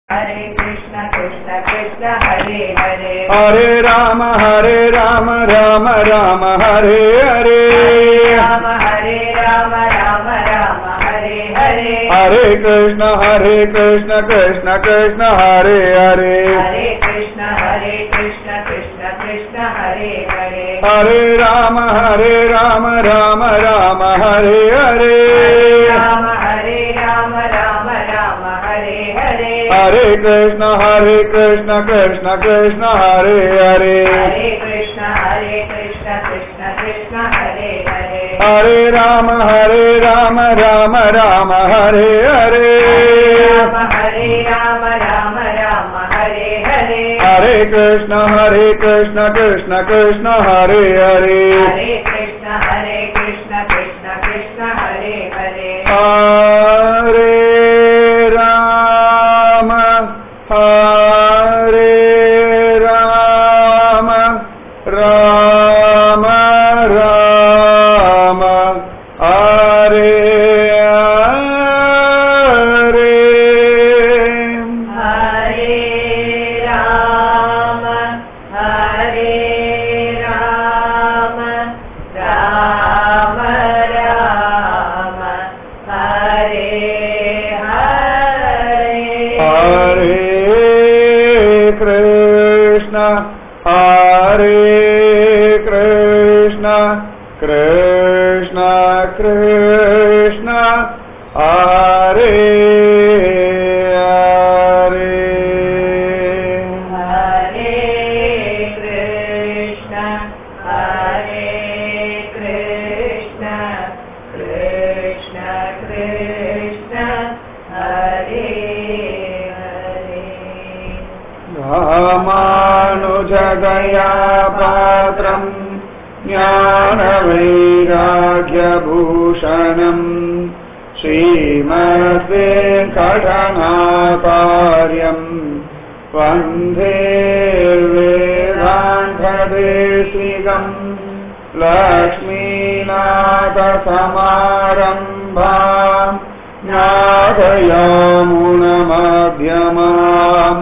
हरे कृष्ण कृष्ण कृष्ण हरे हरे हरे राम हरे राम राम राम हरे हरे राम हरे राम राम राम हरे हरे हरे कृष्ण हरे कृष्ण कृष्ण कृष्ण हरे हरे हरे कृष्ण हरे कृष्ण कृष्ण कृष्ण हरे हरे हरे राम हरे राम राम राम हरे हरे राम हरे राम राम राम हरे हरे हरे कृष्ण हरे कृष्ण कृष्ण कृष्ण हरे हरे हरे कृष्ण हरे कृष्ण कृष्ण कृष्ण हरे हरे हरे राम हरे राम राम राम हरे हरे राम हरे राम राम राम हरे हरे हरे कृष्ण हरे कृष्ण कृष्ण कृष्ण हरे हरे हरे कृष्ण हरे कृष्ण कृष्ण कृष्ण हरे हरे हरे राम हरे राम राम राम हरे हरे हरे राम हरे राम राम राम हरे हरे हरे कृष्ण हरे कृष्ण कृष्ण कृष्ण हरे हरे हरे कृष्ण हरे कृष्ण कृष्ण कृष्ण हरे हरे रामानुजदया पात्रम् ज्ञानवैराग्यभूषणम् श्रीमद्वेङ्कटनाचार्यम् वन्दे वेदान्तदेशिकम् लक्ष्मीनाथसमारम्भाम् नाथयामुनमध्यमाम्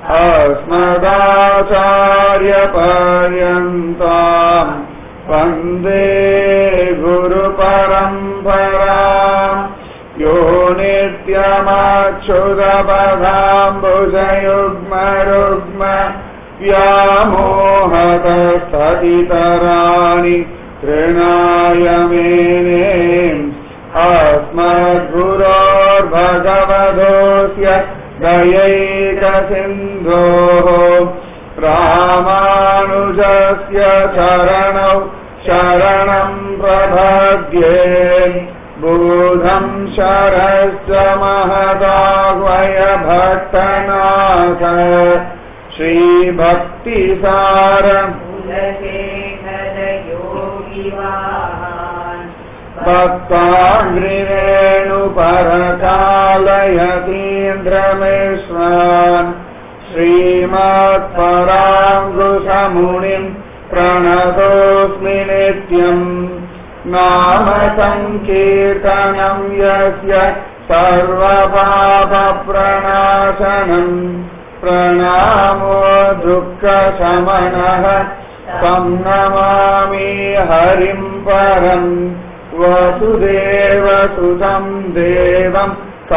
अस्मदाचार्यपर्यन्ताम् वन्दे गुरुपरम्पराम् यो नित्यमक्षुदपदाम्बुजयुग्मरुग्म व्यामोहतस्तदितराणि तृणाय मेने अस्मद्गुरोर्भगवधोऽस्य दयैकसिन्धोः रामानुजस्य चरणौ शरणम् प्रपद्ये बुधम् शरश्च महदाह्वय भक्तनाथ श्रीभक्तिसार कुलशेखर योगिवान् भक्ताङ्ग्रिरेणुपरकालयतीन्द्रमिश्रान् श्रीमत्पराङ्गुसमुनिम् प्रणतोऽस्मि नित्यम् नाम सङ्कीर्तनम् यस्य सर्वपापप्रणाशनम् प्रणामो दुःखशमनः तं नमामि हरिम् परम् वसुदेवसुतं देवम्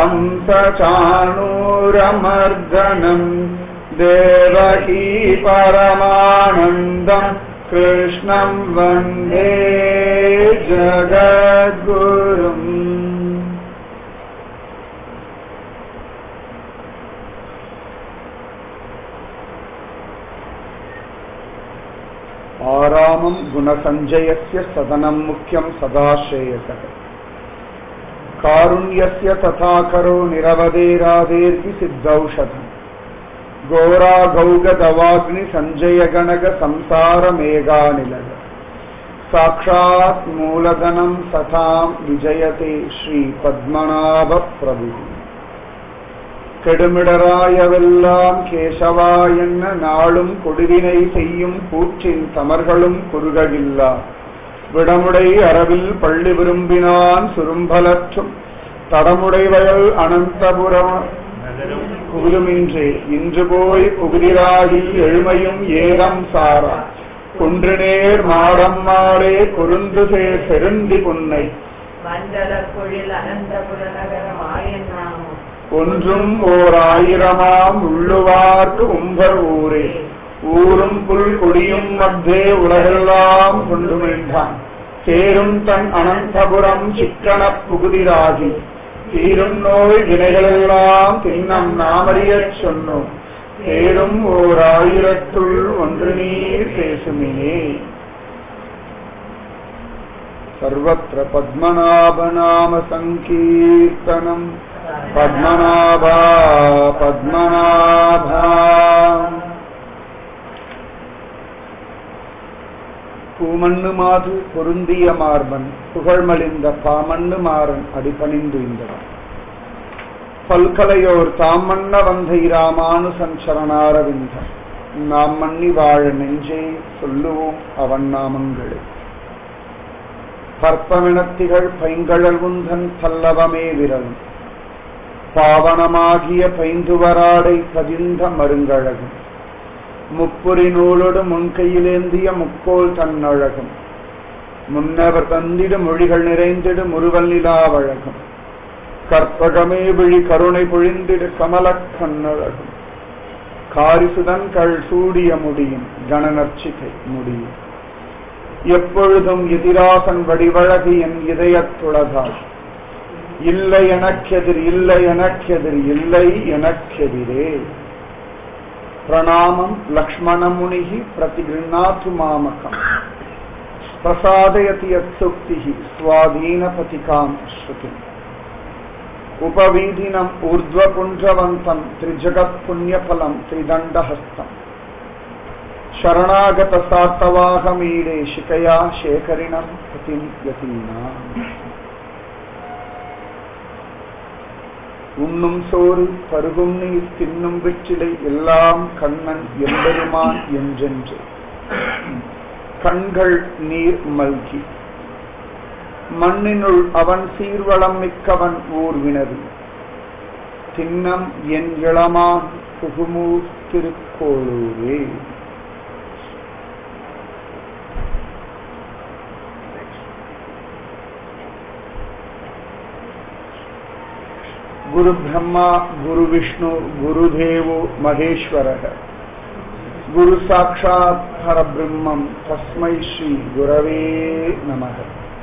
कंसचाणूरमर्दनम् देवकी परमानन्दम् कृष्णम् वन्दे जगद्गुरुम् आरामम् गुणसञ्जयस्य सदनम् मुख्यम् सदा श्रेयसः कारुण्यस्य तथा करो निरवधेराधेर्ति सिद्धौषधम् घोराघौगदवाग्निसञ्जयगणगसंसारमेघानिलय साक्षात् मूलधनम् सताम् विजयते श्रीपद्मनाभप्रभुः கெடுமிடராயவெல்லாம் கேசவா என்ன நாளும் கொடுவினை செய்யும் கூற்றின் தமர்களும் குறுககில்லா விடமுடை அரவில் பள்ளி விரும்பினான் சுரும்பலற்றும் தடமுடைவயல் அனந்தபுரம் புகழுமின்றே இன்று போய் புகுதிராகி எழுமையும் ஏகம் சாரா குன்றுநேர் மாடம் மாடே குறுந்து சேர் செருந்தி புன்னை மண்டல குழில் அனந்தபுர நகர மாயன் நாமம் ஒன்றும் ஓர் ஆயிரமாம் உள்ளுவார்க்கு உம்பர் ஊரே ஊரும் புல் கொடியும் மத்தே உலகெல்லாம் கொண்டு மீண்டான் சேரும் தன் அனந்தபுரம் சிக்கனப் புகுதிராகி தீரும் நோய் வினைகளெல்லாம் தின்னம் நாமறியச் சொன்னோம் சேரும் ஓர் ஆயிரத்துள் ஒன்று நீர் பேசுமினே सर्वत्र पद्मनाभनाम सङ्कीर्तनम् पद्मनाभा पद्मनाभा பூமண்ணு மாது பொருந்திய மார்பன் புகழ்மலிந்த பாமண்ணு மாறன் அடிபணிந்து இந்தவன் பல்கலையோர் தாமண்ண வந்தை ராமானுசன் சரணாரவிந்தன் நாம் மன்னி வாழ நெஞ்சே சொல்லுவோம் அவன் நாமங்களே பற்பமினத்திகள் பைங்கழல் உந்தன் பல்லவமே விரலும் பாவனமாகிய பைந்துவராடை பதிந்த மருங்கழகும் முப்புரி நூலோடு முன்கையிலேந்திய முக்கோல் தன்னழகும் முன்னவர் தந்திடு மொழிகள் நிறைந்திடு முருவல் நிலாவழகும் கற்பகமே விழி கருணை பொழிந்திடு கமலக் கண்ணழகும் காரிசுதன் கள் சூடிய முடியும் கணநர்ச்சிகை முடியும் எப்பொழுதும் எதிராசன் வடிவழகு என் இதயத்துளதால் இல்லை எனக்கெதிர் இல்லை எனக்கெதிர் இல்லை எனக்கெதிரே பிரணாமம் லக்ஷ்மணமுனிகி பிரதிகிருணாத்து மாமகம் பிரசாதயதி யத்சுக்தி ஸ்வாதீனபதிகாம் ஸ்ருதி உபவீதினம் ஊர்ಧ್ವபுஞ்சவந்தம் திரிஜகத் புண்ணியபலம் திரிதண்டஹஸ்தம் ಶರಣಾಗತ ಸಾತ್ತವಾಹಮೀಡೆ ಶಿಖಯಾ ಶೇಖರಿಣಂ ಪತಿಂ யதீனா உண்ணும் சோறு பருகும் நீர் தின்னும் வெற்றிலை எல்லாம் கண்ணன் எம்பெருமான் என்றென்று கண்கள் நீர் மல்கி மண்ணினுள் அவன் சீர்வளம் மிக்கவன் ஊர் வினவி தின்னம் என் இளமான் புகுமூர் திருக்கோளூரே गुरु ब्रह्मा गुरु विष्णु गुरुदेवो महेश्वरः गुरु साक्षात् परब्रह्मं तस्मै श्री गुरवे नमः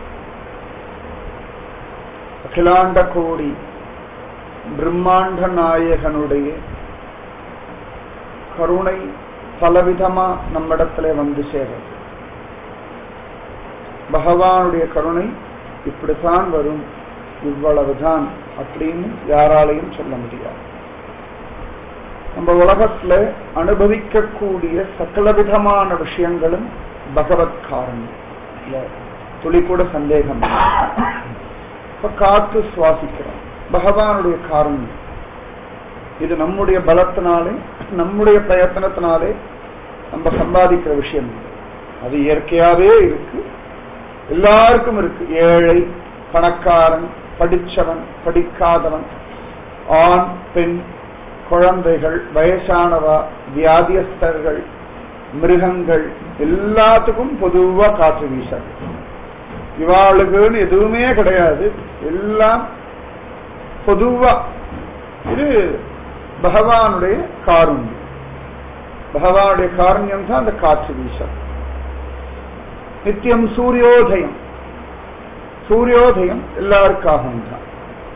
அகிலாண்ட கோடி பிரம்மாண்ட நாயகனுடைய கருணை பலவிதமா நம்மிடத்துல வந்து சேரும் பகவானுடைய கருணை இப்படித்தான் வரும் இவ்வளவுதான் அப்படின்னு யாராலையும் சொல்ல முடியாது நம்ம உலகத்துல அனுபவிக்கக்கூடிய சகலவிதமான விஷயங்களும் பகவத் காரணம் இல்ல, துளி கூட சந்தேகம் இல்லை. இப்ப காத்து சுவாசிக்கிறோம் பகவானுடைய காரணம் இது நம்முடைய பலத்தினாலே நம்முடைய பிரயத்தனத்தினாலே நம்ம சம்பாதிக்கிற விஷயம் இல்லை. அது இயற்கையாவே இருக்கு எல்லாருக்கும் இருக்கு ஏழை பணக்காரன் படிச்சவன் படிக்காதவன் ஆண் பெண் குழந்தைகள் வயசானவா வியாதியஸ்தர்கள் மிருகங்கள் எல்லாத்துக்கும் பொதுவா காற்று வீசாது இவாளுக்குன்னு எதுவுமே கிடையாது எல்லாம் பொதுவா இது பகவானுடைய காருண்யம் பகவானுடைய காருண்யம் தான் அந்த காற்று வீசம் நித்தியம் சூரியோதயம் சூரியோதயம் எல்லாருக்காகவும் தான்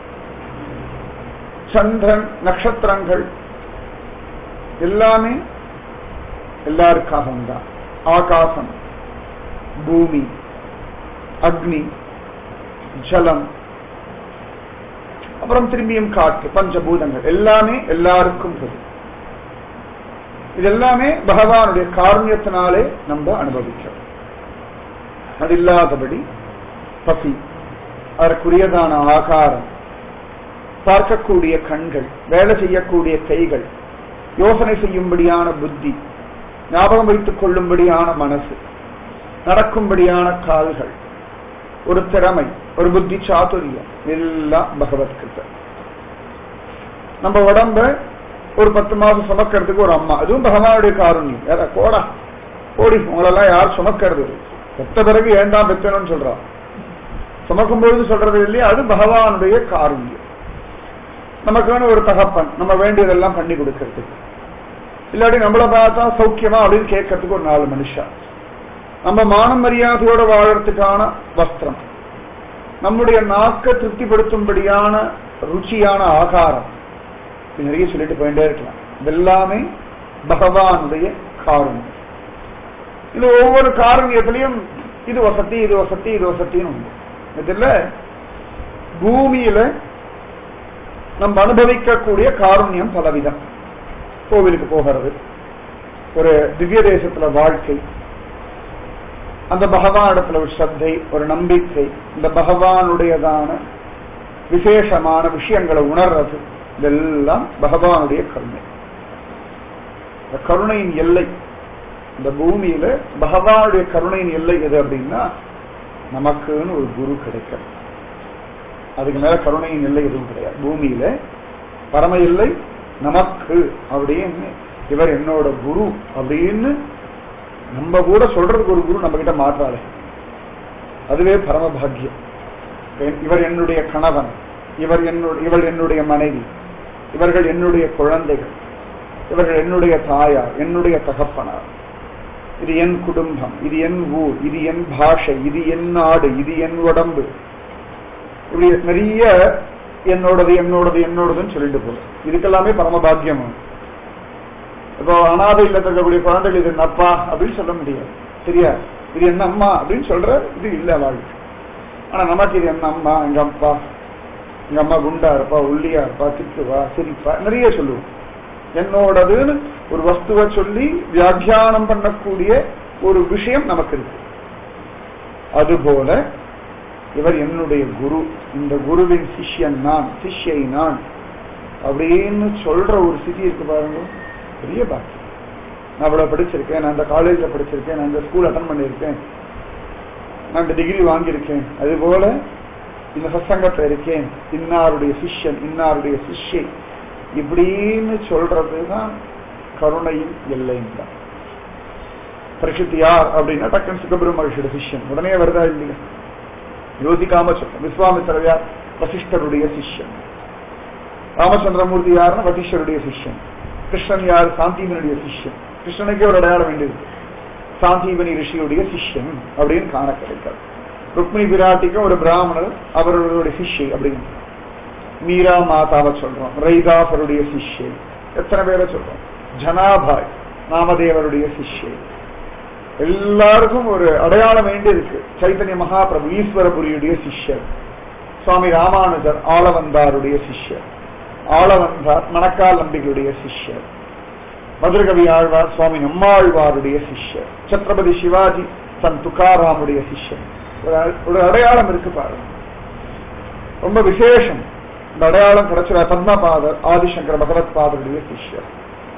சந்திரன் நட்சத்திரங்கள் எல்லாமே எல்லாருக்காகவும் தான் ஆகாசம் பூமி அக்னி ஜலம் அப்புறம் திரும்பியும் காற்று பஞ்சபூதங்கள் எல்லாமே எல்லாருக்கும் பொது இது எல்லாமே பகவானுடைய காருண்யத்தினாலே நம்ம அனுபவிக்கிறோம் அது இல்லாதபடி பசி அதற்குரியதான ஆகாரம் பார்க்கக்கூடிய கண்கள் வேலை செய்யக்கூடிய கைகள் யோசனை செய்யும்படியான புத்தி ஞாபகம் வைத்துக் கொள்ளும்படியான மனசு நடக்கும்படியான கால்கள் ஒரு திறமை ஒரு புத்தி சாதுரியம் எல்லாம் பகவத் கிருபை நம்ம உடம்ப ஒரு பத்து மாசம் சுமக்கிறதுக்கு ஒரு அம்மா அதுவும் பகவானுடைய காருண்யம் வேற கோடா கோடி உங்களெல்லாம் யார் சுமக்கிறது பெத்த பிறகு ஏண்டா பெத்தணும்னு சொல்றா சுமக்கும் பொழுது சொல்றது இல்லையா அது பகவானுடைய காருண்யம் நமக்கு வேணும் ஒரு தகப்பன் நம்ம வேண்டியதெல்லாம் பண்ணி கொடுக்கறதுக்கு இல்லாட்டி நம்மள பார்த்தா சௌக்கியமா அப்படின்னு கேட்கறதுக்கு ஒரு நாலு மனுஷா நம்ம மான மரியாதையோட வாழறதுக்கான வஸ்திரம் நம்முடைய நாக்க திருப்திப்படுத்தும்படியான ருச்சியான ஆகாரம் இப்படி நிறைய சொல்லிட்டு போயிட்டே இருக்கலாம் இதெல்லாமே பகவானுடைய காருண்யம் இது ஒவ்வொரு காரணியத்திலையும் இது வசதி இது வசதி இது வசத்தின்னு உண்டு இதுல பூமியில நம்ம அனுபவிக்கக்கூடிய காருண்யம் பலவிதம் கோவிலுக்கு போகிறது ஒரு திவ்ய தேசத்துல வாழ்க்கை அந்த பகவானிடத்துல ஒரு ஸ்ரத்தை ஒரு நம்பிக்கை இந்த பகவானுடையதான விசேஷமான விஷயங்களை உணர்றது இதெல்லாம் பகவானுடைய கருணை இந்த கருணையின் எல்லை இந்த பூமியில பகவானுடைய கருணையின் எல்லை எது அப்படின்னா நமக்குன்னு ஒரு குரு கிடைக்கிறது அதுக்கு மேல கருணையின் எல்லை எதுவும் கிடையாது பூமியில பரம எல்லை நமக்கு அப்படின்னு இவர் என்னோட குரு அப்படின்னு நம்ம கூட சொல்றதுக்கு ஒரு குரு நம்ம கிட்ட மாற்றாளே அதுவே பரம பாக்கியம் இவர் என்னுடைய கணவன் இவர் என்னுடைய இவள் என்னுடைய மனைவி இவர்கள் என்னுடைய குழந்தைகள் இவர்கள் என்னுடைய தாயார் என்னுடைய தகப்பனார் இது என் குடும்பம் இது என் ஊர் இது என் பாஷை இது என் நாடு இது என் உடம்பு இப்படி நிறைய என்னோடது என்னோடது என்னோடதுன்னு சொல்லிட்டு போகும் இதுக்கெல்லாமே பரமபாக்கியம் இப்போ அனாதை இல்லத்தில் இருக்கக்கூடிய குழந்தைகள் இது அப்பா அப்படின்னு சொல்ல முடியாது சரியா இது என்ன அம்மா அப்படின்னு சொல்ற இது இல்ல வாழ்க்கை ஆனா நமக்கு இது என்ன அம்மா எங்க அப்பா எங்க அம்மா குண்டா இருப்பா ஒல்லியா இருப்பா திட்டுவா சிரிப்பா நிறைய சொல்லுவோம் என்னோடதுன்னு ஒரு வஸ்துவை சொல்லி வியாக்கியானம் பண்ணக்கூடிய ஒரு விஷயம் நமக்கு இருக்கு அதுபோல இவர் என்னுடைய குரு இந்த குருவின் சிஷ்யன் நான் சிஷ்யை நான் அப்படின்னு சொல்ற ஒரு சிதி இருக்கு பாருங்க பெரிய பாக்கியம் நான் இவ்வளவு படிச்சிருக்கேன் நான் இந்த காலேஜ்ல படிச்சிருக்கேன் நான் இந்த ஸ்கூல் அட்டன் பண்ணியிருக்கேன் நான் இந்த டிகிரி வாங்கியிருக்கேன் அது போல இந்த சத்சங்கத்துல இருக்கேன் இன்னாருடைய சிஷ்யன் இன்னாருடைய சிஷ்யை இப்படின்னு சொல்றதுதான் கருணையின் எல்லைன்னு தான் பரிசுத்தி யார் அப்படின்னா டக்கன் சுகபிரம மகிழ்ச்சியோட சிஷ்யன் உடனே வருதா இல்லையா யோசிக்காம சொல்றேன் விஸ்வாமித்திரர் யார் வசிஷ்டருடைய சிஷ்யன் ராமச்சந்திரமூர்த்தி யாருன்னா வசிஷ்டருடைய சிஷ்யன் கிருஷ்ணன் யார் சாந்தீவனுடைய சிஷ்யன் கிருஷ்ணனுக்கே ஒரு அடையாளம் வேண்டியது சாந்தீவனி ரிஷியுடைய சிஷ்யன் அப்படின்னு காண கிடைக்காது ருக்மிணி பிராட்டிக்கும் ஒரு பிராமணர் அவர்களுடைய சிஷ்யை அப்படின்னு மீரா மாதாவை சொல்றோம் ரைதாசருடைய சிஷ்யை எத்தனை பேரை சொல்றோம் ஜனாபாய் நாமதேவருடைய சிஷ்யை எல்லாருக்கும் ஒரு அடையாளம் வேண்டி இருக்கு சைத்தன்ய மகாபிரபு ஈஸ்வரபுரியுடைய சிஷ்யர் சுவாமி ராமானுஜர் ஆளவந்தாருடைய சிஷ்யர் ஆளவந்தார் மணக்கால் நம்பிகளுடைய சிஷ்யர் மதுரகவி ஆழ்வார் சுவாமி நம்மாழ்வாருடைய சிஷ்யர் சத்ரபதி சிவாஜி சன் துக்காராமுடைய சிஷ்யர் ஒரு அடையாளம் இருக்கு பாருங்க ரொம்ப விசேஷம் இந்த அடையாளம் கிடைச்சிட பத்மபாதர் ஆதிசங்கர பகவத் பாதருடைய சிஷ்யர்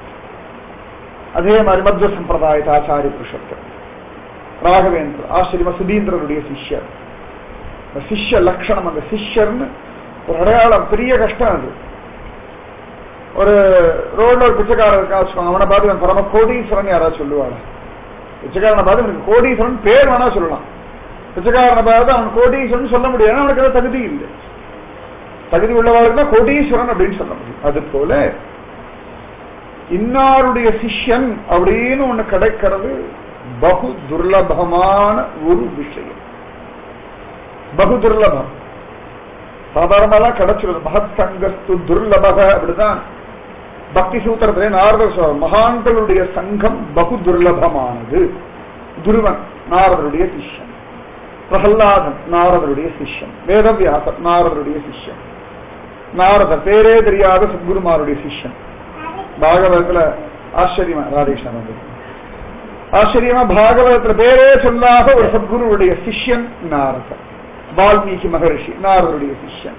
அதே மாதிரி மத்திய சம்பிரதாயத்தை ஆச்சாரிய புருஷத்தர் ராகவேந்திர ஆசிரியம சுதீந்திரருடைய சிஷ்யர் இந்த சிஷ்ய லட்சணம் அந்த சிஷ்யர்னு ஒரு அடையாளம் பெரிய கஷ்டம் அது ஒரு ரோட்ல ஒரு பிச்சைக்காரன் இருக்கா வச்சுக்கோங்க அவனை பார்த்து இவன் பரம கோடீஸ்வரன் யாராவது சொல்லுவாங்க பிச்சைக்காரனை பார்த்து எனக்கு கோடீஸ்வரன் பேர் வேணா சொல்லலாம் பிச்சைக்காரனை பார்த்து அவன் கோடீஸ்வரன் சொல்ல முடியாது அவனுக்கு ஏதாவது தகுதி இல்லை தகுதி உள்ளவர்களுக்கு தான் கோடீஸ்வரன் அப்படின்னு சொல்ல முடியும் அது போல இன்னாருடைய சிஷ்யன் அப்படின்னு ஒண்ணு கிடைக்கிறது பகு துர்லபமான ஒரு விஷயம் பகு துர்லபம் சாதாரணமெல்லாம் கிடைச்சிருது மகத் சங்கஸ்து துர்லபக அப்படிதான் பக்தி சூத்திரத்திலே நாரதர் சொல்ற மகான்களுடைய சங்கம் பகு துர்லபமானது துருவன் நாரதருடைய சிஷ்யன் பிரகல்லாதன் நாரதருடைய சிஷ்யன் வேதவியாசர் நாரதருடைய சிஷ்யன் நாரதர் பேரே தெரியாத சத்குருமாருடைய சிஷ்யன் பாகவதத்துல ஆச்சரியமா ராதேஷன் ஆச்சரியமா பாகவதத்துல பேரே சொல்லாத ஒரு சத்குருவுடைய சிஷ்யன் நாரதர் வால்மீகி மகரிஷி நாரதருடைய சிஷ்யன்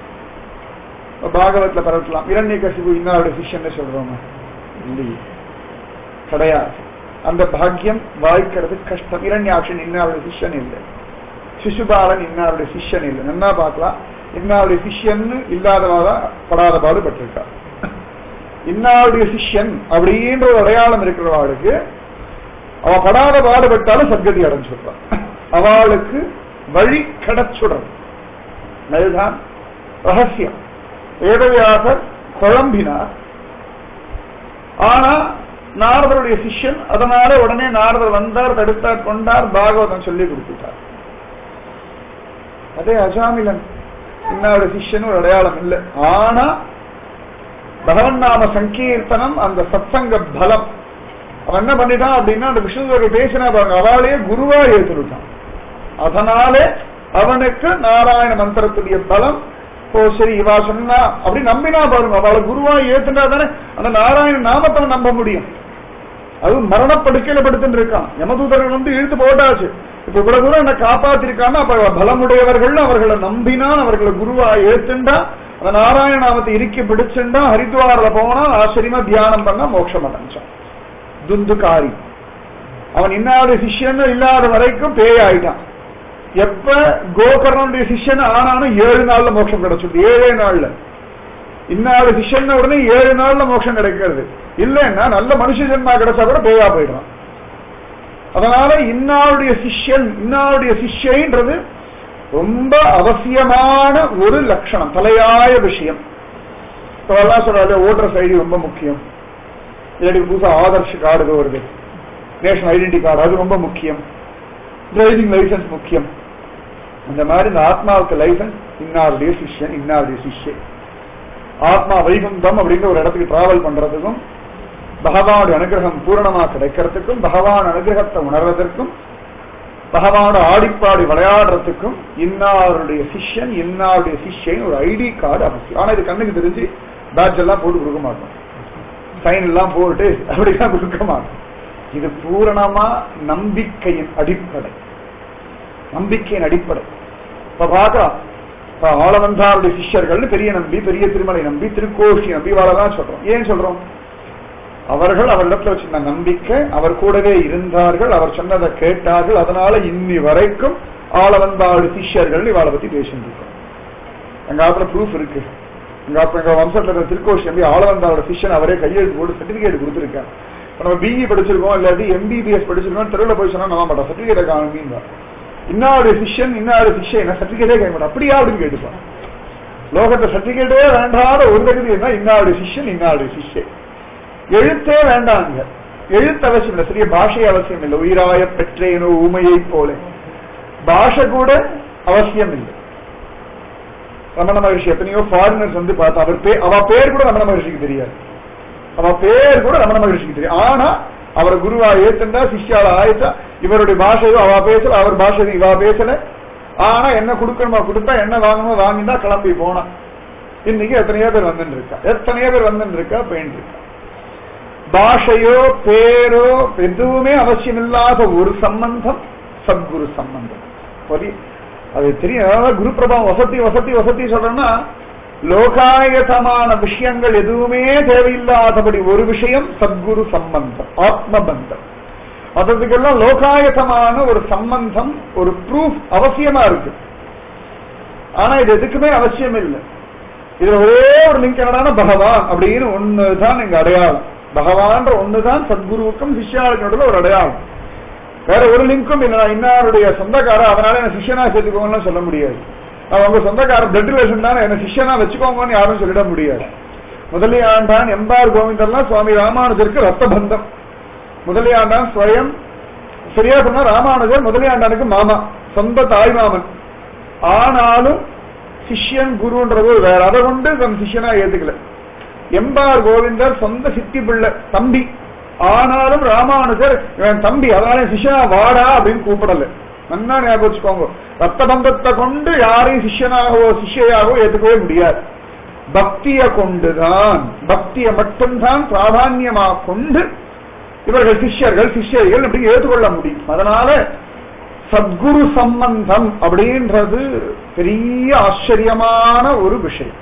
பாகவத்துல பரவலாம் இரண்ய கசிபு இன்னாருடைய சிஷ்யன் சொல்றோமா இல்லையே கிடையாது அந்த பாக்கியம் வாய்க்கிறது கஷ்டம் இரண்யாட்சன் இன்னாருடைய சிஷ்யன் இல்லை சிசுபாலன் இன்னாருடைய சிஷ்யன் இல்லை நல்லா பார்க்கலாம் இன்னாருடைய சிஷ்யன்னு இல்லாதவாதான் படாத பாடுபட்டிருக்கா இன்னாருடைய சிஷ்யன் அப்படின்ற ஒரு அடையாளம் இருக்கிறவாளுக்கு அவ படாத பாடுபட்டாலும் சத்கதி அடைஞ்சுடுறான் அவளுக்கு வழி கிடைச்சுடுறது அதுதான் ரகசியம் வேதவியாசர் குழம்பினார் ஆனா நாரதருடைய சிஷ்யன் அதனால உடனே நாரதர் வந்தார் தடுத்தார் கொண்டார் பாகவதம் சொல்லி கொடுத்துட்டார் அதே அஜாமிலன் இன்னோட சிஷ்யன் ஒரு அடையாளம் இல்லை ஆனா பகவன் நாம சங்கீர்த்தனம் அந்த சத்சங்க பலம் அவன் என்ன பண்ணிட்டான் அப்படின்னா அந்த விஷ்ணுதேவர் பேசினா பாருங்க அவளையே குருவா ஏற்றுட்டான் அதனாலே அவனுக்கு நாராயண மந்திரத்துடைய பலம் ஓ சரி இவா சொன்னா அப்படி நம்பினா பாருங்க அவளை குருவா ஏத்துனா தானே அந்த நாராயண நாமத்தை நம்ப முடியும் அது மரணப்படுக்கையில படுத்துட்டு இருக்கான் யமதூதர்கள் வந்து இழுத்து போட்டாச்சு இப்ப இவ்வளவு தூரம் என்ன காப்பாத்திருக்காங்க அப்ப பலமுடையவர்கள் அவர்களை நம்பினான் அவர்களை குருவா ஏத்துண்டா அந்த நாராயண நாமத்தை இறுக்கி பிடிச்சுண்டா ஹரித்வாரில போனா ஆச்சரியமா தியானம் பண்ணா மோட்சம் அடைஞ்சான் துந்துகாரி அவன் இன்னாத சிஷ்யன் இல்லாத வரைக்கும் பேய் ஆயிட்டான் எப்ப கோகர்ணனுடைய சிஷ்யன் ஆனாலும் ஏழு நாள்ல மோட்சம் கிடைச்சிடுது ஏழே நாள்ல இன்னாத சிஷ்யன் உடனே ஏழு நாள்ல மோட்சம் கிடைக்கிறது இல்லைன்னா நல்ல மனுஷ ஜென்மா கிடைச்சா கூட பேயா போயிடுறான் அதனால இன்னாருடைய சிஷ்யன் இன்னாருடைய சிஷ்யன்றது ரொம்ப அவசியமான ஒரு லட்சணம் தலையாய விஷயம் இப்பெல்லாம் சொல்றாரு ஓட்டர்ஸ் ஐடி ரொம்ப முக்கியம் இல்லாட்டி புதுசா ஆதர்ஷ் கார்டு ஏதோ வருது நேஷனல் ஐடென்டி கார்டு அது ரொம்ப முக்கியம் டிரைவிங் லைசன்ஸ் முக்கியம் அந்த மாதிரி இந்த ஆத்மாவுக்கு லைசன்ஸ் இன்னாருடைய சிஷ்யன் இன்னாருடைய சிஷ்யன் ஆத்மா வைகுந்தம் அப்படிங்கிற ஒரு இடத்துக்கு டிராவல் பண்றதுக்கும் பகவானுடைய அனுகிரகம் பூரணமா கிடைக்கிறதுக்கும் பகவான் அனுகிரகத்தை உணர்வதற்கும் பகவானோட ஆடிப்பாடி விளையாடுறதுக்கும் இன்னாருடைய சிஷ்யன் இன்னாருடைய சிஷ்யன் ஒரு ஐடி கார்டு அவசியம் ஆனா இது கண்ணுக்கு தெரிஞ்சு பேட்ச் எல்லாம் போட்டு கொடுக்க மாட்டோம் சைன் எல்லாம் போட்டு அப்படிலாம் கொடுக்க மாட்டோம் இது பூரணமா நம்பிக்கையின் அடிப்படை நம்பிக்கையின் அடிப்படை இப்ப பார்த்தா இப்ப ஆளவந்தாருடைய சிஷ்யர்கள் பெரிய நம்பி பெரிய திருமலை நம்பி திருக்கோஷி நம்பி வாழதான் சொல்றோம் ஏன் சொல்றோம் அவர்கள் அவரிடத்துல வச்சிருந்த நம்பிக்கை அவர் கூடவே இருந்தார்கள் அவர் சொன்னதை கேட்டார்கள் அதனால இன்னி வரைக்கும் ஆளவந்தாடு சிஷ்யர்கள் இவாளை பத்தி பேசிட்டு இருக்கோம் எங்க ஆத்துல ப்ரூஃப் இருக்கு எங்க அப்ப எங்க வம்சத்துல இருக்க திருக்கோஷி நம்பி ஆளவந்தாவோட சிஷ்யன் அவரே கையெழுத்து போட்டு சர்டிபிகேட் கொடுத்துருக்காங்க இப்ப நம்ம பிஇ படிச்சிருக்கோம் இல்லாட்டி எம்பிபிஎஸ் படிச்சிருக்கோம் தெருவில் போய் சொன்னா நம்ப மாட்டோம் சர்டிபிகேட் காமிங்க இன்னாருடைய சிஷ்யன் இன்னாருடைய சிஷ்யன் என்ன சர்டிபிகேட்டே கேட்க மாட்டோம் அப்படியா அப்படின்னு கேட்டுப்பான் லோகத்தை சர்டிபிகேட்டே வேண்டாத ஒரு தகுதி என்ன இன்னாருடைய சிஷ்யன் இன்னாருடைய சிஷ்யன் எழுத்தே வேண்டாங்க எழுத்து அவசியம் இல்லை சிறிய பாஷை அவசியம் இல்லை உயிராய பெற்றேனோ ஊமையை போல பாஷை கூட அவசியம் இல்லை ரமண மகர்ஷி எத்தனையோ ஃபாரினர்ஸ் வந்து பார்த்தா அவர் பே அவ பேர் கூட ரமண மகர்ஷிக்கு தெரியாது அவ பேர் கூட ரமண மகர்ஷிக்கு தெரியும் ஆனா அவர் குருவா ஏத்தண்டா சிஷ்யால ஆயிட்டா இவருடைய பாஷையோ அவ பேசல அவர் பாஷையோ இவா பேசல ஆனா என்ன கொடுக்கணுமா கொடுத்தா என்ன வாங்கணுமோ வாங்கிட்டா கிளம்பி போனா இன்னைக்கு எத்தனையோ பேர் வந்துட்டு இருக்கா எத்தனையோ பேர் வந்துட்டு இருக்கா போயிட்டு இருக்கா பாஷையோ பேரோ எதுவுமே அவசியம் இல்லாத ஒரு சம்பந்தம் சத்குரு சம்பந்தம் பொதி- அது தெரியும் அதாவது குரு பிரபாவம் வசதி வசதி வசதி சொல்றேன்னா லோகாயதமான விஷயங்கள் எதுவுமே தேவையில்லாதபடி ஒரு விஷயம் சத்குரு சம்பந்தம் ஆத்ம பந்தம் மற்றதுக்கெல்லாம் லோகாயதமான ஒரு சம்பந்தம் ஒரு ப்ரூஃப் அவசியமா இருக்கு ஆனா இது எதுக்குமே அவசியம் இல்லை இதுல ஒரே ஒரு லிங்க் என்னடான பகவான் அப்படின்னு ஒண்ணுதான் இங்க அடையாளம் பகவான்ற ஒண்ணுதான் சத்குருவுக்கும் சிஷ்யாளுக்கு நடுவுல ஒரு அடையாளம் வேற ஒரு லிங்க்கும் என்ன இன்னாருடைய சொந்தக்காரர் அதனால என்ன சிஷ்யனா சேர்த்துக்கோங்கன்னு சொல்ல முடியாது அவன் உங்க சொந்தக்காரர் பிளட் ரிலேஷன் தானே என்ன சிஷ்யனா வச்சுக்கோங்கன்னு யாரும் சொல்லிட முடியாது முதலியாண்டான் எம்பார் கோவிந்தர்லாம் சுவாமி ராமானுஜருக்கு ரத்த பந்தம் முதலியாண்டான் ஸ்வயம் சரியா சொன்னா ராமானுஜர் முதலியாண்டானுக்கு மாமா சொந்த தாய் மாமன் ஆனாலும் சிஷ்யன் குருன்றது வேற அதை கொண்டு தன் சிஷ்யனா ஏத்துக்கல எம்பார் கோவிந்தர் சொந்த சித்தி பிள்ளை தம்பி ஆனாலும் ராமானுஜர் இவன் தம்பி அதனால சிஷ்யனா வாடா அப்படின்னு கூப்பிடல நன்னா ஞாபகம் வச்சுக்கோங்க ரத்த பந்தத்தை கொண்டு யாரையும் சிஷ்யனாகவோ சிஷ்யையாகவோ ஏத்துக்கவே முடியாது பக்திய கொண்டுதான் பக்தியை மட்டும்தான் பிராதான்யமா கொண்டு இவர்கள் சிஷ்யர்கள் சிஷ்யர்கள் அப்படி ஏற்றுக்கொள்ள முடியும் அதனால சத்குரு சம்பந்தம் அப்படின்றது பெரிய ஆச்சரியமான ஒரு விஷயம்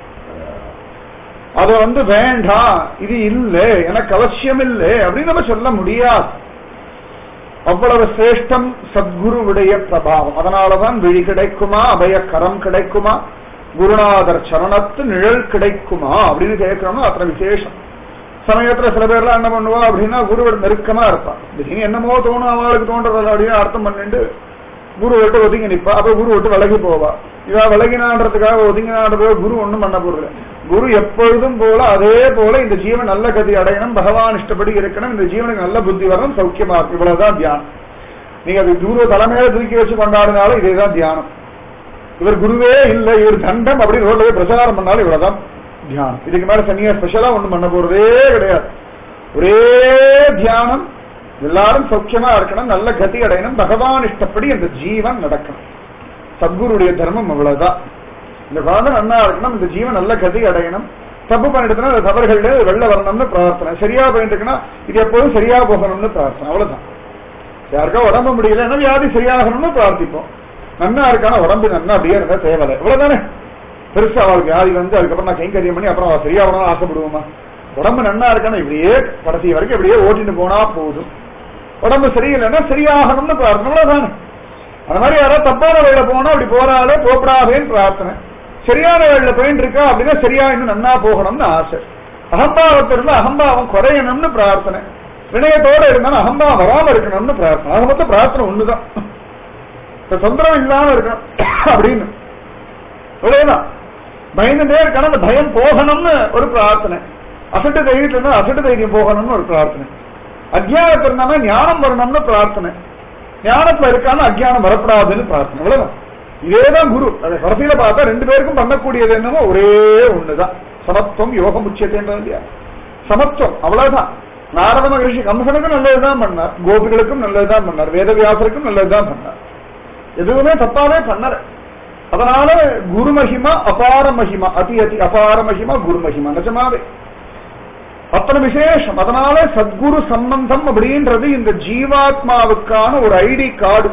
அத வந்து வேண்டாம் இது இல்லை எனக்கு அவசியம் இல்லை அப்படின்னு நம்ம சொல்ல முடியாது அவ்வளவு சிரேஷ்டம் சத்குருவுடைய பிரபாவம் அதனாலதான் விழி கிடைக்குமா அபய கரம் கிடைக்குமா குருநாதர் சரணத்து நிழல் கிடைக்குமா அப்படின்னு கேட்கிறோம் அத்தனை விசேஷம் சமயத்துல சில பேர்லாம் என்ன பண்ணுவா அப்படின்னா குருவோட நெருக்கமா இருப்பான் திடீர்னு என்னமோ தோணும் அவளுக்கு தோன்றது அப்படின்னு அர்த்தம் பண்ணிட்டு குரு விட்டு ஒதுங்கி நிப்பா அப்ப குரு விட்டு விலகி போவா இவ விலகினான்றதுக்காக ஒதுங்கினான்றதுக்காக குரு ஒண்ணும் பண்ண போறது குரு எப்பொழுதும் போல அதே போல இந்த ஜீவன் நல்ல கதி அடையணும் பகவான் இஷ்டப்படி இருக்கணும் இந்த ஜீவனுக்கு நல்ல புத்தி வரணும் சௌக்கியமா இருக்கும் இவ்வளவுதான் தியானம் நீங்க அது குரு தலைமையில தூக்கி வச்சு கொண்டாடினாலும் இதேதான் தியானம் இவர் குருவே இல்லை இவர் தண்டம் அப்படி ரோட்ல போய் பிரச்சாரம் பண்ணாலும் இவ்வளவுதான் தியானம் இதுக்கு மேல தனியா ஸ்பெஷலா ஒண்ணும் பண்ண போறதே கிடையாது ஒரே தியானம் எல்லாரும் சௌக்கியமா இருக்கணும் நல்ல கதி அடையணும் பகவான் இஷ்டப்படி அந்த ஜீவன் நடக்கணும் சத்குருடைய தர்மம் அவ்வளவுதான் இந்த குழந்தை நன்னா இருக்கணும் இந்த ஜீவன் நல்ல கதி அடையணும் தப்பு பண்ணிட்டுனா அந்த தவறுகள்ல வெளில வரணும்னு பிரார்த்தனை சரியா பண்ணிட்டு இருக்குன்னா இது எப்போதும் சரியா போகணும்னு பிரார்த்தனை அவ்வளவுதான் யாருக்கா உடம்பு முடியலன்னா வியாதி சரியாகணும்னு பிரார்த்திப்போம் நன்னா இருக்கான உடம்பு நன்னா அப்படியே இருந்தா தேவையில்லை இவ்வளவுதானே பெருசா அவளுக்கு வியாதி வந்து அதுக்கப்புறம் நான் கைங்கரியம் பண்ணி அப்புறம் அவள் சரியாகணும்னு ஆசைப்படுவோமா உடம்பு நன்னா இருக்கான இப்படியே கடைசி வரைக்கும் இப்படியே ஓட்டிட்டு போனா போதும் உடம்பு சரியில்லைன்னா சரியாகணும்னு பிரார்த்தனை அவ்வளவுதானே அந்த மாதிரி யாராவது தப்பான வழியில போனா அப்படி போறாலே போப்படாதேன்னு பிரார்த்தனை சரியான வழியில போயிட்டு இருக்கா அப்படின்னா சரியா இன்னும் நன்னா போகணும்னு ஆசை அகம்பாவத்தில் இருந்தா அகம்பாவம் குறையணும்னு பிரார்த்தனை வினயத்தோட இருந்தாலும் அகம்பாவம் வராம இருக்கணும்னு பிரார்த்தனை ஆக மொத்தம் பிரார்த்தனை ஒண்ணுதான் இந்த தொந்தரவு இல்லாம இருக்கணும் அப்படின்னு இவ்வளவுதான் பயந்துட்டே இருக்கணும் அந்த பயம் போகணும்னு ஒரு பிரார்த்தனை அசட்டு தைரியத்துல இருந்தா அசட்டு தைரியம் போகணும்னு ஒரு பிரார்த்தனை அஜ்ஞானத்துல இருந்தாம ஞானம் வரணும்னு பிரார்த்தனை ஞானத்துல இருக்காம அஜ்ஞானம் வரப்படாதுன்னு பிரார்த்தனை இவ்வளவுதான் இதேதான் குரு அதை கடைசியில பார்த்தா ரெண்டு பேருக்கும் பண்ணக்கூடியது என்னமோ ஒரே ஒண்ணுதான் சமத்துவம் யோகம் உச்சத்தைன்றது இல்லையா சமத்துவம் அவ்வளவுதான் நாரத மகரிஷி கம்சனுக்கும் நல்லதுதான் பண்ணார் கோபிகளுக்கும் நல்லதுதான் பண்ணார் வேதவியாசருக்கும் நல்லதுதான் பண்ணார் எதுவுமே தப்பாவே பண்ணல அதனால குரு மகிமா அபார மகிமா அதி அதி அபார மகிமா குரு மகிமா நிஜமாவே அத்தனை விசேஷம் அதனால சத்குரு சம்பந்தம் அப்படின்றது இந்த ஜீவாத்மாவுக்கான ஒரு ஐடி கார்டு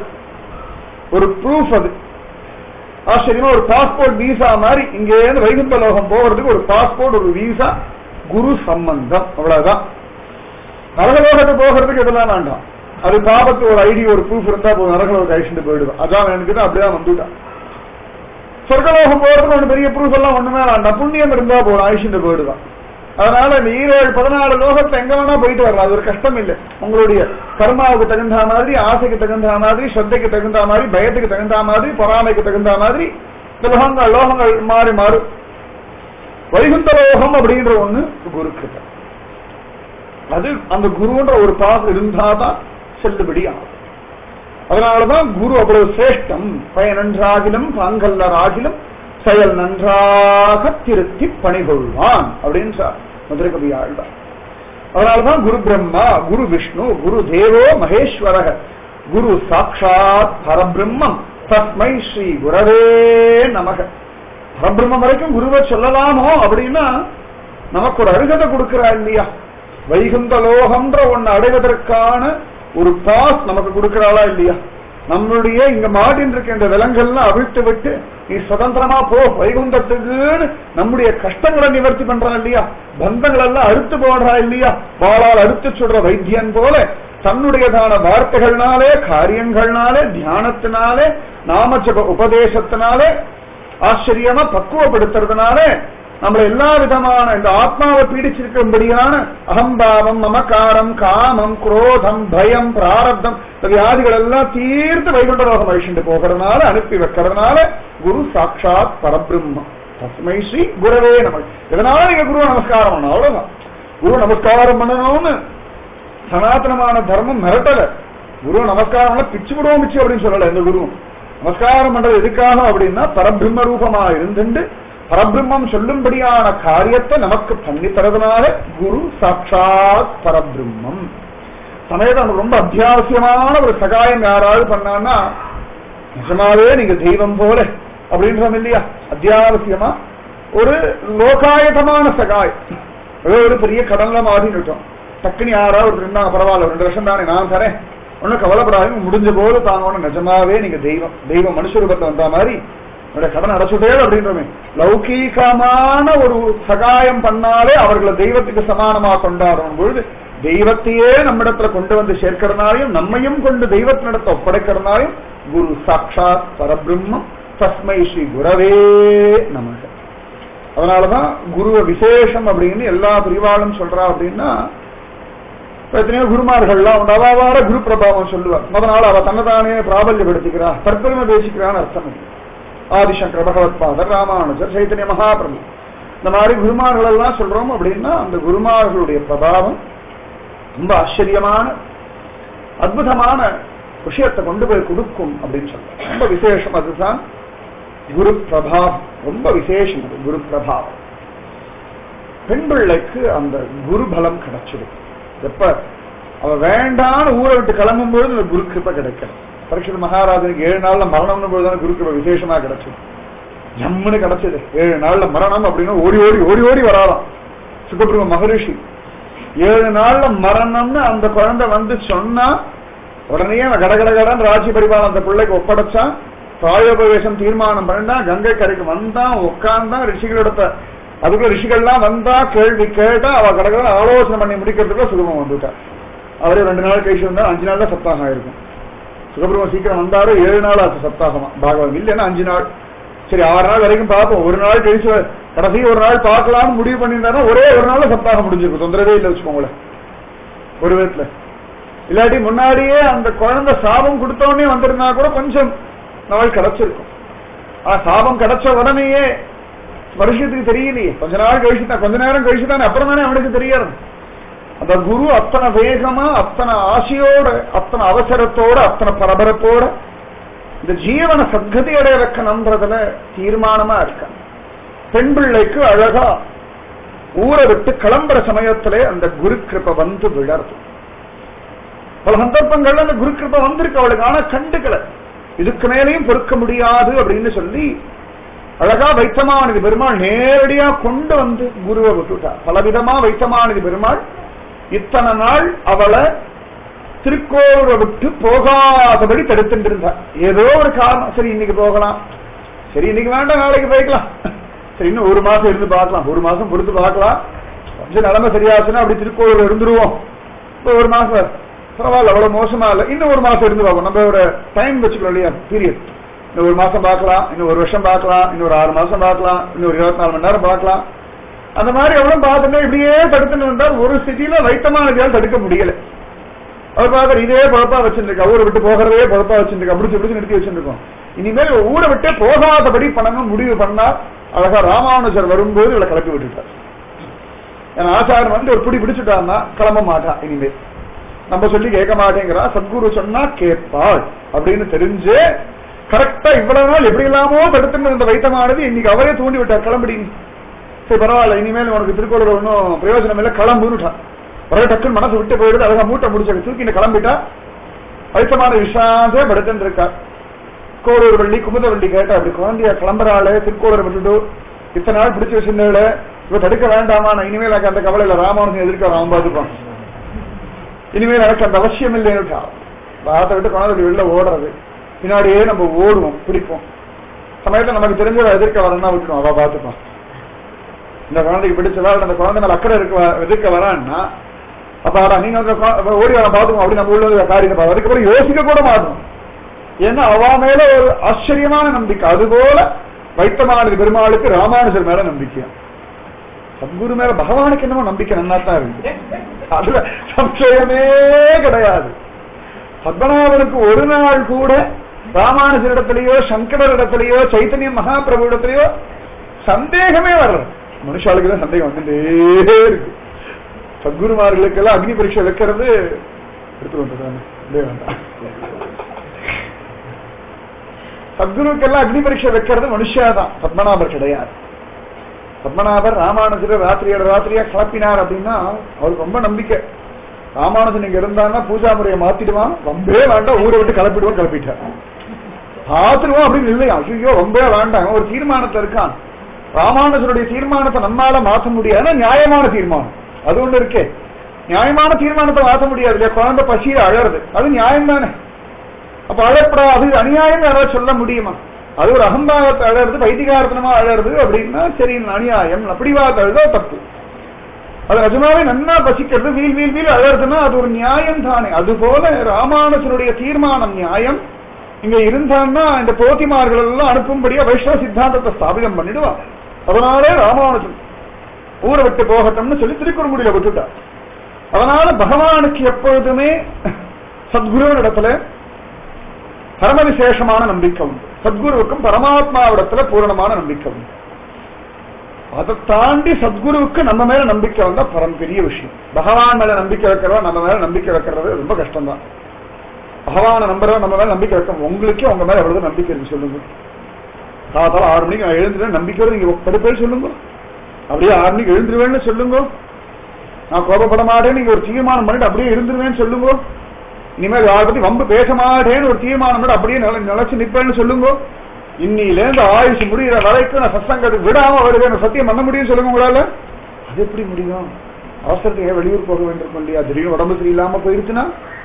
ஒரு ப்ரூஃப் அது ஆச்சரியமா ஒரு பாஸ்போர்ட் வீசா மாதிரி இங்கே இருந்து வைகுந்த லோகம் போகிறதுக்கு ஒரு பாஸ்போர்ட் ஒரு வீசா குரு சம்பந்தம் அவ்வளவுதான் நரகலோகத்துக்கு போகிறதுக்கு இதெல்லாம் வேண்டாம் அது பாபத்து ஒரு ஐடி ஒரு ப்ரூஃப் இருந்தா போதும் நரகலோகம் அழிச்சுட்டு போயிடுவோம் அதான் எனக்கு அப்படிதான் வந்துட்டான் சொர்க்கலோகம் போறதுக்கு ஒண்ணு பெரிய ப்ரூஃப் எல்லாம் ஒண்ணுமே வேண்டாம் புண்ணியம் இருந்தா போதும் அழிச்சுட்டு போயிடுவான் அதனால இந்த ஈரோடு பதினாலு லோகத்தை எங்க வேணா போயிட்டு வரலாம் அது ஒரு கஷ்டம் இல்லை உங்களுடைய கர்மாவுக்கு தகுந்த மாதிரி ஆசைக்கு தகுந்த மாதிரி ஸ்ரத்தைக்கு தகுந்த மாதிரி பயத்துக்கு தகுந்த மாதிரி பொறாமைக்கு தகுந்த மாதிரி இந்த லோகங்கள் லோகங்கள் மாறி மாறும் வைகுந்த லோகம் அப்படின்ற ஒண்ணு குரு கிட்ட அது அந்த குருன்ற ஒரு பாஸ் இருந்தாதான் செல்லுபடி ஆகும் அதனாலதான் குரு அவ்வளவு சிரேஷ்டம் பயனன்றாகிலும் பாங்கல்லராகிலும் செயல் நன்றாக திருத்தி பணிகொள்வான் அப்படின்னு சார் மதுரை கவி ஆழ்வார் அதனாலதான் குரு பிரம்மா குரு விஷ்ணு குரு தேவோ மகேஸ்வரக குரு சாட்சாத் பரபிரம்மம் தஸ்மை ஸ்ரீ குரவே நமக பரபிரம்மம் வரைக்கும் குருவை சொல்லலாமோ அப்படின்னா நமக்கு ஒரு அருகதை கொடுக்கிறா இல்லையா வைகுந்த லோகம்ன்ற ஒண்ணு அடைவதற்கான ஒரு பாஸ் நமக்கு கொடுக்கிறாளா இல்லையா நம்மளுடைய இங்க மாட்டின் இருக்க இந்த விலங்கெல்லாம் அவிழ்த்து விட்டு நீ சுதந்திரமா போ வைகுந்தத்துக்குன்னு நம்முடைய கஷ்டங்களை நிவர்த்தி பண்றான் இல்லையா பந்தங்கள் எல்லாம் அறுத்து போடுறா இல்லையா வாளால் அறுத்து சொல்ற வைத்தியன் போல தன்னுடையதான வார்த்தைகள்னாலே காரியங்கள்னாலே தியானத்தினாலே நாமஜப உபதேசத்தினாலே ஆச்சரியமா பக்குவப்படுத்துறதுனாலே நம்மள எல்லா விதமான இந்த ஆத்மாவை பீடிச்சிருக்கும்படியான அகம்பாவம் மமகாரம் காமம் குரோதம் பயம் பிராரப்தம் இந்த வியாதிகள் எல்லாம் தீர்த்து வைகுண்ட லோகம் அழிச்சுட்டு போகிறதுனால அனுப்பி வைக்கிறதுனால குரு சாட்சாத் பரபிரம்மம் தஸ்மை ஸ்ரீ குருவே நமக்கு இதனால நீங்க குரு நமஸ்காரம் பண்ணணும் அவ்வளவுதான் குரு நமஸ்காரம் பண்ணணும்னு சனாதனமான தர்மம் மிரட்டல குரு நமஸ்காரம் பிச்சு விடுவோம் பிச்சு அப்படின்னு சொல்லல எந்த குருவும் நமஸ்காரம் பண்றது எதுக்காக அப்படின்னா பரபிரம்ம ரூபமா இருந்துட்டு பரபிரம்மம் சொல்லும்படியான காரியத்தை நமக்கு பண்ணி தரதுனால குரு சாட்சாத் பரபிரம்மம் சமயத்தில் ரொம்ப அத்தியாவசியமான ஒரு சகாயம் யாராவது பண்ணான்னா நிஜமாவே நீங்க தெய்வம் போல அப்படின்றோம் இல்லையா அத்தியாவசியமா ஒரு லோகாயதமான சகாயம் ஏதோ ஒரு பெரிய கடன்ல மாறிட்டோம் டக்குனு யாராவது இருந்தாங்க பரவாயில்ல ரெண்டு வருஷம் தானே நான் தரேன் ஒன்னும் கவலைப்படாதீங்க முடிஞ்ச போது தாங்க நிஜமாவே நீங்க தெய்வம் தெய்வம் மனுஷ ரூபத்தை வந்த மாதிரி என்னுடைய கடன் அடைச்சுட்டே அப்படின்றமே லௌகீகமான ஒரு சகாயம் பண்ணாலே அவர்களை தெய்வத்துக்கு சமானமா கொண்டாடும் பொழுது தெய்வத்தையே நம்மிடத்துல கொண்டு வந்து சேர்க்கிறதுனாலையும் நம்மையும் கொண்டு தெய்வத்தினிடத்தை ஒப்படைக்கிறதுனாலையும் குரு சாட்சாத் பரபிரம்மம் தஸ்மை ஸ்ரீ குரவே நமக அதனாலதான் குருவ விசேஷம் அப்படின்னு எல்லா பிரிவாளும் சொல்றா அப்படின்னா இப்ப எத்தனையோ குருமார்கள்லாம் உண்டு அவாவார குரு பிரபாவம் சொல்லுவார் முத நாள் அவ தன்னைத்தானே பிராபல்யப்படுத்திக்கிறா தற்பெருமை பேசிக்கிறான்னு அர்த்தம் இல்லை ஆதிசங்கர பகவத் பாதர் ராமானுஜர் சைத்தன்ய மகாபிரபு இந்த மாதிரி குருமார்கள் எல்லாம் சொல்றோம் அப்படின்னா அந்த குருமார்களுடைய பிரபாவம் ரொம்ப ஆச்சரியமான அற்புதமான விஷயத்தை கொண்டு போய் கொடுக்கும் அப்படின்னு சொல்றோம் ரொம்ப விசேஷம் அதுதான் குரு பிரபாவம் ரொம்ப விசேஷம் அது குரு பிரபாவம் பெண் பிள்ளைக்கு அந்த குரு பலம் கிடைச்சிடும் எப்ப அவ வேண்டான்னு ஊரை விட்டு கிளம்பும் பொழுது இந்த குரு கிருப்பை கிடைக்கணும் பரீட்சை மகாராஜனுக்கு ஏழு நாள்ல மரணம்னு போது தான் குரு கிருப்பை விசேஷமா கிடைச்சது ஜம்முன்னு கிடைச்சது ஏழு நாள்ல மரணம் அப்படின்னு ஓடி ஓடி ஓடி ஓடி வராலாம் சுகபிரம மகரிஷி ஏழு நாள்ல மரணம்னு அந்த குழந்தை வந்து சொன்னா உடனே அவன் கடகட கடன் ராஜ்ய பரிபாலம் அந்த பிள்ளைக்கு ஒப்படைச்சான் பிராயோபவேசம் தீர்மானம் பண்ணா கங்கை கரைக்கு வந்தான் உட்கார்ந்தான் ரிஷிகளோட அதுக்குள்ள ரிஷிகள்லாம் வந்தா கேள்வி கேட்டா அவ கடகட ஆலோசனை பண்ணி முடிக்கிறதுக்குள்ள சுகமம் வந்துட்டா அவரே ரெண்டு நாள் கழிச்சு வந்தா அஞ்சு நாள் தான் சப்தாகம் ஆயிருக்கும் சுகபிரமம் சீக்கிரம் வந்தாரு ஏழு நாள் ஆச்சு சப்தாகமா பாகவதம் இல்லைன்னா அஞ்சு நாள் சரி ஆறு நாள் வரைக்கும் பார்ப்போம் ஒரு நாள் கழிச்சு கடைசி ஒரு நாள் பார்க்கலாம்னு முடிவு பண்ணியிருந்தாருன்னா ஒரே ஒரு நாள்ல சப்தாகம் முடிஞ்சிருக்கும் தொந்தரவே இல்லை வச்சுக்கோங்களேன் ஒரு விதத்துல இல்லாட்டி முன்னாடியே அந்த குழந்தை சாபம் கொடுத்தவொடனே வந்திருந்தா கூட கொஞ்சம் நாள் கிடைச்சிருக்கும் ஆனா சாபம் கிடைச்ச உடனேயே வருஷத்துக்கு தெரியலையே கொஞ்ச நாள் கழிச்சு தான் கொஞ்ச நேரம் கழிச்சு தானே அப்புறம் தானே அவனுக்கு தெரியறது அந்த குரு அத்தனை வேகமா அத்தனை ஆசையோட அத்தனை அவசரத்தோட அத்தனை பரபரப்போட இந்த ஜீவன சத்கதி அடைய வைக்கணும்ன்றதுல தீர்மானமா இருக்க பெண் பிள்ளைக்கு அழகா ஊரை விட்டு கிளம்புற சமயத்திலே அந்த குரு கிருப்ப வந்து விழருது பல சந்தர்ப்பங்கள்ல அந்த குரு கிருப்ப வந்திருக்கு அவளுக்கு ஆனா கண்டுக்கல இதுக்கு மேலேயும் பொறுக்க முடியாது அப்படின்னு சொல்லி அழகா வைத்தமானது பெருமாள் நேரடியா கொண்டு வந்து குருவை விட்டுட்டார் பலவிதமா வைத்தமானது பெருமாள் இத்தனை நாள் அவளை திருக்கோவிலை விட்டு போகாதபடி தடுத்துட்டு இருந்தார் ஏதோ ஒரு காரணம் சரி இன்னைக்கு போகலாம் சரி இன்னைக்கு வேண்டாம் நாளைக்கு போய்க்கலாம் சரி இன்னும் ஒரு மாசம் இருந்து பார்க்கலாம் ஒரு மாசம் பொறுத்து பார்க்கலாம் கொஞ்சம் நிலைமை சரியாச்சுன்னா அப்படி திருக்கோவில் இருந்துருவோம் இப்போ ஒரு மாசம் பரவாயில்ல அவ்வளவு மோசமா இல்லை இன்னும் ஒரு மாசம் இருந்து பார்ப்போம் நம்ம ஒரு டைம் வச்சுக்கலாம் இல்லையா பீரியட் இன்னும் ஒரு மாசம் பார்க்கலாம் இன்னும் ஒரு வருஷம் பார்க்கலாம் இன்னும் ஒரு ஆறு மாசம் பார்க்கலாம் இன்னும் ஒரு இருபத்தி நாலு மணி நேரம் பார்க்கலாம் அந்த மாதிரி எவ்வளவு பார்த்துட்டு இப்படியே தடுத்துட்டு வந்தால் ஒரு ஸ்திதியில வைத்தமானதால் தடுக்க முடியல அவர் பார்க்கற இதே பொழப்பா வச்சிருக்கா ஊரை விட்டு போகிறதே பொழப்பா வச்சிருக்கா பிடிச்சி பிடிச்சி நிறுத்தி வச்சிருக்கோம் இனிமேல் ஊரை விட்டே போகாதபடி பண்ணணும் முடிவு பண்ணா அழகா ராமானுஜர் வரும்போது இவளை கிளப்பி விட்டுட்டார் ஏன்னா ஆச்சாரன் வந்து ஒரு பிடி பிடிச்சுட்டான்னா கிளம்ப மாட்டா இனிமேல் நம்ம சொல்லி கேட்க மாட்டேங்கிறா சத்குரு சொன்னா கேட்பாள் அப்படின்னு தெரிஞ்சு கரெக்டா இவ்வளவு நாள் எப்படி இல்லாமோ தடுத்துட்டு இருந்த வைத்தமானது இன்னைக்கு அவரே தூண்டி விட்டார் கிளம்பிடி சரி பரவாயில்ல இனிமேல் உனக்கு திருக்கோளூர் ஒன்றும் பிரயோஜனம் இல்லை கிளம்புன்னுட்டான் ஒரே டக்குன்னு மனசு விட்டு போயிடுது அழகா மூட்டை முடிச்ச தூக்கி கிளம்பிட்டா வைத்தமான விஷாந்தே படுத்துட்டு இருக்கா கோளூர் வள்ளி குமுதவள்ளி கேட்டா அப்படி குழந்தைய கிளம்புறாளே திருக்கோளூர் விட்டுட்டு இத்தனை நாள் பிடிச்சு வச்சிருந்தாள் இவ தடுக்க வேண்டாமா நான் இனிமேல் எனக்கு அந்த கவலை இல்லை ராமானுஜன் எதிர்க்க அவன் பார்த்துப்பான் இனிமேல் எனக்கு அந்த அவசியம் இல்லைன்னு வார்த்தை விட்டு குழந்தை வெளில ஓடுறது பின்னாடியே நம்ம ஓடுவோம் பிடிப்போம் சமயத்துல நமக்கு தெரிஞ்சதை எதிர்க்க வரணும்னா விட்டுடும் அவ பார்த்துப்பான் இந்த குழந்தைக்கு பிடிச்சதா அந்த குழந்தை மேல அக்கறை இருக்க எதிர்க்க வரான்னா அப்ப ஆடா நீங்க வந்து கா- ஓடி வர பாத்துக்கோ அப்படி நம்ம உள்ள வந்து காரியத்தை பார்த்து அதுக்கப்புறம் யோசிக்க கூட மாட்டோம் ஏன்னா அவ மேல ஒரு ஆச்சரியமான நம்பிக்கை அதுபோல வைத்தமானது பெருமாளுக்கு ராமானுஜர் மேல நம்பிக்கை சத்குரு மேல பகவானுக்கு என்னமோ நம்பிக்கை நன்னா தான் இருக்கு அதுல சம்சயமே கிடையாது பத்மநாபனுக்கு ஒரு நாள் கூட ராமானுஜர் இடத்திலேயோ சங்கரர் இடத்திலேயோ சைத்தன்ய மகாபிரபு இடத்திலேயோ சந்தேகமே வர்ற மனுஷாளுக்கு தான் சந்தேகம் வந்துட்டே இருக்கு சத்குருமார்களுக்கெல்லாம் அக்னி பரீட்சை வைக்கிறது எடுத்து வந்துட்டாங்க இதே வேண்டாம் சத்குருக்கெல்லாம் அக்னி பரீட்சை வைக்கிறது மனுஷாதான் பத்மநாபர் கிடையாது பத்மநாபர் ராமானுஜர் ராத்திரியோட ராத்திரியா கிளப்பினார் அப்படின்னா அவருக்கு ரொம்ப நம்பிக்கை ராமானுஜன் இங்க இருந்தான்னா பூஜா முறையை மாத்திடுவான் ரொம்பவே வேண்டாம் ஊரை விட்டு கிளப்பிடுவான் கிளப்பிட்டார் பார்த்துருவோம் அப்படின்னு இல்லையா ஐயோ ரொம்பவே வேண்டாம் ஒரு தீர்மானத்துல இருக்கான் ராமானுஜருடைய தீர்மானத்தை நம்மால மாற்ற முடியாது நியாயமான தீர்மானம் அது ஒண்ணு இருக்கே நியாயமான தீர்மானத்தை மாற்ற முடியாது இல்லையா குழந்தை பசியில அழறது அது நியாயம் தானே அப்ப அழப்படா அது அநியாயம் யாராவது சொல்ல முடியுமா அது ஒரு அகம்பாவத்தை அழறது வைதிகாரத்தனமா அழறது அப்படின்னா சரி அநியாயம் அப்படிவாத அழுதா தப்பு அது நிஜமாவே நன்னா பசிக்கிறது வீல் வீல் வீல் அழறதுன்னா அது ஒரு நியாயம் தானே அது போல ராமானுஜனுடைய தீர்மானம் நியாயம் இங்க இருந்தான்னா இந்த போத்திமார்கள் எல்லாம் அனுப்பும்படியா வைஷ்ணவ சித்தாந்தத்தை ஸ்தாபிதம் பண்ணிடுவான் அதனாலே ராமானுஜன் ஊரை விட்டு போகட்டும்னு சொல்லி திருக்குறங்குடியில விட்டுட்டார் அதனால பகவானுக்கு எப்பொழுதுமே சத்குருவினிடத்துல பரம விசேஷமான நம்பிக்கை உண்டு சத்குருவுக்கும் பரமாத்மாவிடத்துல பூரணமான நம்பிக்கை உண்டு அதை தாண்டி சத்குருவுக்கு நம்ம மேல நம்பிக்கை வந்தா பரம் பெரிய விஷயம் பகவான் மேல நம்பிக்கை வைக்கிறதா நம்ம மேல நம்பிக்கை வைக்கிறது ரொம்ப கஷ்டம்தான் பகவானை நம்புறவா நம்ம மேல நம்பிக்கை வைக்க உங்களுக்கே உங்க மேல எவ்வளவு நம்பிக்கை இருக்கு சொல்லுங்க காத்தால ஆறு மணிக்கு நான் எழுந்துருவேன் நம்பிக்கையோட நீங்க படுப்பேன்னு சொல்லுங்க அப்படியே ஆறு மணிக்கு எழுந்துருவேன்னு சொல்லுங்க நான் கோபப்பட மாட்டேன் நீங்க ஒரு தீர்மானம் பண்ணிட்டு அப்படியே இருந்துருவேன்னு சொல்லுங்க இனிமேல் யாரை பத்தி வம்பு பேச மாட்டேன்னு ஒரு தீர்மானம் பண்ணி அப்படியே நில நிலைச்சு நிப்பேன்னு சொல்லுங்க இன்னில இருந்து ஆயுசு முடிகிற வரைக்கும் நான் சத்சங்கத்துக்கு விடாம வருவேன் சத்தியம் பண்ண முடியும் சொல்லுங்க உங்களால அது எப்படி முடியும் அவசரத்துக்கு வெளியூர் போக வேண்டியிருக்கும் இல்லையா திடீர்னு உடம்பு சரியில்லாம போயிருச்சுன்னா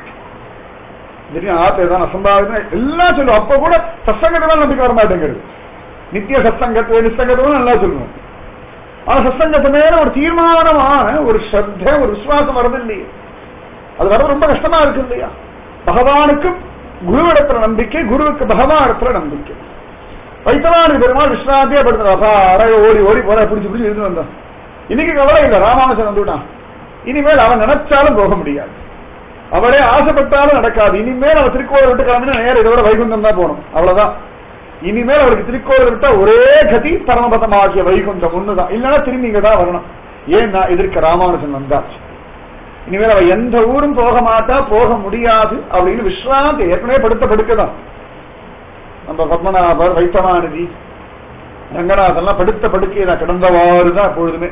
திடீர்னு ஆத்த ஏதாவது அசம்பாவிதம் எல்லாம் சொல்லுவோம் அப்ப கூட சத்சங்கத்தை நம்பிக்கை வர மாட்டேங்கிறது நித்திய சத்சங்கத்தை நிசங்கத்தை நல்லா சொல்லுவோம் ஆனா சத்சங்கத்து மேல ஒரு தீர்மானமான ஒரு ஸ்ரத்த ஒரு விசுவாசம் வரது இல்லையே அது வர ரொம்ப கஷ்டமா இருக்கு இல்லையா பகவானுக்கு குருவிடத்துல நம்பிக்கை குருவுக்கு பகவானிடத்துல நம்பிக்கை வைத்தவானு பெருமாள் விஸ்வநாத்தியே படுத்துறா அழக ஓடி ஓடி போற பிடிச்சு பிடிச்சு இருந்து வந்தான் இன்னைக்கு கவலை இல்லை ராமானுஜன் வந்துட்டான் இனிமேல் அவன் நினைச்சாலும் போக முடியாது அவளே ஆசைப்பட்டாலும் நடக்காது இனிமேல் அவன் திருக்கோவில் விட்டு கிளம்பினா நேரம் இதோட வைகுந்தம் தான் போகணும் அவ்வளவுதான் இனிமேல் அவளுக்கு திருக்கோவில் விட்டா ஒரே கதி பரமபதமாகிய வைகுண்டம் ஒண்ணுதான் இல்லைன்னா திரும்பி இங்க தான் வரணும் ஏன்னா எதிர்க்க ராமானுஜன் வந்தாச்சு இனிமேல் அவ எந்த ஊரும் போக மாட்டா போக முடியாது அப்படின்னு விஸ்ராந்தி ஏற்கனவே படுத்த படுக்கதான் நம்ம பத்மநாபர் வைத்தமானதி ரங்கநாதெல்லாம் படுத்த படுக்கையில கிடந்தவாறு தான் எப்பொழுதுமே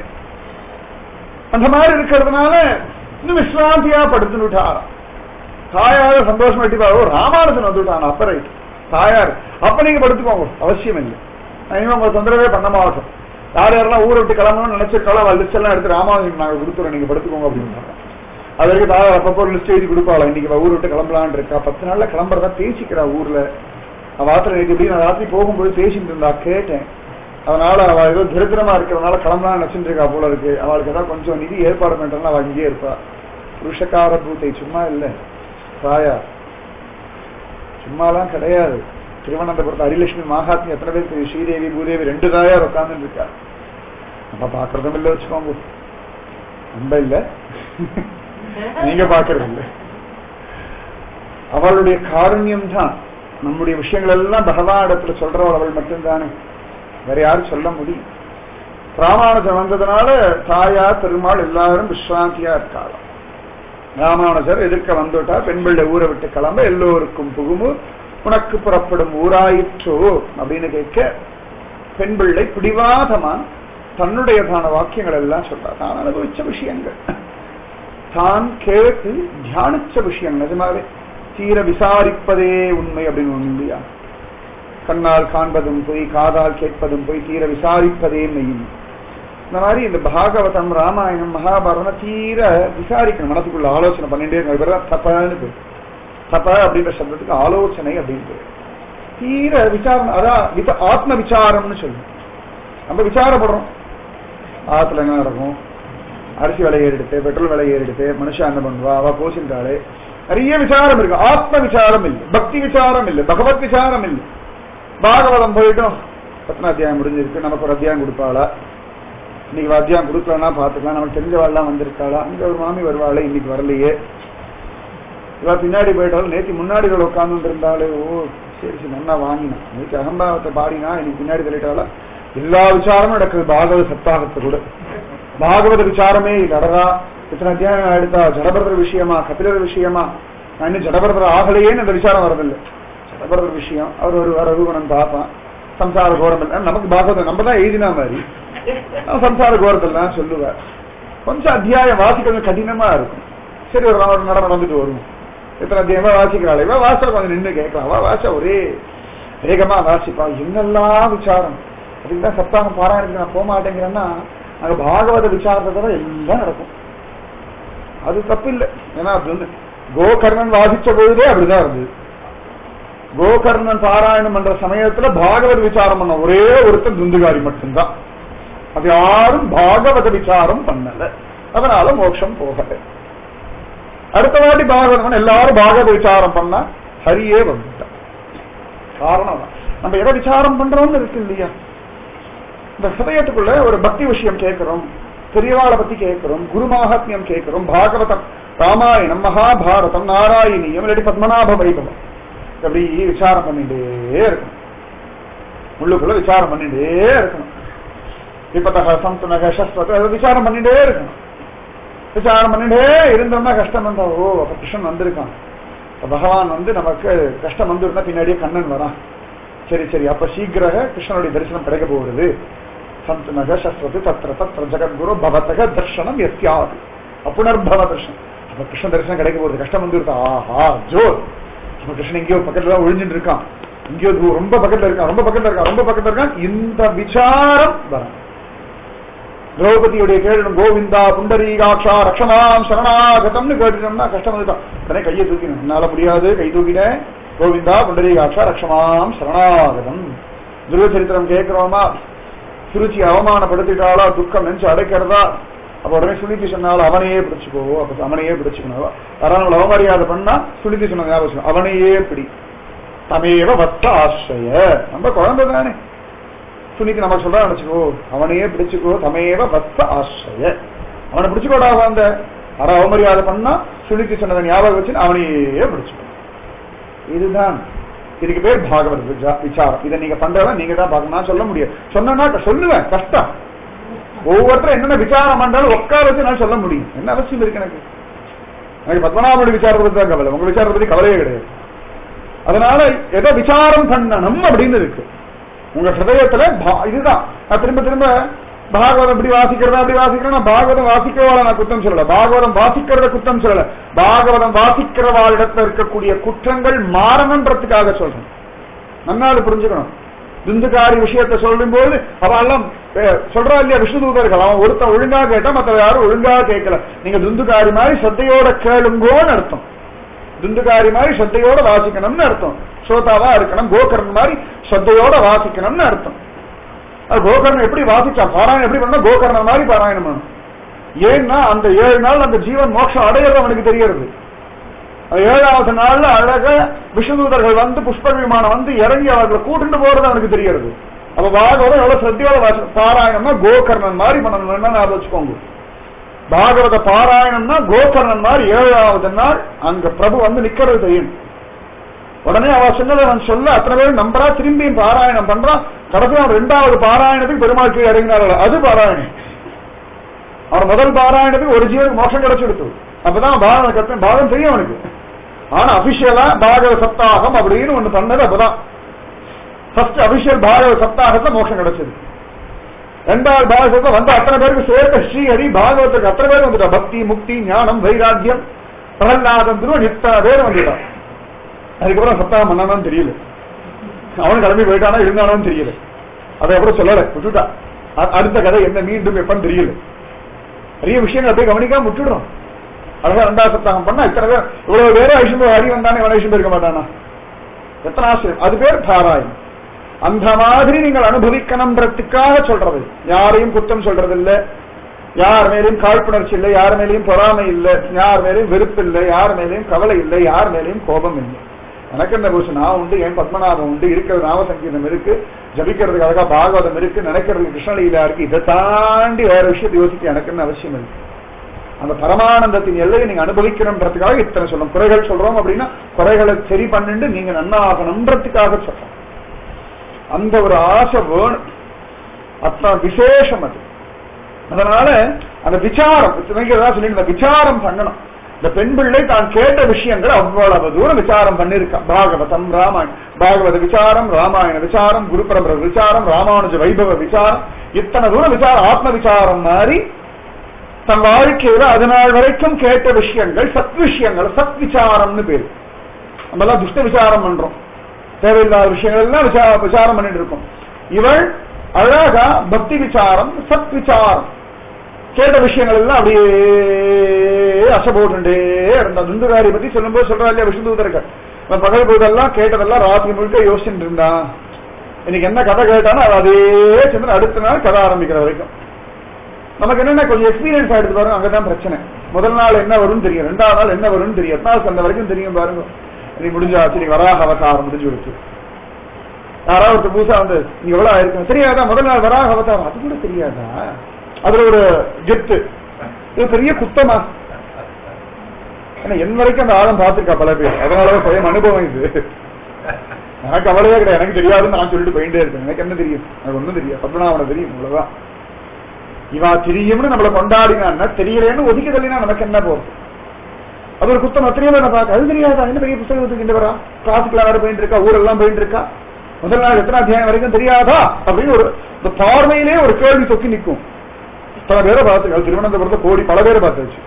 அந்த மாதிரி இருக்கிறதுனால இன்னும் விஸ்ராந்தியா படுத்துனுட்டா தாயார சந்தோஷம் வெட்டிப்பா ஓ ராமானுஜன் வந்துட்டான் அப்ப ரைட் தாயார் அப்ப நீங்க படுத்துக்கோங்க அவசியம் இல்லை நான் இனிமே உங்களை தொந்தரவே பண்ண மாட்டோம் யார் யாரெல்லாம் ஊரை விட்டு கிளம்பணும்னு நினைச்சிருக்காளோ லிஸ்ட் எல்லாம் எடுத்து ராமானுஜன் நாங்க கொடுத்துறோம் நீங்க படுத்துக்கோங்க அப்படின்னு அது வரைக்கும் தாயார் அப்பப்போ ஒரு லிஸ்ட் எழுதி கொடுப்பாளா இன்னைக்கு ஊர் விட்டு கிளம்பலான் இருக்கா பத்து நாள்ல கிளம்புறதா பேசிக்கிறா ஊர்ல அவ ஆத்திர நேற்று எப்படி நான் ராத்திரி போகும்போது பேசிட்டு இருந்தா கேட்டேன் அதனால அவ ஏதோ திருத்திரமா இருக்கிறதுனால கிளம்பலாம் நினைச்சுட்டு இருக்கா போல இருக்கு அவளுக்கு ஏதாவது கொஞ்சம் நிதி ஏற்பாடு பண்ணிட்டா அவ இங்கேயே இருப்பா புருஷக்கார பூத்தை சும்மா இல்ல தாயா சும்மாலாம் கிடையாது திருவனந்தபுரத்து ஹரிலட்சுமி மகாத்மி எத்தனை பேர் தெரியும் ஸ்ரீதேவி பூதேவி ரெண்டு தாயார் உட்கார்ந்து இருக்கா நம்ம பாக்குறதும் இல்ல வச்சுக்கோங்க நம்ம இல்ல நீங்க பாக்குறது இல்ல அவளுடைய காருண்யம் தான் நம்முடைய விஷயங்கள் எல்லாம் பகவானிடத்துல சொல்றவள் அவள் மட்டும்தானே வேற யாரும் சொல்ல முடியும் ராமானுஜர் வந்ததுனால தாயார் பெருமாள் எல்லாரும் விஸ்ராந்தியா இருக்காளாம் ராமானுஜர் எதிர்க்க வந்துட்டா பெண் பிள்ளை ஊரை விட்டு கிளம்ப எல்லோருக்கும் புகுமு உனக்கு புறப்படும் ஊராயிற்றோ அப்படின்னு கேட்க பெண் பிள்ளை பிடிவாதமா தன்னுடையதான வாக்கியங்கள் எல்லாம் சொல்றா தான் அனுபவிச்ச விஷயங்கள் தான் கேட்டு தியானிச்ச விஷயம் நிஜமாவே தீர விசாரிப்பதே உண்மை அப்படின்னு ஒண்ணு இல்லையா கண்ணால் காண்பதும் போய் காதால் கேட்பதும் போய் தீர விசாரிப்பதே மெய்யும் இந்த மாதிரி இந்த பாகவதம் ராமாயணம் மகாபாரதம் தீர விசாரிக்கணும் மனசுக்குள்ள ஆலோசனை பண்ணிட்டே இருக்கணும் இவரெல்லாம் தப்பான்னு பேர் தப்ப அப்படின்ற சப்தத்துக்கு ஆலோசனை அப்படின்னு பேர் தீர விசாரணை அதான் வித ஆத்ம விசாரம்னு சொல்லுவோம் நம்ம விசாரப்படுறோம் ஆத்துல என்ன நடக்கும் அரிசி விலை ஏறிடுத்து பெட்ரோல் விலை ஏறிடுத்து மனுஷன் என்ன பண்ணுவா அவ போசின்றாளே நிறைய விசாரம் இருக்கு ஆத்ம விசாரம் இல்லை பக்தி விசாரம் இல்லை பகவத் விசாரம் இல்லை பாகவதம் போயிட்டோம் பத்தன அத்தியாயம் முடிஞ்சிருக்கு நமக்கு ஒரு அத்தியாயம் கொடுப்பாளா இன்னைக்கு அத்தியாயம் கொடுக்கலன்னா பாத்துக்கலாம் நமக்கு தெரிஞ்சவாள்லாம் வந்திருக்காளா அங்க ஒரு மாமி வருவாளே இன்னைக்கு வரலையே இவ பின்னாடி போயிட்டாலும் நேற்று முன்னாடி உட்கார்ந்து இருந்தாலே ஓ சரி சரி நல்லா வாங்கினான் இன்னைக்கு அகம்பாவத்தை பாடினா இன்னைக்கு பின்னாடி தள்ளிட்டாளா எல்லா விசாரமும் நடக்குது பாகவத சப்தாகத்தை கூட பாகவத விசாரமே நடரா இத்தனை அத்தியாயம் எடுத்தா ஜடபரதர் விஷயமா கபிலர் விஷயமா நான் இன்னும் ஜடபரதர் ஆகலையேன்னு அந்த விசாரம் வரதில்லை ஜடபரதர் விஷயம் அவர் ஒரு வர ரூபணம் பார்ப்பான் சம்சார கோரம் இல்லை நமக்கு பாகவதம் நம்ம தான் எழுதினா மாதிரி அவன் சம்சார கோரத்தெல்லாம் சொல்லுவார் கொஞ்சம் அத்தியாயம் வாசிக்கிறது கடினமா இருக்கும் சரி ஒரு ஒரு நடம் நடந்துட்டு வருவோம் எத்தனை அத்தியாயமா வாசிக்கிறாள் இவன் வாசல் கொஞ்சம் நின்று கேட்கலாம் அவ வாச ஒரே வேகமா வாசிப்பா என்னெல்லாம் விசாரம் அதுக்கு தான் சப்தாகம் பாராயணத்துக்கு நான் போக மாட்டேங்கிறேன்னா அங்க பாகவத விசாரத்தை தவிர எல்லாம் நடக்கும் அது தப்பு இல்லை ஏன்னா அது வந்து கோகர்ணன் வாசிச்ச பொழுதே அப்படிதான் இருந்தது கோகர்ணன் பாராயணம் பண்ற சமயத்துல பாகவத விசாரம் பண்ண ஒரே ஒருத்தன் துந்துகாரி மட்டும்தான் அது யாரும் பாகவத விசாரம் பண்ணல அதனால மோட்சம் போகல அடுத்த வாட்டி பாகவதம் எல்லாரும் பாகவத விசாரம் பண்ணா ஹரியே வந்துட்டான் காரணம் தான். நம்ம எதை விசாரம் பண்றோம்னு இருக்கு இல்லையா இந்த ஹிருதயத்துக்குள்ள ஒரு பக்தி விஷயம் கேட்கிறோம் பெரியவாளை பத்தி கேட்கிறோம் குருமாகாத்மியம் கேட்கிறோம் பாகவதம் ராமாயணம் மகாபாரதம் நாராயணியம் இல்லாட்டி பத்மநாப வைபவம் அப்படி விசாரம் பண்ணிட்டே இருக்கணும் உள்ளுக்குள்ள விசாரம் பண்ணிட்டே இருக்கணும் விபத்தக சந்துனக சஸ்வத விசாரம் பண்ணிட்டே இருக்கணும் விசாரம் பண்ணிட்டே இருந்தோம்னா கஷ்டம் வந்தா ஓ அப்ப கிருஷ்ணன் வந்திருக்கான் அப்ப பகவான் வந்து நமக்கு கஷ்டம் வந்திருந்தா பின்னாடியே கண்ணன் வரான் சரி சரி அப்ப சீக்கிரக கிருஷ்ணனுடைய தரிசனம் கிடைக்க போகிறது சந்துனக சஸ்வத்து தத்திர தத்திர ஜெகத்குரு பவத்தக தர்ஷனம் எத்தியாது அப்புனர்பவ தர்ஷனம் அப்ப கிருஷ்ண தரிசனம் கிடைக்க போகிறது கஷ்டம் வந்துருக்கா ஆஹா ஜோர் அப்ப கிருஷ்ணன் எங்கேயோ பக்கத்துல தான் ஒழிஞ்சுட்டு இருக்கான் எங்கேயோ தூ- ரொம்ப பக்கத்துல இருக்கான் ரொம்ப பக்கத்துல இருக்கான் ரொம்ப பக்கத்துல இருக்கான் இந்த விசாரம் வரும் திரௌபதியுடைய கேள்வி கோவிந்தா புண்டரீகாட்சா ரக்ஷமாம் சரணாகதம்னு கேட்டுட்டோம்னா கஷ்டம் வந்துட்டான் உடனே கையை தூக்கினேன் என்னால முடியாது கை தூக்கினேன் கோவிந்தா புண்டரீகாட்சா ரக்ஷமாம் சரணாகதம் துருவ சரித்திரம் கேட்கிறோமா திருச்சி அவமானப்படுத்திட்டாளா துக்கம் நினைச்சு அடைக்கிறதா அப்ப உடனே சுனிதி சொன்னாலும் அவனையே பிடிச்சுக்கோ அப்ப அவனையே பிடிச்சுக்கணும் யாராவது அவமரியாதை பண்ணா சுனிதி சொன்ன ஞாபகம் வச்சுக்கோ. அவனையே பிடி தமேவ வத்த ஆசிரிய நம்ம குழந்தை தானே சுனிக்கு நம்ம சொல்ற நினைச்சுக்கோ அவனையே பிடிச்சுக்கோ தமேவ வத்த ஆசிரிய அவனை பிடிச்சுக்கோடா அந்த அற அவமரியாதை பண்ணா சுனிக்கு சொன்னதை ஞாபகம் வச்சு அவனையே பிடிச்சுக்கோ இதுதான் இதுக்கு பேர் பாகவத் விஜா- விசாரம் இதை நீங்க பண்றதா நீங்க தான் பார்க்கணும் நான் சொல்ல முடியும் சொன்னா சொல்லுவேன் கஷ்டம் ஒவ்வொருத்தரும் என்னென்ன விசாரம் பண்ணாலும் உட்கார வச்சு நான் சொல்ல முடியும் என்ன அவசியம் இருக்கு எனக்கு எனக்கு பத்மநாபனுடைய விசாரத்தை பத்தி தான் கவலை உங்க விசாரத்தை பத்தி கவலையே கிடையாது அதனால எதை விசாரம் பண்ணணும் அப்படின்னு இருக்கு உங்க ஹிருதயத்துல பா- இதுதான் நான் திரும்ப திரும்ப பாகவதம் இப்படி வாசிக்கிறதா அப்படி வாசிக்கிறேன் பாகவதம் வாசிக்கிறவாள நான் குத்தம் சொல்லல பாகவதம் வாசிக்கிறத குத்தம் சொல்லல பாகவதம் வாசிக்கிறவாளிடத்துல இருக்கக்கூடிய குற்றங்கள் மாறணுன்றதுக்காக சொல்றேன் நன்னால புரிஞ்சுக்கணும் துந்துகாரி விஷயத்தை சொல்லும்போது அவெல்லாம் அஹ், சொல்றா இல்லையா விஷ்ணு தூதர்கள் அவன் ஒருத்தன் ஒழுங்கா கேட்டா மத்த யாரும் ஒழுங்கா கேட்கல நீங்க துந்துகாரி மாதிரி சத்தையோட கேளுங்கோன்னு அர்த்தம் துந்துகாரி மாதிரி சத்தையோட வாசிக்கணும்னு அர்த்தம் ஸ்ரோதாவா இருக்கணும் கோகர்ணன் மாதிரி சத்தையோட வாசிக்கணும்னு அர்த்தம் அது கோகர்ணன் எப்படி வாசிச்சான் பாராயணம் எப்படி பண்ணா கோகர்ணன் மாதிரி பாராயணம் பண்ணணும் ஏன்னா அந்த ஏழு நாள் அந்த ஜீவன் மோட்சம் அடையிறது அவனுக்கு தெரியறது அந்த ஏழாவது நாள்ல அழகா விஷ்ணுதூதர்கள் வந்து புஷ்ப விமானம் வந்து இறங்கி அவர்களை கூட்டிட்டு போறது அவனுக்கு தெரியறது அப்ப பாகவதம் எவ்வளவு சத்தியோட வாசி பாராயணம்னா கோகர்ணன் மாதிரி பண்ணணும் ஞாபகம் வச்சுக்கோங்க பாகவத பாராயணம்னா கோகர்ணன் மாதிரி ஏழாவது நாள் அங்க பிரபு வந்து நிக்கிறது தெரியும் உடனே அவ சொன்னதை அவன் சொல்ல அத்தனை பேரும் நம்பரா திரும்பியும் பாராயணம் பண்றான் கடைசியா அவன் ரெண்டாவது பாராயணத்துக்கு பெருமாள் கீழே இறங்கினார்கள் அது பாராயணம் அவன் முதல் பாராயணத்துக்கு ஒரு ஜீவனுக்கு மோட்சம் கிடைச்சிடுத்து அப்பதான் பாகவத கத்தன் பாகம் தெரியும் அவனுக்கு ஆனா அபிஷியலா பாகவத சப்தாகம் அப்படின்னு ஒண்ணு பண்ணது அப்பதான் ஃபர்ஸ்ட் அபிஷியல் பாகவத சப்தாகத்துல மோட்சம் கிடைச்சது ரெண்டாவது பாகவதத்தை வந்து அத்தனை பேருக்கு சேர்த்த ஸ்ரீஹரி பாகவத்துக்கு அத்தனை பேர் வந்துட்டா பக்தி முக்தி ஞானம் வைராக்கியம் பிரகலாதம் திருவன் இத்தனை பேர் வந்துட்டான் அதுக்கப்புறம் சப்தாகம் பண்ணானு தெரியல அவனும் கிளம்பி போயிட்டானா இருந்தானு தெரியல அதை அப்புறம் சொல்லல விட்டுட்டா அ- அடுத்த கதை என்ன மீண்டும் எப்பன்னு தெரியல நிறைய விஷயங்கள் அப்படியே கவனிக்காம விட்டுடுறோம் அழகா ரெண்டாவது சப்தாகம் பண்ணா இத்தனை பேர் இவ்வளவு பேரும் ஐஷம் ஹரி வந்தானே இவன் ஐஷம் இருக்க மாட்டானா எத்தனை ஆசிரியம் அது பேர் பாராயணம் அந்த மாதிரி நீங்கள் அனுபவிக்கணும்ன்றதுக்காக சொல்றது யாரையும் குத்தம் சொல்றது இல்ல யார் மேலேயும் காழ்ப்புணர்ச்சி இல்லை யார் மேலேயும் பொறாமை இல்லை யார் மேலேயும் வெறுப்பு இல்லை யார் மேலேயும் கவலை இல்லை யார் மேலேயும் கோபம் இல்லை எனக்கு என்ன பூசு நான் உண்டு என் பத்மநாபம் உண்டு இருக்கிறது நாம சங்கீதம் இருக்கு ஜபிக்கிறதுக்கு அழகா பாகவதம் இருக்கு நினைக்கிறதுக்கு கிருஷ்ணலீலா இருக்கு இதை தாண்டி வேற விஷயத்தை யோசிக்க எனக்கு என்ன அவசியம் இல்லை அந்த பரமானந்தத்தின் எல்லையை நீங்க அனுபவிக்கணுன்றதுக்காக இத்தனை சொல்லும் குறைகள் சொல்றோம் அப்படின்னா குறைகளை சரி பண்ணிட்டு நீங்க நன்னாகணுன்றதுக்காக சொல்றோம் அந்த ஒரு ஆசை வேணும் அத்தனை விசேஷம் அது அதனால அந்த விசாரம் சொல்லிட்டு இந்த விசாரம் பண்ணணும் இந்த பெண் பிள்ளை தான் கேட்ட விஷயங்கள் அவ்வளவு தூரம் விசாரம் பண்ணிருக்கா பாகவதம் ராமாயணம் பாகவத விசாரம் ராமாயண விசாரம் குரு பரம்பர விசாரம் ராமானுஜ வைபவ விசாரம் இத்தனை தூரம் விசாரம் ஆத்ம விசாரம் மாதிரி தன் வாழ்க்கையில அது நாள் வரைக்கும் கேட்ட விஷயங்கள் சத் விஷயங்கள் சத் விசாரம்னு பேரு நம்ம எல்லாம் துஷ்ட விசாரம் பண்றோம் தேவையில்லாத விஷயங்கள் எல்லாம் விசா- விசாரம் பண்ணிட்டு இருக்கோம் இவள் அழகா பக்தி விசாரம் சத் விசாரம் கேட்ட விஷயங்கள் எல்லாம் அப்படியே அசை போட்டுட்டே இருந்தா துந்துகாரி பத்தி சொல்லும்போது சொல்றா இல்லையா விஷ்ணு தூதர்கள் அவன் பகல் போதெல்லாம் கேட்டதெல்லாம் ராத்திரி முழுக்க யோசிச்சுட்டு இருந்தான் இன்னைக்கு என்ன கதை கேட்டானோ அது அதே சென்று அடுத்த நாள் கதை ஆரம்பிக்கிற வரைக்கும் நமக்கு என்னென்ன கொஞ்சம் எக்ஸ்பீரியன்ஸ் ஆயிடுது பாருங்க அங்கதான் பிரச்சனை முதல் நாள் என்ன வரும்னு தெரியும் ரெண்டாவது நாள் என்ன வரும்னு தெரியும் எத்தனாவது அந்த வரைக்கும் தெரியும் பாருங்க நீ முடிஞ்சாச்சு நீ வராக அவதாரம் முடிஞ்சு வச்சு யாராவது ஒருத்தர் புதுசா வந்து நீங்க எவ்வளவு ஆயிருக்கும் தெரியாதா முதல் நாள் வராக அவதாரம் அது கூட தெரியாதா அதுல ஒரு கெத்து இது பெரிய குத்தமா ஏன்னா என் வரைக்கும் அந்த ஆழம் பார்த்திருக்கா பல பேர் அதனாலதான் பயம் அனுபவம் இது எனக்கு அவ்வளவே கிடையாது எனக்கு தெரியாதுன்னு நான் சொல்லிட்டு போயிட்டே இருக்கேன் எனக்கு என்ன தெரியும் எனக்கு ஒண்ணும் தெரியும் பத்மநாபனை தெரியும் அவ்வளவுதான் இவா தெரியும்னு நம்மளை கொண்டாடினா தெரியலன்னு ஒதுக்கி தள்ளினா நமக்கு என்ன போறது அது ஒரு குத்தம் அத்தனையோ நான் பார்க்க அது தெரியாதா என்ன பெரிய புத்தகம் தூக்கிட்டு வரா கிளாஸுக்குலாம் வேற போயிட்டு இருக்கா ஊரெல்லாம் போயிட்டு இருக்கா முதல் நாள் எத்தனை அத்தியாயம் வரைக்கும் தெரியாதா அப்படின்னு ஒரு இந்த பார்வையிலே ஒரு கேள்வி தொக்கி நிற்கும் பல பேரை பார்த்து திருவனந்தபுரத்துல கோடி பல பேரை பார்த்தாச்சு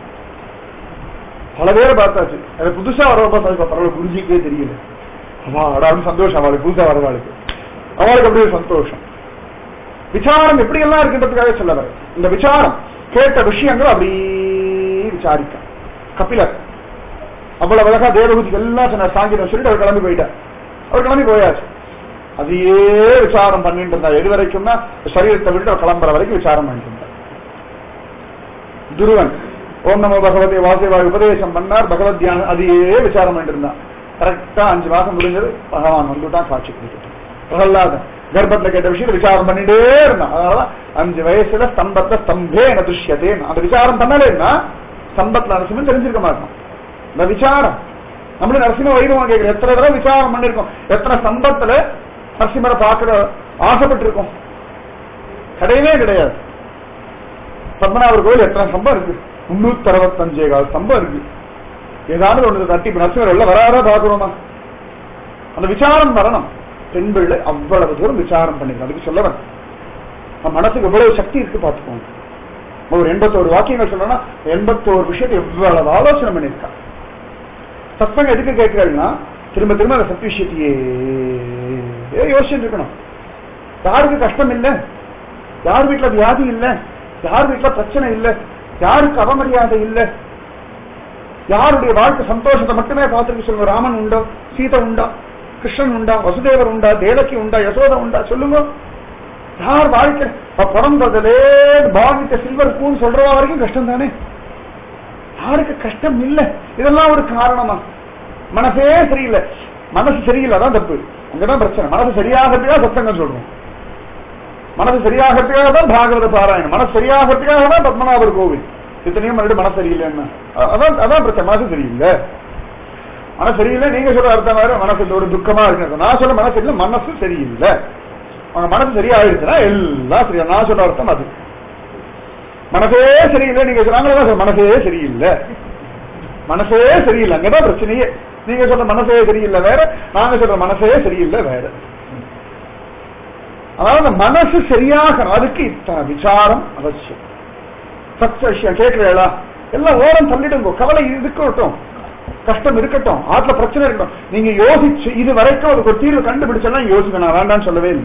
பல பேரை பார்த்தாச்சு அது புதுசா வரவங்க பரவாயில்ல குருஜிக்கே தெரியல அவா அடான்னு சந்தோஷம் அவளுக்கு புதுசா வரவாளுக்கு அவளுக்கு அப்படி ஒரு சந்தோஷம் விசாரம் எப்படி எல்லாம் இருக்குன்றதுக்காக சொல்ல வர இந்த விசாரம் கேட்ட விஷயங்கள் அப்படி விசாரிக்க கபிலர் அவ்வளவு அழகா தேவகுதிக்கு எல்லாம் சொன்னார் சாங்கிடம் சொல்லிட்டு அவர் கிளம்பி போயிட்டார் அவர் கிளம்பி போயாச்சு அதையே விசாரம் பண்ணிட்டு இருந்தார் எது வரைக்கும்னா சரீரத்தை விட்டு அவர் கிளம்புற வரைக்கும் விசாரம் பண்ணிட்டு இருந்தார் துருவன் ஓம் நமோ பகவதே வாசுதேவாய் உபதேசம் பண்ணார் பகவத் தியானம் அதையே விசாரம் பண்ணிட்டு இருந்தான் கரெக்டா அஞ்சு மாசம் முடிஞ்சது பகவான் வந்துட்டான் காட்சி கொடுத்துட்டான் பிரகல்லாதன் கர்ப்பத்துல கேட்ட விஷயத்தை விசாரம் பண்ணிட்டே இருந்தான் அதனாலதான் அஞ்சு வயசுல ஸ்தம்பத்தை ஸ்தம்பே என துஷ்யதே அந்த விசாரம் பண்ணலேன்னா ஸ்தம்பத்துல நரசிம்மன் தெரிஞ்சிருக்க மாட்டான் இந்த விசாரம் நம்மளும் நரசிம்ம வைரவம் கேட்கிற எத்தனை தடவை விசாரம் பண்ணிருக்கோம் எத்தனை ஸ்தம்பத்துல நரசிம்மரை பார்க்கிற ஆசைப்பட்டிருக்கோம் கிடையவே கிடையாது பத்மநாபர் கோயில் எத்தனை ஸ்தம்பம் இருக்கு முன்னூத்தி அறுபத்தஞ்சே கால் ஸ்தம்பம் இருக்கு ஏதாவது ஒன்று தட்டி இப்ப நரசிம்மர் உள்ள வராதா பாக்குறோமா அந்த விசாரம் வரணும் பெண் பிள்ளை அவ்வளவு தூரம் விசாரம் பண்ணிருக்கோம் அதுக்கு சொல்ல வரேன் நம்ம மனசுக்கு எவ்வளவு சக்தி இருக்கு பாத்துக்கோங்க ஒரு எண்பத்தோரு வாக்கியங்கள் சொல்லணும்னா எண்பத்தோரு விஷயத்தை எவ்வளவு ஆலோசனை பண்ணிருக்கா சத்சங்கம் எதுக்கு கேட்கிறேன்னா திரும்ப திரும்ப அந்த சத் விஷயத்தையே யோசிச்சுட்டு இருக்கணும் யாருக்கு கஷ்டம் இல்லை யார் வீட்டுல வியாதி இல்லை யார் வீட்டுல பிரச்சனை இல்லை யாருக்கு அவமரியாதை இல்லை யாருடைய வாழ்க்கை சந்தோஷத்தை மட்டுமே பார்த்துட்டு சொல்லுங்க ராமன் உண்டா சீதை உண்டா கிருஷ்ணன் உண்டா வசுதேவர் உண்டா தேவகி உண்டா யசோதா உண்டா சொல்லுங்க யார் வாழ்க்கை பிறந்ததுலே பாவித்த சில்வர் பூன்னு சொல்றவா வரைக்கும் கஷ்டம் தானே யாருக்கு கஷ்டம் இல்லை இதெல்லாம் ஒரு காரணமா மனசே சரியில்லை மனசு சரியில்லை அதான் தப்பு அங்கதான் பிரச்சனை மனசு சரியாகிறதுக்காக சத்தங்கம் சொல்றோம் மனசு சரியாகிறதுக்காக தான் பாகவத பாராயணம் மனசு சரியாகிறதுக்காக தான் பத்மநாபர் கோவில் இத்தனையும் மறுபடியும் மனசு சரியில்லைன்னா அதான் அதான் பிரச்சனை மனசு சரியில்லை மனசு சரியில்லை நீங்க சொல்ற அர்த்தம் வேற மனசு ஒரு துக்கமா இருக்கு நான் சொல்ற மனசு இல்லை மனசு சரியில்லை அவங்க மனசு சரியாயிடுச்சுன்னா எல்லாம் சரியா நான் சொல்ற அர்த்தம் அது மனசே சரியில்லை நீங்க சொன்னாங்க மனசே சரியில்லை மனசே சரியில்லை அங்கதான் பிரச்சனையே நீங்க சொல்ற மனசே சரியில்லை வேற நாங்க சொல்ற மனசே சரியில்லை வேற அதாவது மனசு சரியாகணும் அதுக்கு இத்தனை விசாரம் அவசியம் சத்த விஷயம் கேட்கிறீங்களா எல்லாம் ஓரம் தள்ளிடுங்க கவலை இருக்கட்டும் கஷ்டம் இருக்கட்டும் ஆத்துல பிரச்சனை இருக்கட்டும் நீங்க யோசிச்சு இது வரைக்கும் அதுக்கு ஒரு தீர்வு கண்டுபிடிச்சா யோசிக்க நான் வேண்டாம்னு சொல்லவே இல்லை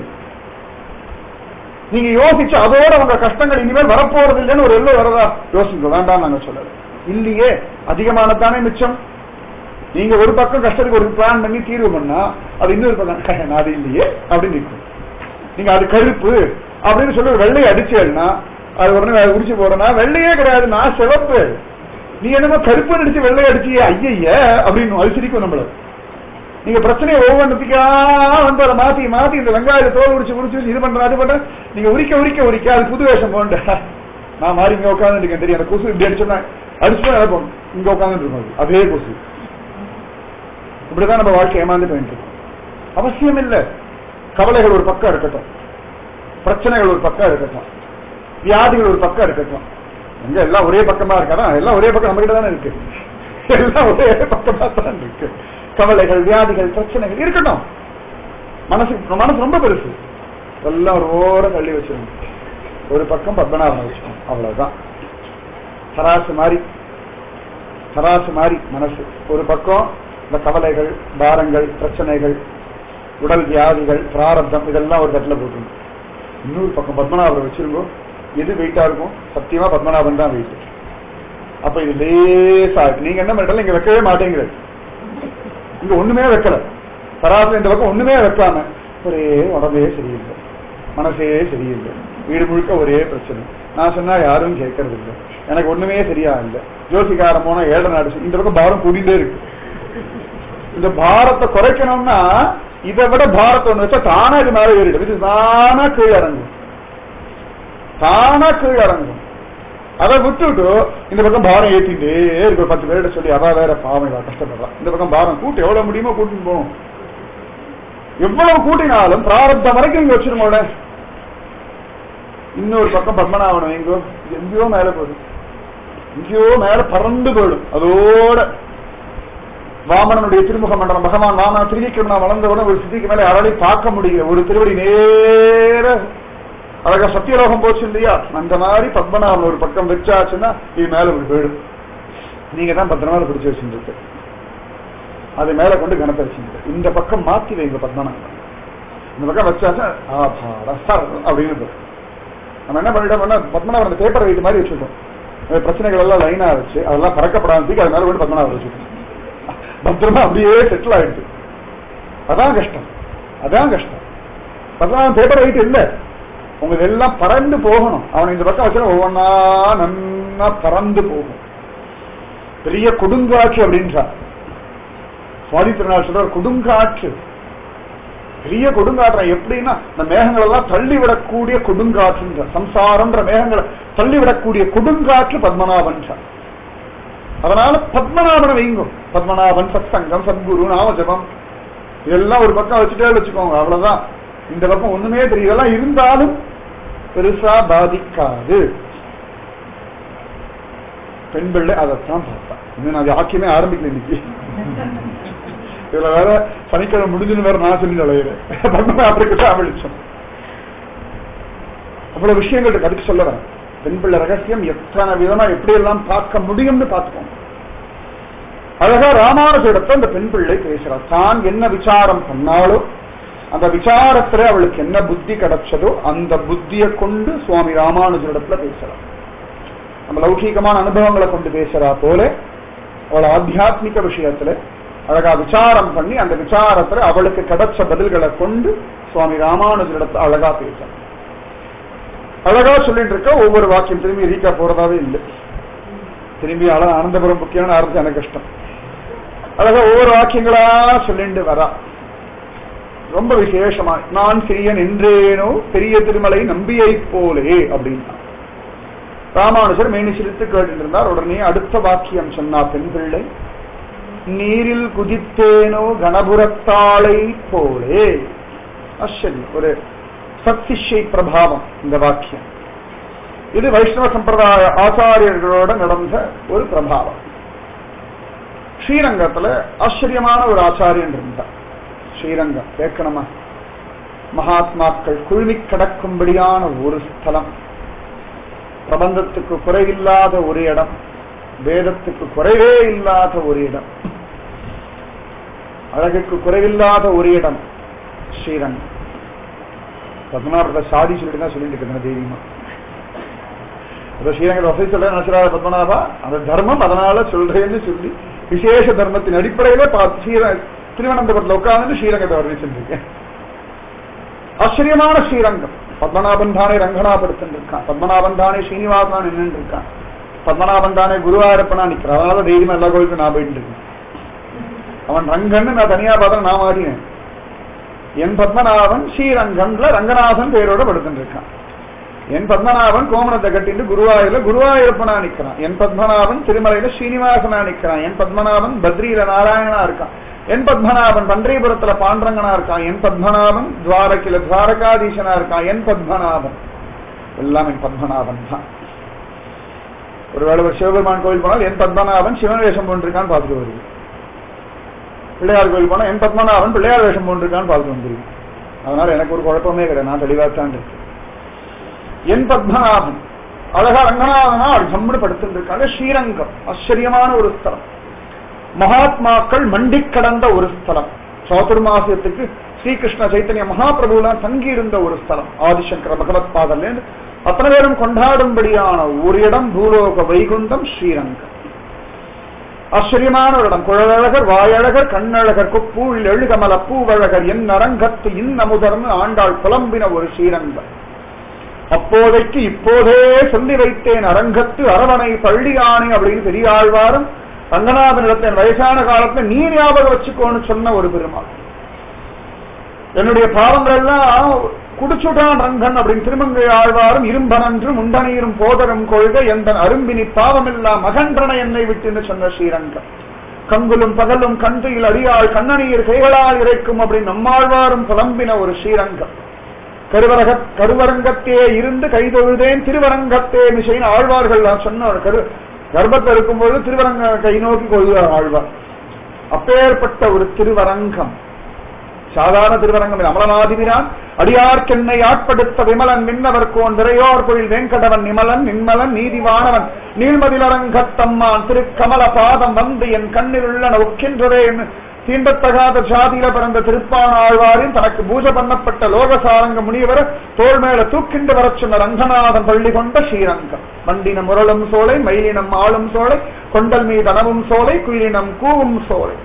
நீங்க யோசிச்சு அதோட உங்க கஷ்டங்கள் இனிமேல் வரப்போறது இல்லைன்னு ஒரு எல்லோ வரதா யோசிங்க வேண்டாம் நாங்க சொல்லல இல்லையே அதிகமானதானே மிச்சம் நீங்க ஒரு பக்கம் கஷ்டத்துக்கு ஒரு பிளான் பண்ணி தீர்வு பண்ணா அது இன்னொரு பக்கம் அது இல்லையே அப்படின்னு நிற்கும் நீங்க அது கருப்பு அப்படின்னு சொல்லி ஒரு வெள்ளையை அடிச்சேன்னா அது உடனே உரிச்சு போறேன்னா வெள்ளையே கிடையாது நான் சிவப்பு நீ என்னமோ கருப்பு அடிச்சு வெள்ளை அடிச்சியே ஐய அப்படின்னு அது சிரிக்கும் நம்மள நீங்க பிரச்சனையை ஒவ்வொன்றுத்துக்கா வந்து அதை மாத்தி மாத்தி இந்த வெங்காயத்தை தோல் உரிச்சு உரிச்சு இது பண்ற அது பண்ற நீங்க உரிக்க உரிக்க உரிக்க அது புது வேஷம் போண்ட நான் மாறி இங்க உட்காந்துருக்கேன் தெரியும் அந்த கொசு இப்படி அடிச்சோன்னா அடிச்சு நடப்போம் இங்க உட்காந்துட்டு இருக்கும் அதே கொசு இப்படிதான் நம்ம வாழ்க்கை ஏமாந்து போயிட்டு இருக்கோம் அவசியம் இல்லை கவலைகள் ஒரு பக்கம் இருக்கட்டும் பிரச்சனைகள் ஒரு பக்கம் இருக்கட்டும் வியாதிகள் ஒரு பக்கம் இருக்கட்டும் எங்க எல்லாம் ஒரே பக்கமா இருக்காதா எல்லாம் ஒரே பக்கம் நம்ம கிட்ட தானே இருக்கு எல்லாம் ஒரே பக்கமா தான் இருக்கு கவலைகள் வியாதிகள் பிரச்சனைகள் இருக்கட்டும் மனசு மனசு ரொம்ப பெருசு எல்லாம் ஒரு ஓர தள்ளி வச்சிருங்க ஒரு பக்கம் பத்மநாபம் வச்சுக்கணும் அவ்வளவுதான் சராசு மாதிரி சராசு மாதிரி மனசு ஒரு பக்கம் இந்த கவலைகள் பாரங்கள் பிரச்சனைகள் உடல் வியாதிகள் பிராரப்தம் இதெல்லாம் ஒரு தட்டில் போட்டுருங்க இன்னொரு பக்கம் பத்மநாபரை வச்சிருங்கோ எது வெயிட்டா இருக்கும் சத்தியமா பத்மநாபன் தான் வெயிட் அப்ப இது லேசா இருக்கு நீங்க என்ன பண்ணல இங்க வைக்கவே மாட்டேங்கிறது இங்க ஒண்ணுமே வைக்கல சராசரி இந்த பக்கம் ஒண்ணுமே வைக்காம ஒரே உடம்பே சரியில்லை மனசே சரியில்லை வீடு முழுக்க ஒரே பிரச்சனை நான் சொன்னா யாரும் கேட்கறது இல்லை எனக்கு ஒண்ணுமே சரியா இல்லை ஜோசிகாரம் போனா ஏழை நாடு இந்த பக்கம் பாரம் கூடிட்டே இருக்கு இந்த பாரத்தை குறைக்கணும்னா இதை விட பாரத்தை ஒண்ணு வச்சா தானா இது மேல ஏறிடும் இது தானா கீழே இறங்கும் தானா கீழே இறங்கும் அதை விட்டுட்டு இந்த பக்கம் பாரம் ஏத்திட்டே இருக்கு ஒரு பத்து பேர்கிட்ட சொல்லி அவ வேற பாவம் இவ கஷ்டப்படுறா இந்த பக்கம் பாரம் கூட்டு எவ்வளவு முடியுமோ கூட்டிட்டு போகும் எவ்வளவு கூட்டினாலும் பிராரப்தம் வரைக்கும் இங்க வச்சிருமோட இன்னொரு பக்கம் பத்மநாபனம் எங்கோ எங்கேயோ மேல போகுது எங்கேயோ மேல பறந்து போயிடும் அதோட வாமனனுடைய திருமுக மண்டலம் பகவான் வாமன திருவிக்கிரமணா வளர்ந்தவுடன் ஒரு சித்திக்கு மேல யாராலையும் பார்க்க முடியல ஒரு திருவடி நேர அழகா சத்தியலோகம் போச்சு இல்லையா அந்த மாதிரி பத்மநாபன் ஒரு பக்கம் வச்சாச்சுன்னா இது மேல ஒரு போயிடும் நீங்க தான் பத்திரமா பிடிச்சு வச்சுருக்கு அது மேல கொண்டு கணத்தை வச்சுருக்கு இந்த பக்கம் மாத்தி வைங்க பத்மநாபன் இந்த பக்கம் வச்சாச்சா ஆபாடா சார் அப்படின்னு இருக்கும். நம்ம என்ன பண்ணிட்டோம்னா பத்மநாபன் அந்த பேப்பர் வெயிட் மாதிரி வச்சுட்டோம் அந்த பிரச்சனைகள் எல்லாம் லைனா வச்சு அதெல்லாம் பறக்கப்படாம தூக்கி அது மேல கொண்டு பத்மநாபன் வச்சுட்டோம் பத்திரமா அப்படியே செட்டில் ஆயிடுச்சு அதான் கஷ்டம் அதான் கஷ்டம் பத்மநாபன் பேப்பர் வெயிட் இல்ல உங்களுக்கு எல்லாம் பறந்து போகணும் அவன் இந்த பக்கம் வச்சா ஒவ்வொன்னா நன்னா பறந்து போகும் பெரிய கொடுங்காட்சி அப்படின்றார் சுவாதி திருநாள் சொல்ற கொடுங்காற்று பெரிய கொடுங்காற்று எப்படின்னா இந்த மேகங்கள் எல்லாம் தள்ளி விடக்கூடிய கொடுங்காற்றுன்ற சம்சாரம்ன்ற மேகங்களை தள்ளி விடக்கூடிய கொடுங்காற்று பத்மநாபன் அதனால பத்மநாபனை வைங்கும் பத்மநாபன் சத்சங்கம் சத்குரு நாம ஜபம் இதெல்லாம் ஒரு பக்கம் வச்சுட்டே வச்சுக்கோங்க அவ்வளவுதான் இந்த பக்கம் ஒண்ணுமே தெரியும் இதெல்லாம் இருந்தாலும் பெருசா பாதிக்காது பெண் பிள்ளை அதைத்தான் பார்த்தா இன்னும் நான் வாக்கியமே ஆரம்பிக்கல இன்னைக்கு இதுல வேற சனிக்கிழமை முடிஞ்சுன்னு வேற நான் சொல்லி நுழையிறேன் பத்மநாபருக்கு தான் வெளிச்சம் அவ்வளவு விஷயங்கள் இருக்கு அதுக்கு சொல்ல வரேன் பெண் பிள்ளை ரகசியம் எத்தனை விதமா எப்படி எல்லாம் பார்க்க முடியும்னு பார்த்துக்கோங்க அழகா ராமானுஜிடத்துல அந்த பெண் பிள்ளை பேசுறார் தான் என்ன விசாரம் பண்ணாலோ அந்த விசாரத்துல அவளுக்கு என்ன புத்தி கிடைச்சதோ அந்த புத்தியை கொண்டு சுவாமி ராமானுஜரிடத்துல பேசுறார் நம்ம லௌகீகமான அனுபவங்களை கொண்டு பேசுறா போல அவள் ஆத்தியாத்மிக விஷயத்துல அழகா விசாரம் பண்ணி அந்த விசாரத்துல அவளுக்கு கிடைச்ச பதில்களை கொண்டு சுவாமி ராமானுஜரிடத்துல அழகா பேசுறார் அழகா சொல்லிட்டு இருக்க ஒவ்வொரு வாக்கியம் திரும்பி ரீக்கா போறதாவே இல்லை திரும்பி அழ ஆனந்தபுரம் முக்கியமான ஆரம்பிச்சு எனக்கு கஷ்டம் அழகா ஒவ்வொரு வாக்கியங்களா சொல்லிட்டு வரா ரொம்ப விசேஷமா நான் சிறியன் என்றேனோ பெரிய திருமலை நம்பியை போலே அப்படின்னா ராமானுஜர் மேனி சிரித்து கேட்டு இருந்தார் உடனே அடுத்த வாக்கியம் சொன்னா பெண் பிள்ளை நீரில் குதித்தேனோ கணபுரத்தாளை போலே ஆச்சரியம் ஒரு சத்சிஷை பிரபாவம் இந்த வாக்கியம் இது வைஷ்ணவ சம்பிரதாய ஆச்சாரியர்களோட நடந்த ஒரு பிரபாவம் ஸ்ரீரங்கத்துல ஆச்சரியமான ஒரு ஆச்சாரியன் இருந்தார் ஸ்ரீரங்கம் கேட்கணுமா மகாத்மாக்கள் குழுமி கடக்கும்படியான ஒரு ஸ்தலம் பிரபந்தத்துக்கு குறைவில்லாத ஒரு இடம் வேதத்துக்கு குறைவே இல்லாத ஒரு இடம் அழகுக்கு குறைவில்லாத ஒரு இடம் ஸ்ரீரங்கம் பத்மநாபத்தை சாதி சொல்லிட்டு தான் சொல்லிட்டு இருக்கேன் தைரியமா அதை ஸ்ரீரங்கத்தை வசதி சொல்ற நசராத பத்மநாபா அந்த தர்மம் அதனால சொல்றேன்னு சொல்லி விசேஷ தர்மத்தின் அடிப்படையில பார்த்து ஸ்ரீர திருவனந்தபுரத்தில் உட்கார்ந்து ஸ்ரீரங்கத்தை வர்ணிச்சிருக்கேன் ஆச்சரியமான ஸ்ரீரங்கம் பத்மநாபன் தானே ரங்கனாபடுத்தன் இருக்கான் பத்மநாபன் தானே ஸ்ரீனிவாசனா நின்று இருக்கான் பத்மநாபன் தானே குருவாரப்பனா நிக்கிறான் அதனால தைரியமா எல்லா கோயிலுக்கும் நான் போயிட்டு இருக்கேன் அவன் ரங்கன்னு நான் தனியா பார்த்தா நான் மாறினேன் என் பத்மநாபன் ஸ்ரீரங்கம்ல ரங்கநாதன் பேரோட படுத்துட்டு இருக்கான் என் பத்மநாபன் கோமணத்தை கட்டிட்டு குருவாயூர்ல குருவாயூரப்பனா நிக்கிறான் என் பத்மநாபன் திருமலையில ஸ்ரீனிவாசனா நிக்கிறான் என் பத்மநாபன் பத்ரியில நாராயணனா இருக்கான் என் பத்மநாபன் பன்றிபுரத்துல பாண்டரங்கனா இருக்கான் என் பத்மநாபன் துவாரகில துவாரகாதீசனா இருக்கான் என் பத்மநாபன் எல்லாம் என் பத்மநாபன் தான் ஒருவேளை ஒரு சிவபெருமான் கோவில் போனால் என் பத்மநாபன் சிவன் வேஷம் போன்றிருக்கான்னு பார்த்துட்டு வருது பிள்ளையார் கோயில் போனா என் பத்மநாபன் பிள்ளையார் வேஷம் போன்றிருக்கான்னு பார்த்துட்டு வந்துருக்கு அதனால எனக்கு ஒரு குழப்பமே கிடையாது நான் தெளிவாத்தான் இருக்கு என் பத்மநாபன் அழகா ரங்கநாதனா ஜம்முடு படுத்திருக்காங்க ஸ்ரீரங்கம் ஆச்சரியமான ஒரு ஸ்தலம் மகாத்மாக்கள் மண்டி கடந்த ஒரு ஸ்தலம் சாதுர்மாசியத்துக்கு ஸ்ரீகிருஷ்ண சைத்தன்ய மகாபிரபுலாம் தங்கி இருந்த ஒரு ஸ்தலம் ஆதிசங்கர பகவத் பாதல்ல அத்தனை பேரும் கொண்டாடும்படியான ஒரு இடம் பூலோக வைகுண்டம் ஸ்ரீரங்கம் ஆச்சரியமான ஒரு இடம் குழலழகர் வாயழகர் கண்ணழகர் கொப்பூழில் எழுகமல பூவழகர் என் அரங்கத்து இன்னமுதர்னு ஆண்டாள் புலம்பின ஒரு ஸ்ரீரங்கம் அப்போதைக்கு இப்போதே சொல்லி வைத்தேன் அரங்கத்து அரவணை பள்ளியானே அப்படின்னு பெரியாழ்வாரும் ரங்கநாதனிடத்தின் வயசான காலத்துல நீ ஞாபகம் வச்சுக்கோன்னு சொன்ன ஒரு பெருமாள் என்னுடைய பாவங்கள் எல்லாம் குடிச்சுட்டான் ரங்கன் அப்படின்னு திருமங்கை ஆழ்வாரும் இரும்பனன்றும் உண்டனீரும் போதரும் கொள்கை எந்த அரும்பினி பாவமில்லா மகன்றன என்னை விட்டு சொன்ன ஸ்ரீரங்கம் கங்குலும் பகலும் கன்றையில் அடியாள் கண்ணநீர் கைகளால் இறைக்கும் அப்படின்னு நம்மாழ்வாரும் புலம்பின ஒரு ஸ்ரீரங்கம் கருவரக கருவரங்கத்தே இருந்து கைதொழுதேன் திருவரங்கத்தே மிசைன்னு ஆழ்வார்கள் நான் சொன்ன ஒரு கரு கர்ப்பத்தில் இருக்கும்போது திருவரங்க கை நோக்கி கொள்வார் ஆழ்வார் அப்பேற்பட்ட ஒரு திருவரங்கம் சாதாரண திருவரங்கம் இல்லை. அமலநாதிபிரான் அடியார்க்கென்னை ஆட்படுத்த விமலன் நின்னவர் கோன் விரையோர் பொழில் வெங்கடவன் நிமலன் நின்மலன் நீதிவானவன் நீள்மதிலரங்கத்தம்மான் திருக்கமல பாதம் வந்து என் கண்ணில் உள்ளன ஒக்கின்றதே என்று தீண்டத்தகாத சாதியில பிறந்த திருப்பான ஆழ்வாரின் தனக்கு பூஜை பண்ணப்பட்ட லோகசாரங்க முனிவர தோல் மேல தூக்கிண்டு வரச் சொன்ன ரங்கநாதன் பள்ளி கொண்ட ஸ்ரீரங்கம் மண்டின முரளும் சோலை மயிலினம் ஆளும் சோலை கொண்டல் மீதனவும் சோலை குயிலினம் கூவும் சோலை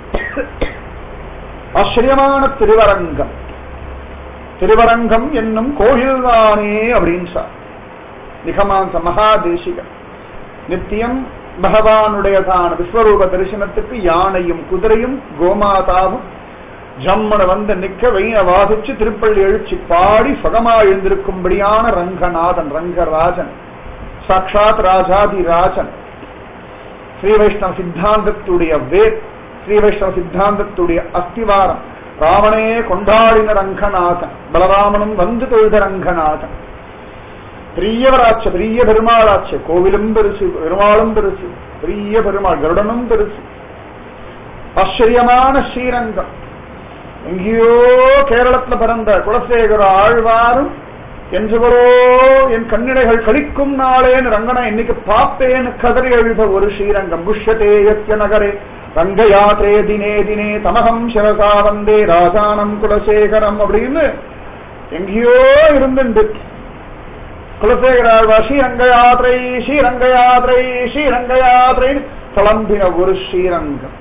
ஆச்சரியமான திருவரங்கம் திருவரங்கம் என்னும் கோயில்தானே அப்படின்னு சார் நிகமாந்த மகாதேசிகன் நித்தியம் பகவானுடையதான விஸ்வரூப தரிசனத்துக்கு யானையும் குதிரையும் கோமாதாவும் ஜம்மன வந்து நிக்க வெயின வாதிச்சு திருப்பள்ளி எழுச்சி பாடி சுகமா எழுந்திருக்கும்படியான ரங்கநாதன் ரங்கராஜன் சாட்சாத் ராஜாதி ராஜன் ஸ்ரீ வைஷ்ணவ சித்தாந்தத்துடைய வேத் ஸ்ரீ வைஷ்ணவ சித்தாந்தத்துடைய அஸ்திவாரம் ராவணே கொண்டாடின ரங்கநாதன் பலராமனும் வந்து தொழுத ரங்கநாதன் பெரியவராச்ச பெரிய பெருமாளாச்ச கோவிலும் பெருசு பெருமாளும் பெருசு பெரிய பெருமாள் கருடனும் பெருசு ஆச்சரியமான ஸ்ரீரங்கம் எங்கேயோ கேரளத்துல பிறந்த குலசேகர ஆழ்வாரும் என்றவரோ என் கண்ணிடைகள் கழிக்கும் நாளேன்னு ரங்கனா இன்னைக்கு பாப்பேன்னு கதறி எழுத ஒரு ஸ்ரீரங்கம் புஷ்யதே யத்ய நகரே ரங்கயாத்ரே தினே தினே தமகம் சிவசா வந்தே ராஜானம் குலசேகரம் அப்படின்னு எங்கேயோ இருந்துண்டு குலசேகராழ்வா ஸ்ரீரங்கயாத்ரை ஸ்ரீரங்கயாத்ரை ஸ்ரீரங்கயாத்ரைன்னு புலம்பின ஒரு ஸ்ரீரங்கம்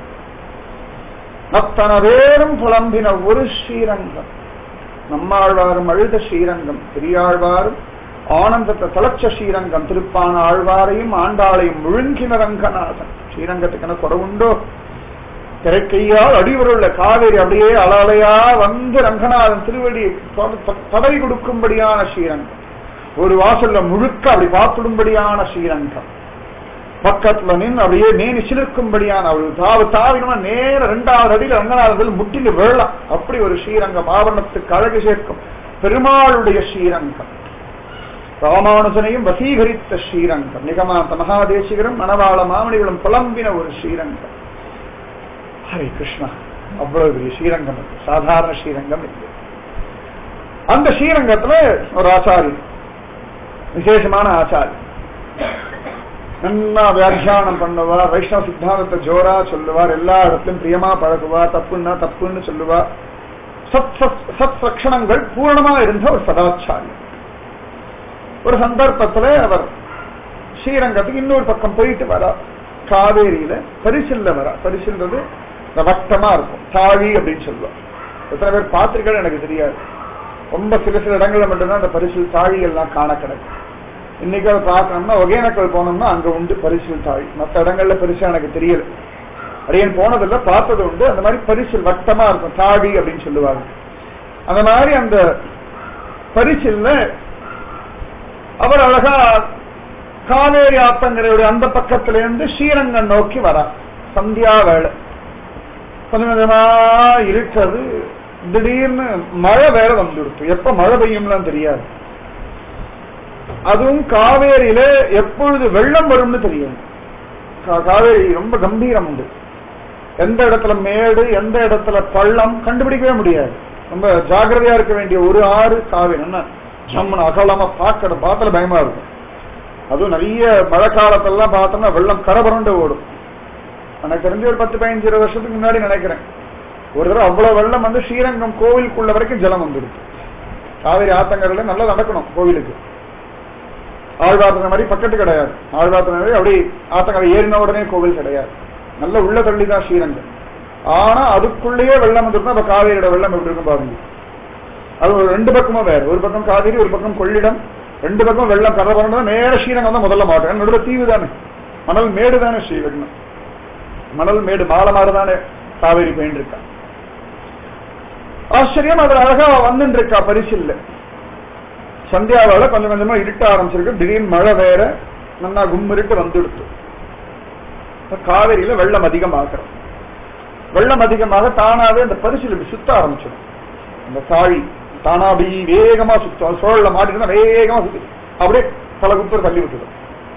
அத்தனை பேரும் புலம்பின ஒரு ஸ்ரீரங்கம் நம்மாழ்வாரும் அழுத ஸ்ரீரங்கம் பெரியாழ்வாரும் ஆனந்தத்தை தளச்ச ஸ்ரீரங்கம் திருப்பான ஆழ்வாரையும் ஆண்டாளையும் முழுங்கின ரங்கநாதன் ஸ்ரீரங்கத்துக்கு என்ன குறவுண்டோ திரைக்கையால் அடிவருள்ள காவேரி அப்படியே அலலையா வந்து ரங்கநாதன் திருவடி பதவி கொடுக்கும்படியான ஸ்ரீரங்கம் ஒரு வாசல்ல முழுக்க அப்படி பார்த்துடும்படியான ஸ்ரீரங்கம் பக்கத்துல நின்று அப்படியே மேனி சிலிர்க்கும்படியான ஒரு தாவு தாவினமா நேர ரெண்டாவது அடியில் ரங்கநாதர்கள் முட்டில விழலாம் அப்படி ஒரு ஸ்ரீரங்கம் ஆவரணத்துக்கு அழகு சேர்க்கும் பெருமாளுடைய ஸ்ரீரங்கம் ராமானுஜனையும் வசீகரித்த ஸ்ரீரங்கம் நிகமாந்த மகாதேசிகரும் மணவாள மாமணிகளும் புலம்பின ஒரு ஸ்ரீரங்கம் ஹரே கிருஷ்ணா அவ்வளவு பெரிய ஸ்ரீரங்கம் இருக்கு. சாதாரண ஸ்ரீரங்கம் இல்லை அந்த ஸ்ரீரங்கத்துல ஒரு ஆச்சாரி விசேஷமான ஆச்சாரி நல்லா வியாக்கியானம் பண்ணுவார் வைஷ்ணவ சித்தாந்தத்தை ஜோரா சொல்லுவார் எல்லா இடத்திலும் பிரியமா பழகுவார் தப்புன்னா தப்புன்னு சொல்லுவார் சத் சத் சத் லட்சணங்கள் பூர்ணமா இருந்த ஒரு சதாச்சாரி ஒரு சந்தர்ப்பத்துல அவர் ஸ்ரீரங்கத்துக்கு இன்னொரு பக்கம் போயிட்டு வரா காவேரியில பரிசில்ல வரா பரிசில்றது இந்த வட்டமா இருக்கும் தாழி அப்படின்னு சொல்லுவார் எத்தனை பேர் பார்த்திருக்கேன்னு எனக்கு தெரியாது ரொம்ப சில சில இடங்கள்ல மட்டும்தான் அந்த பரிசில் தாழி எல்லாம் காண கிடைக்கும் இன்னைக்கு அதை பார்க்கணும்னா ஒகேனக்கல் போனோம்னா அங்க உண்டு பரிசில் தாழி மற்ற இடங்கள்ல பெருசா எனக்கு தெரியல அரியன் போனதில்ல பார்த்தது உண்டு அந்த மாதிரி பரிசில் வட்டமா இருக்கும் தாடி அப்படின்னு சொல்லுவாங்க அந்த மாதிரி அந்த பரிசில்ல அவர் அழகா காவேரி ஆத்தங்கரையுடைய அந்த பக்கத்துல இருந்து ஸ்ரீரங்கம் நோக்கி வரா சந்தியா வேலை கொஞ்சம் கொஞ்சமா இருக்கிறது திடீர்னு மழை வேற வந்துடுச்சு எப்ப மழை பெய்யும்லாம் தெரியாது அதுவும் காவேரியில எப்பொழுது வெள்ளம் வரும்னு தெரியும் கா- காவேரி ரொம்ப கம்பீரம் உண்டு எந்த இடத்துல மேடு எந்த இடத்துல பள்ளம் கண்டுபிடிக்கவே முடியாது ரொம்ப ஜாக்கிரதையா இருக்க வேண்டிய ஒரு ஆறு காவேரி என்ன ஜம்முன்னு அகலமா பார்க்கற பாத்துல பயமா இருக்கும் அதுவும் நிறைய மழை காலத்தெல்லாம் பார்த்தோம்னா வெள்ளம் கரபரண்டு ஓடும் எனக்கு தெரிஞ்சு ஒரு பத்து பதினஞ்சு இருபது வருஷத்துக்கு முன்னாடி நினைக்கிறேன் ஒரு தடவை அவ்வளவு வெள்ளம் வந்து ஸ்ரீரங்கம் கோவிலுக்குள்ள வரைக்கும் ஜலம் வந்துடுது காவேரி ஆத்தங்கரையில நல்லா நடக்கணும் கோவிலுக்கு ஆழ்வார்த்தனை மாதிரி பக்கத்து கிடையாது ஆழ்வார்த்தனை மாதிரி அப்படி ஆத்தங்கரை ஏறின உடனே கோவில் கிடையாது நல்ல உள்ள தள்ளி தான் ஸ்ரீரங்கம் ஆனா அதுக்குள்ளேயே வெள்ளம் வந்துருந்தா அப்ப காவேரியோட வெள்ளம் எப்படி இருக்கும் பாருங்க அது ஒரு ரெண்டு பக்கமும் வேற ஒரு பக்கம் காவேரி ஒரு பக்கம் கொள்ளிடம் ரெண்டு பக்கம் வெள்ளம் கரை பண்ணா நேர ஸ்ரீரங்கம் தான் முதல்ல மாட்டோம் நடுவில் தீவு தானே மணல் மேடு தானே ஸ்ரீரங்கம் மணல் மேடு மாலை மாறு தானே காவேரி பெயின் இருக்கா ஆச்சரியம் அதுல அழகா வந்துட்டு இருக்கா பரிசில்ல சந்தியாவால கொஞ்சம் கொஞ்சமா இருட்ட ஆரம்பிச்சிருக்கு திடீர்னு மழை வேற நல்லா கும்மிருட்டு வந்துடுத்து இப்ப காவேரியில வெள்ளம் அதிகமாகிறோம் வெள்ளம் அதிகமாக தானாவே அந்த பரிசில் இப்படி சுத்த ஆரம்பிச்சிடும் அந்த தாழி தானா அப்படி வேகமா சுத்தம் சோழல மாட்டிட்டு வேகமா சுத்தி அப்படியே பல குப்பர் தள்ளி விட்டுடும்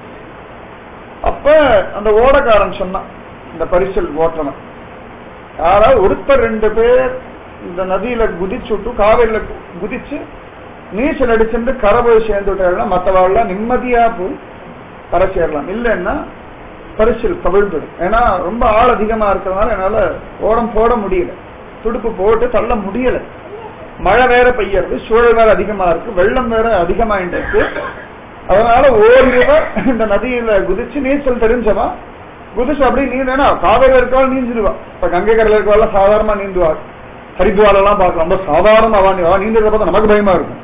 அப்ப அந்த ஓடக்காரன் சொன்னான் இந்த பரிசல் ஓட்டுறவன் யாராவது ஒருத்தர் ரெண்டு பேர் இந்த நதியில குதிச்சு விட்டு காவேரியில குதிச்சு நீச்சல் அடிச்சுட்டு கரை போய் சேர்ந்து விட்டாருன்னா மற்றவாள்லாம் நிம்மதியா போய் கரை சேரலாம் இல்லைன்னா பரிசில் கவிழ்ந்துடும் ஏன்னா ரொம்ப ஆள் அதிகமா இருக்கிறதுனால என்னால ஓடம் போட முடியல துடுப்பு போட்டு தள்ள முடியல மழை வேற பெய்யறது சூழல் வேற அதிகமா இருக்கு வெள்ளம் வேற அதிகமாயிட்டு இருக்கு அதனால ஓரிருவர் இந்த நதியில குதிச்சு நீச்சல் தெரிஞ்சவா குதிச்சு அப்படியே நீந்தேனா காவேரி இருக்கவாள் நீஞ்சிடுவா இப்ப கங்கை கரையில இருக்கவாள் சாதாரணமா நீந்துவாள் ஹரித்வார் எல்லாம் பார்க்கலாம் ரொம்ப சாதாரண அவா அவ நீந்ததை பார்த்தா நமக்கு பயமா இருக்கும்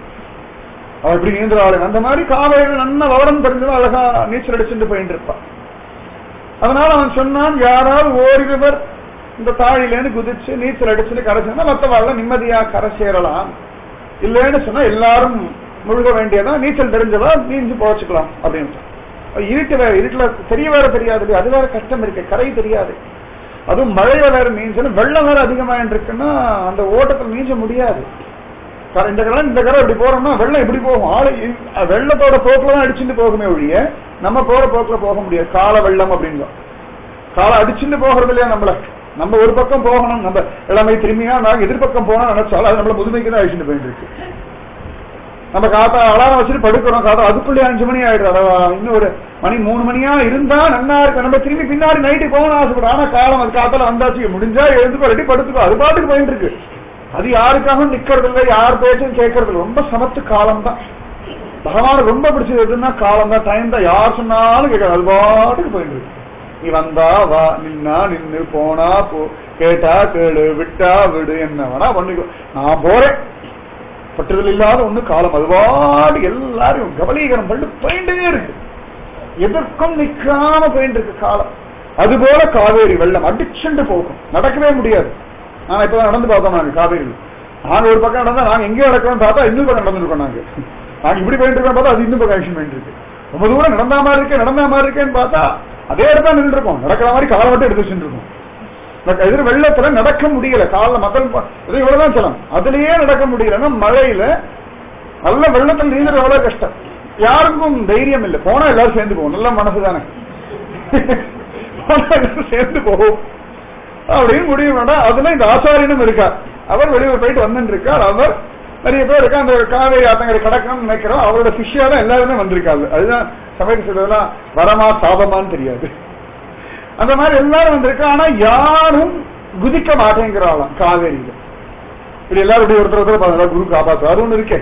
அவ எப்படி நீந்துறாள் அந்த மாதிரி காவேரி நல்ல விவரம் தெரிஞ்சவன் அழகா நீச்சல் அடிச்சுட்டு போயிட்டு இருப்பா அதனால அவன் சொன்னான் யாராவது ஓரிருவர் இந்த தாழிலேருந்து குதிச்சு நீச்சல் அடிச்சுட்டு கரை சேர்ந்தா மற்றவாழ்ல நிம்மதியா கரை சேரலாம் இல்லைன்னு சொன்னா எல்லாரும் முழுக வேண்டியதா நீச்சல் தெரிஞ்சவா நீஞ்சு போச்சுக்கலாம் அப்படின்னு இருட்டு வேற இருட்டுல தெரிய வேற தெரியாது அது வேற கஷ்டம் இருக்கு கரை தெரியாது அதுவும் மழையில வேற நீஞ்சல் வெள்ளம் வேற அதிகமாயிட்டு இருக்குன்னா அந்த ஓட்டத்தில் நீஞ்ச முடியாது கரை- இந்த கரை இந்த கரை இப்படி போறோம்னா வெள்ளம் எப்படி போகும் ஆளு இ- வெள்ளத்தோட போக்குல தான் அடிச்சுட்டு போகுமே ஒழிய நம்ம போற போக்குல போக முடியாது கால வெள்ளம் அப்படிங்கும் காலை அடிச்சுட்டு போகிறது இல்லையா நம்மள நம்ம ஒரு பக்கம் போகணும் நம்ம இளமை திரும்பியா நாங்க எதிர்பக்கம் போனா நினைச்சாலும் அது நம்மள முதுமைக்கு தான் அழிச்சுட்டு போயிட்டு இருக்கு நம்ம காத்தா அலாரம் வச்சுட்டு படுக்கிறோம் காத்தா அதுக்குள்ளே அஞ்சு மணி ஆயிடுது அடவா இன்னும் ஒரு மணி மூணு மணியா இருந்தா நல்லா இருக்கு நம்ம திரும்பி பின்னாடி நைட்டு போகணும் ஆசைப்படுறோம் ஆனா காலம் அது காத்தால வந்தாச்சு முடிஞ்சா எழுந்துக்கோ ரெடி படுத்துக்கோ அது பாட்டுக்கு போயிட்டு இருக்கு அது யாருக்காகவும் நிக்கிறது இல்லை யார் பேச்சும் கேட்கறது இல்லை ரொம்ப சமத்து காலம் தான் பகவான் ரொம்ப பிடிச்சது எதுன்னா காலம் தான் டைம் தான் யார் சொன்னாலும் கேட்கறது அது பாட்டுக்கு போயிட்டு இருக்கு நீ வந்தா வா நின்னா நின்னு போனா போ கேட்டா கேளு விட்டா விடு என்ன வேணா பண்ணிக்கோ நான் போறேன் பற்றுதல் இல்லாத ஒண்ணு காலம் அதுபாடு எல்லாரும் கபலீகரம் பண்ணி போயிட்டே இருக்கு எதற்கும் நிக்காம போயிட்டு இருக்கு காலம் அதுபோல காவேரி வெள்ளம் அடிச்சுண்டு போகும் நடக்கவே முடியாது நான் இப்ப நடந்து பார்த்தோம் நாங்க காவேரி நாங்க ஒரு பக்கம் நடந்தா நாங்க எங்கேயோ நடக்கிறோம் பார்த்தா இன்னொரு பக்கம் நடந்துருக்கோம் நாங்க நாங்க இப்படி போயிட்டு இருக்கோம் பார்த்தா அது இன்னும் பக்கம் ஆக்ஷன் பண்ணிட்டு இருக்கு ரொம்ப தூரம் நடந்தா மாதிரி இருக்கு நடந்தா மாதிரி இருக்கேன்னு பார்த்தா அதே இடத்துல நின்று இருக்கோம் நடக்கிற மாதிரி காலை மட்டும் எடுத்து வச்சுட்டு இருக்கோம் பட் எதிர் வெள்ளத்துல நடக்க முடியல காலைல மக்கள் ப- இது இவ்வளவுதான் சொல்லலாம் அதுலயே நடக்க முடியலன்னா மழையில நல்ல வெள்ளத்துல நீந்தது எவ்வளவு கஷ்டம் யாருக்கும் தைரியம் இல்லை போனா எல்லாரும் சேர்ந்து போகும் நல்ல மனசு தானே போனா எல்லாரும் சேர்ந்து போகும் அப்படின்னு முடிவு வேண்டாம் அதுல இந்த ஆச்சாரியனும் இருக்கார் அவர் வெளியூர் போயிட்டு வந்துட்டு இருக்கார் அவர் நிறைய பேர் இருக்கா அந்த காவேரி ஆத்தங்கரை கடக்கணும்னு நினைக்கிறோம் அவரோட சிஷ்யா தான் எல்லாருமே வந்திருக்காங்க அதுதான் சமயத்து சொல்றதெல்லாம் வரமா சாபமான்னு தெரியாது அந்த மாதிரி எல்லாரும் வந்திருக்கா ஆனா யாரும் குதிக்க மாட்டேங்கிறாளாம் காவேரியில இப்படி எல்லாரும் இப்படி ஒருத்தர் ஒருத்தர் பாருங்க குரு காப்பாத்து அது ஒண்ணு இருக்கே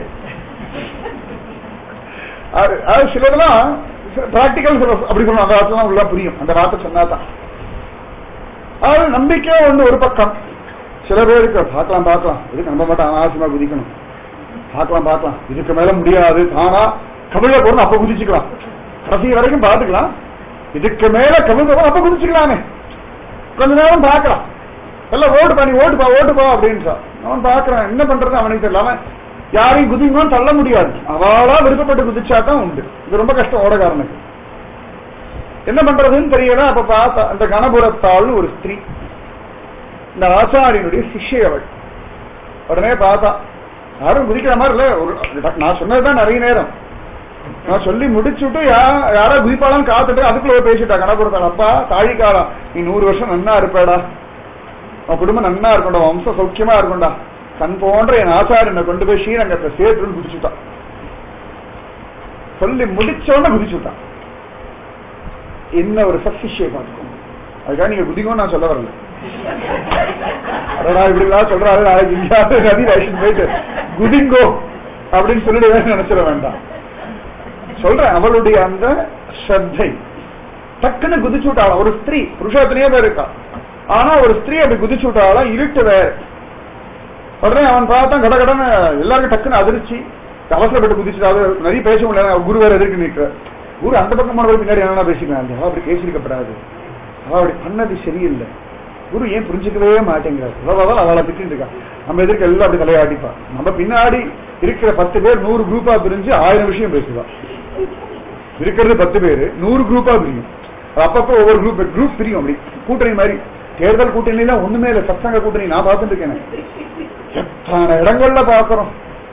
அது- அது சிலதெல்லாம் பிராக்டிக்கல் அப்படி சொல்லணும் அந்த வார்த்தை உள்ள புரியும் அந்த வார்த்தை சொன்னாதான் அது நம்பிக்கை ஒண்ணு ஒரு பக்கம் சில பேருக்கு பார்க்கலாம் பார்க்கலாம் இதுக்கு நம்ப மாட்டோம் அனாவசியமா குதிக்கணும் பார்க்கலாம் பார்க்கலாம் இதுக்கு மேல முடியாது தானா கவிழ போறோம் அப்ப குதிச்சுக்கலாம் கடைசி வரைக்கும் பார்த்துக்கலாம் இதுக்கு மேல கவிழ போறோம் அப்ப குதிச்சுக்கலாமே கொஞ்ச நேரம் பார்க்கலாம் எல்லாம் ஓட்டு பண்ணி ஓட்டு பா ஓட்டு பா அப்படின்னு சார் அவன் பார்க்கறான் என்ன பண்றது அவனுக்கு தெரியல அவன் யாரையும் குதிங்கன்னு தள்ள முடியாது அவளா விருப்பப்பட்டு குதிச்சா தான் உண்டு இது ரொம்ப கஷ்டம் ஓடக்காரனுக்கு என்ன பண்றதுன்னு தெரியல அப்ப பார்த்தா அந்த கணபுரத்தாள் ஒரு ஸ்திரீ இந்த ஆச்சாரியனுடைய சிஷ்யை அவள் உடனே பார்த்தா யாரும் குதிக்கிற மாதிரி இல்ல ஒரு நான் சொன்னதுதான் நிறைய நேரம் நான் சொல்லி முடிச்சுட்டு யா யாரா குதிப்பாளான்னு காத்துட்டு அதுக்குள்ள போய் பேசிட்டா கணபுரத்தாள் அப்பா தாழிக்காலம் நீ நூறு வருஷம் நன்னா இருப்பேடா உன் குடும்பம் நன்னா இருக்கும்டா உன் வம்சம் சௌக்கியமா இருக்கும்டா கண் போன்ற என் ஆச்சாரியனை கொண்டு போய் ஸ்ரீரங்கத்தை சேர்த்துன்னு குதிச்சுட்டான் சொல்லி முடிச்சோன்னு குதிச்சுட்டான் என்ன ஒரு சஃபிஷியை பார்த்துக்கோங்க அதுக்காக நீங்க குதிக்கணும் நான் சொல்ல வரல அடடா இப்படி எல்லாம் சொல்றாரு நாளைக்கு இந்தியாவது நதி ரேஷன் போயிட்டு குதிங்கோ அப்படின்னு சொல்லிடுவேன்னு நினைச்சிட வேண்டாம் சொல்றேன் அவளுடைய அந்த ஸ்ரத்தை டக்குன்னு குதிச்சு விட்டாளாம் ஒரு ஸ்திரீ புருஷத்திலேயே பேர் இருக்கா ஆனா ஒரு ஸ்திரீ அப்படி குதிச்சு விட்டாளாம் இருட்டு வேற உடனே அவன் பார்த்தான் கட கடன்னு எல்லாருக்கும் டக்குன்னு அதிர்ச்சி அவசரப்பட்டு குதிச்சுட்டாரு நிறைய பேச முடியல குரு வேற எதிர்க்கு நிற்கிற குரு அந்த பக்கம் போனவர் பின்னாடி என்ன பேசிக்கலாம் அவ அப்படி பேசியிருக்கப்படாது அவ அப்படி பண்ணது சரியில்லை குரு ஏன் புரிஞ்சுக்கவே மாட்டேங்கிறார் அவ்வளவு அவளை திட்டிட்டு இருக்கா நம்ம எதிர்க்க எல்லாம் அப்படி தலையாட்டிப்பா நம்ம பின்னாடி இருக்கிற பத்து பேர் நூறு குரூப்பா பிரிஞ்சு ஆயிரம் விஷயம் பேசுவா இருக்கிறது பத்து பேர் நூறு குரூப்பா பிரியும் அது அப்பப்போ ஒவ்வொரு குரூப் குரூப் பிரியும் அப்படி கூட்டணி மாதிரி தேர்தல் கூட்டணியில ஒண்ணுமே இல்லை சத்சங்க கூட்டணி நான் பார்த்துட்டு இருக்கேன் எத்தனை இடங்கள்ல பாக்குறோம்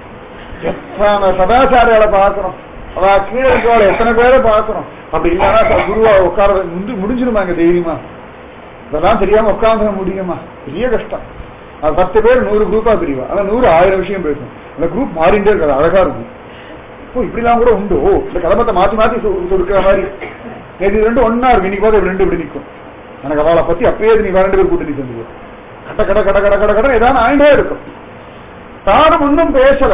எத்தனை சதாச்சாரியால பாக்குறோம் அவ கீழே இருக்கவள எத்தனை பேரை பாக்குறோம் அப்படி இல்லைன்னா குருவா உட்கார முடி முடிஞ்சிருமாங்க தைரியமா இதெல்லாம் தெரியாம உட்கார்ந்து முடியுமா பெரிய கஷ்டம் அது பத்து பேர் நூறு குரூப்பா பிரிவா ஆனா நூறு ஆயிரம் விஷயம் பேசும் அந்த குரூப் மாறிண்டே இருக்காது அழகா இருக்கும் ஓ இப்படிலாம் கூட உண்டு ஓ இந்த கதமத்தை மாத்தி மாத்தி சொ- சொடுக்கிற மாதிரி இது ரெண்டு ஒன்னா இருக்கு இன்னைக்கு போது ரெண்டு இப்படி நிற்கும் எனக்கு அவளை பத்தி அப்பயே நீ வேற ரெண்டு பேர் கூட்டணி செஞ்சு கட கட கட கட கட கட ஏதாவது ஆயிண்டே இருக்கும் தானும் ஒன்றும் பேசல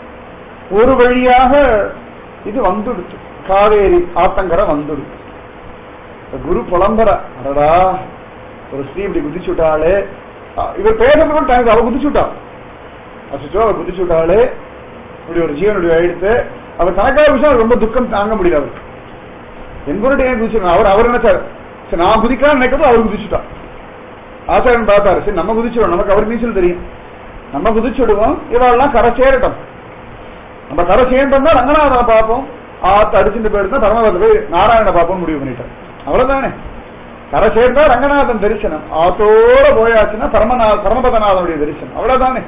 ஒரு வழியாக இது வந்துடுச்சு காவேரி ஆத்தங்கரை வந்துடுச்சு இந்த குரு புலம்பர அடடா ஒரு ஸ்ரீ இப்படி குதிச்சு விட்டாளே அஹ் இவர் பேசுறது டைம் அவ குதிச்சு விட்டா அச்சோ அவ குதிச்சு விட்டாளே இப்படி ஒரு ஜீவனுடைய எடுத்து அவர் தனக்காக விஷயம் ரொம்ப துக்கம் தாங்க முடியல அவருக்கு என்பவருடைய ஏன் குதிச்சிருக்கணும் அவர் அவர் நினைச்சாரு சரி நான் குதிக்கலாம் நினைக்கிறது அவர் குதிச்சுட்டா ஆச்சாரியன் பார்த்தாரு சரி நம்ம குதிச்சிடுவோம் நமக்கு அவர் நீச்சல் தெரியும் நம்ம குதிச்சுடுவோம் இவெல்லாம் கரை சேரட்டும் நம்ம கரை சேர்ந்தோம்னா ரங்கநாதனை பார்ப்போம் ஆத்து அடிச்சுட்டு போயிருந்தா பரமபத போய் நாராயண பார்ப்போம் முடிவு பண்ணிட்டார் அவ்வளவுதானே கரை சேர்ந்தா ரங்கநாதன் தரிசனம் ஆத்தோட போயாச்சுன்னா பரமநா பரமபதநாதனுடைய தரிசனம் அவ்வளவுதானே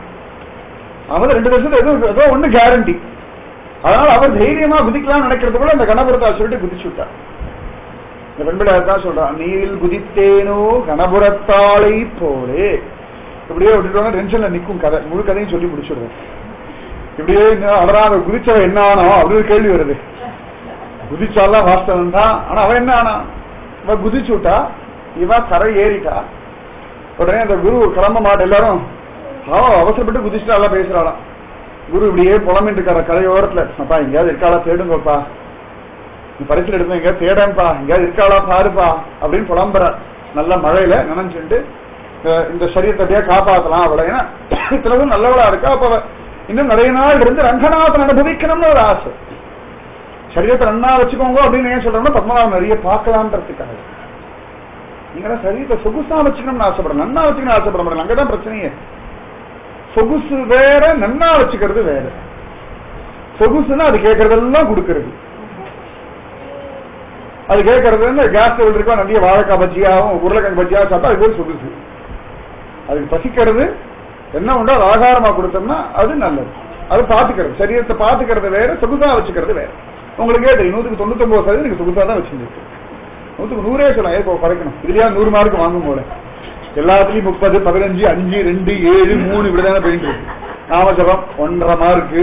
அவர் ரெண்டு வருஷத்துல எதுவும் ஏதோ ஒண்ணு கேரண்டி அதனால அவர் தைரியமா குதிக்கலாம்னு நினைக்கிறது கூட இந்த கணபுரத்தா சொல்லிட்டு குதிச்சு விட்டார் இந்த பெண்பிள்ளையார் தான் சொல்றான் நீரில் குதித்தேனோ கணபுரத்தாளை போலே இப்படியே விட்டுட்டோம்னா டென்ஷன்ல நிக்கும் கதை முழு கதையும் சொல்லி முடிச்சுடுவோம் இப்படியே இன்னும் அவராக குதிச்சவ என்ன ஆனோ அப்படி ஒரு கேள்வி வருது குதிச்சாலாம் வாஸ்தவம் தான் ஆனா அவன் என்ன ஆனா இவ குதிச்சு விட்டா இவ கரை ஏறிட்டா உடனே அந்த குரு கிளம்ப மாட்ட எல்லாரும் அவ அவசரப்பட்டு குதிச்சுட்டு எல்லாம் பேசுறாளாம் குரு இப்படியே புலம்பிட்டு இருக்கார கரையோரத்துல அப்பா எங்கேயாவது இருக்காளா தேடுங்கப்பா நீ பரிசுல எடுப்பேன் எங்கேயாவது தேடன்பா எங்கேயாவது இருக்காளா பாருப்பா அப்படின்னு புலம்புற நல்ல மழையில நினைச்சுட்டு அஹ் இந்த சரீரத்தை அப்படியே காப்பாத்தலாம் அவளை ஏன்னா இத்தனவும் நல்லவளா இருக்கா அப்ப அவ இன்னும் நிறைய நாள் இருந்து ரங்கநாதன் அனுபவிக்கணும்னு ஒரு ஆசை சரீரத்தை நன்னா வச்சுக்கோங்க அப்படின்னு ஏன் சொல்றோம்னா பத்மநாபன் நிறைய பார்க்கலான்றதுக்காக நீங்க சரீரத்தை சொகுசா வச்சுக்கணும்னு ஆசைப்படுறேன் நன்னா வச்சுக்கணும் ஆசைப்பட மாட்டேன் அங்கதான் பிரச்சனையே சொகுசு வேற நன்னா வச்சுக்கிறது வேற சொகுசுன்னா அது கேட்கறதெல்லாம் கொடுக்கறது அது கேட்கறது வந்து கேஸ் ஸ்டவ் இருக்கா நிறைய வாழைக்காய் பஜ்ஜியாவும் உருளைக்கிழங்கு பஜ்ஜியாவும் சாப்பிட்டா அது பேர் சொகுசு அதுக்கு பசிக்கிறது என்ன உண்டோ அது ஆகாரமா கொடுத்தோம்னா அது நல்லது அது பாத்துக்கிறது சரீரத்தை பாத்துக்கிறது வேற சொகுசா வச்சுக்கிறது வேற உங்களுக்கே தெரியும் நூத்துக்கு தொண்ணூத்தி ஒன்பது சதவீதம் நீங்க சொகுசா தான் வச்சிருக்கு நூத்துக்கு நூறே சொல்லலாம் ஏன் இப்போ குறைக்கணும் இதுலயா நூறு மார்க் வாங்கும் போல எல்லாத்துலயும் முப்பது பதினஞ்சு அஞ்சு ரெண்டு ஏழு மூணு இப்படிதானே போயிட்டு இருக்கு நாமஜபம் ஒன்றரை மார்க்கு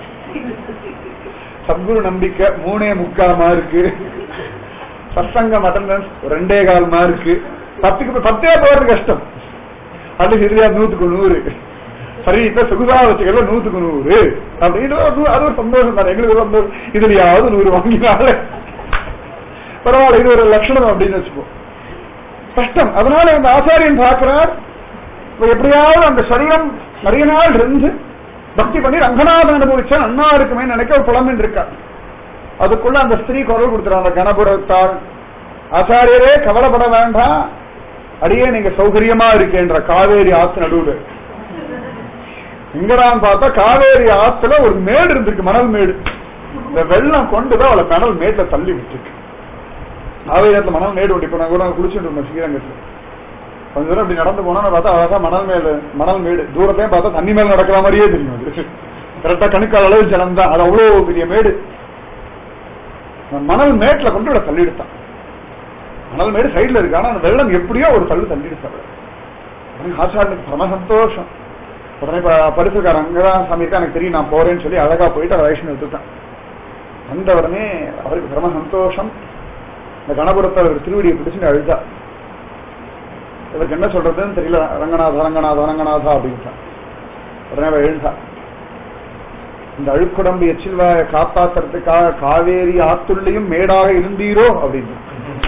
சத்குரு நம்பிக்கை மூணே முக்கால் மார்க்கு சத்சங்கம் அட்டண்டன்ஸ் ரெண்டே கால் மார்க்கு பத்துக்கு பத்தே போறது கஷ்டம் அது சரியா நூத்துக்கு நூறு சரி இப்ப சுகுதா வச்சுக்கல நூத்துக்கு நூறு அப்படின்னு ஒரு- அது ஒரு சந்தோஷம் தான் எங்களுக்கு சந்தோஷம் இதுலயாவது நூறு வாங்கினால பரவாயில்ல இது ஒரு லட்சணம் அப்படின்னு வச்சுப்போம் கஷ்டம் அதனால இந்த ஆச்சாரியன் பார்க்கிறார் இப்ப எப்படியாவது அந்த சரீரம் நிறைய நாள் இருந்து பக்தி பண்ணி ரங்கநாதன் அனுபவிச்சா நன்னா இருக்குமே நினைக்க ஒரு புலமின் இருக்கா அதுக்குள்ள அந்த ஸ்திரீ குரல் கொடுத்துறா அந்த கணபுரத்தாள் ஆச்சாரியரே கவலைப்பட வேண்டாம் அடியே நீங்க சௌகரியமா இருக்கேன்ற காவேரி ஆத்து நடுவுல எங்கடான்னு பார்த்தா காவேரி ஆத்துல ஒரு மேடு இருந்திருக்கு மணல் மேடு இந்த வெள்ளம் கொண்டுதான் அவளை மணல் மேட்ல தள்ளி விட்டுருக்கு காவேரி ஆத்துல மணல் மேடு ஒட்டி இப்ப நான் கூட குளிச்சுட்டு இருந்தோம் ஸ்ரீரங்கத்துல கொஞ்ச தூரம் இப்படி நடந்து போனா பார்த்தா அழகா மணல் மேல மணல் மேடு தூரத்தையும் பார்த்தா தண்ணி மேல நடக்கிற மாதிரியே தெரியும் அது கரெக்டா கணுக்கால் அளவு ஜனம் தான் அது அவ்வளவு பெரிய மேடு அந்த மணல் மேட்ல கொண்டு இவளை தள்ளிடுத்தான் மணல் மேடு சைடுல இருக்கு ஆனா அந்த வெள்ளம் எப்படியோ ஒரு தள்ளு தள்ளிடுச்சு ஆச்சாரனுக்கு பரம சந்தோஷம் உடனே இப்ப பரிசுக்காரன் அங்கதான் சமயத்தா எனக்கு தெரியும் நான் போறேன்னு சொல்லி அழகா போயிட்டு அவர் வைஷ்ணவ எடுத்துட்டான் வந்த உடனே அவருக்கு பரம சந்தோஷம் இந்த கணபுரத்தை அவர் திருவடியை பிடிச்சுட்டு அழுதா இவருக்கு என்ன சொல்றதுன்னு தெரியல ரங்கநாத ரங்கநாத ரங்கநாதா அப்படின்ட்டான் உடனே அவ எழுந்தா இந்த அழுக்குடம்பு எச்சில்வாய காப்பாத்துறதுக்காக காவேரி ஆத்துள்ளையும் மேடாக இருந்தீரோ அப்படின்னு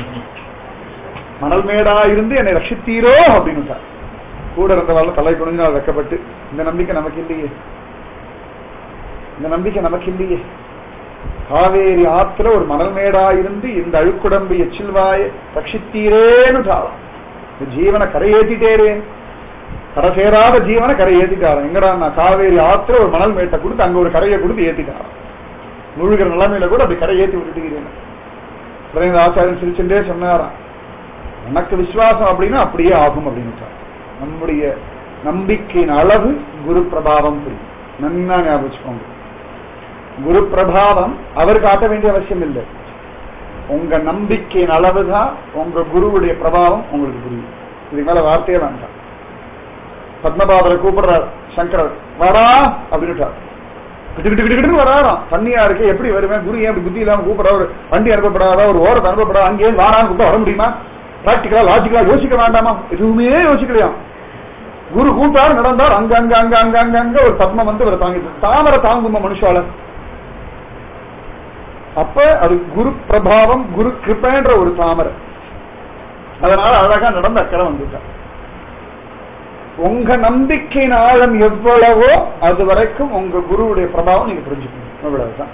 மணல் மேடா இருந்து என்னை ரட்சித்தீரோ அப்படின்னு கூட இருந்தவாள் தலை குனிஞ்சு நான் வெக்கப்பட்டு இந்த நம்பிக்கை நமக்கு இல்லையே இந்த நம்பிக்கை நமக்கு இல்லையே காவேரி ஆத்துல ஒரு மணல் மேடா இருந்து இந்த அழுக்குடம்பு எச்சில்வாய ரட்சித்தீரேன்னு தாளம் இந்த ஜீவனை கரையேற்றிட்டேரே கரை சேராத ஜீவனை கரை ஏத்திட்டாராம் எங்கடா நான் காவேரி ஆத்துல ஒரு மணல் மேட்டை கொடுத்து அங்க ஒரு கரையை கொடுத்து ஏத்திட்டாராம் முழுகிற நிலைமையில கூட அப்படி கரை ஏத்தி விட்டுக்கிறேன் உடனே இந்த ஆச்சாரியன் சிரிச்சுட்டே சொன்னாராம் எனக்கு விசுவாசம் அப்படின்னா அப்படியே ஆகும் அப்படின்னு நம்முடைய நம்பிக்கையின் அளவு குரு பிரபாவம் புரியும் நன்னா ஞாபகம் வச்சுக்கோங்க குரு பிரபாவம் அவர் காட்ட வேண்டிய அவசியம் இல்லை உங்க நம்பிக்கையின் அளவுதான் உங்க குருவுடைய பிரபாவம் உங்களுக்கு புரியும் இதுக்கு மேல வார்த்தையே வேண்டாம் பத்மபாபரை கூப்பிடுறார் சங்கரர் வாடா அப்படின்னுட்டார் கிட்டு கிட்டு கிட்டு கிட்டுன்னு வராராம் தண்ணியா இருக்கு எப்படி வருவேன் குரு ஏன் இப்படி புத்தி இல்லாம கூப்பிடுறா ஒரு வண்டி அனுப்பப்படாதா ஒரு ஓரத்தை அனுப்பப்படாதா அங்கேயே வாரான்னு கூப்பிட்டு வர முடியுமா பிராக்டிக்கலா லாஜிக்கலா யோசிக்க வேண்டாமா எதுவுமே யோசிக்கலையா குரு கூட்டார் நடந்தார் அங்க அங்க அங்க அங்க அங்க அங்க ஒரு பத்மம் வந்து இவரை தாங்கிட்டு தாமரை தாங்குமா மனுஷால அப்ப அது குரு பிரபாவம் குரு கிருப்பேன்ற ஒரு தாமரை அதனால அழகா நடந்த அக்கறை வந்துட்டார் உங்க நம்பிக்கையின் ஆழம் எவ்வளவோ அது வரைக்கும் உங்க குருவுடைய பிரபாவம் நீங்க புரிஞ்சுக்கணும் அவ்வளவுதான்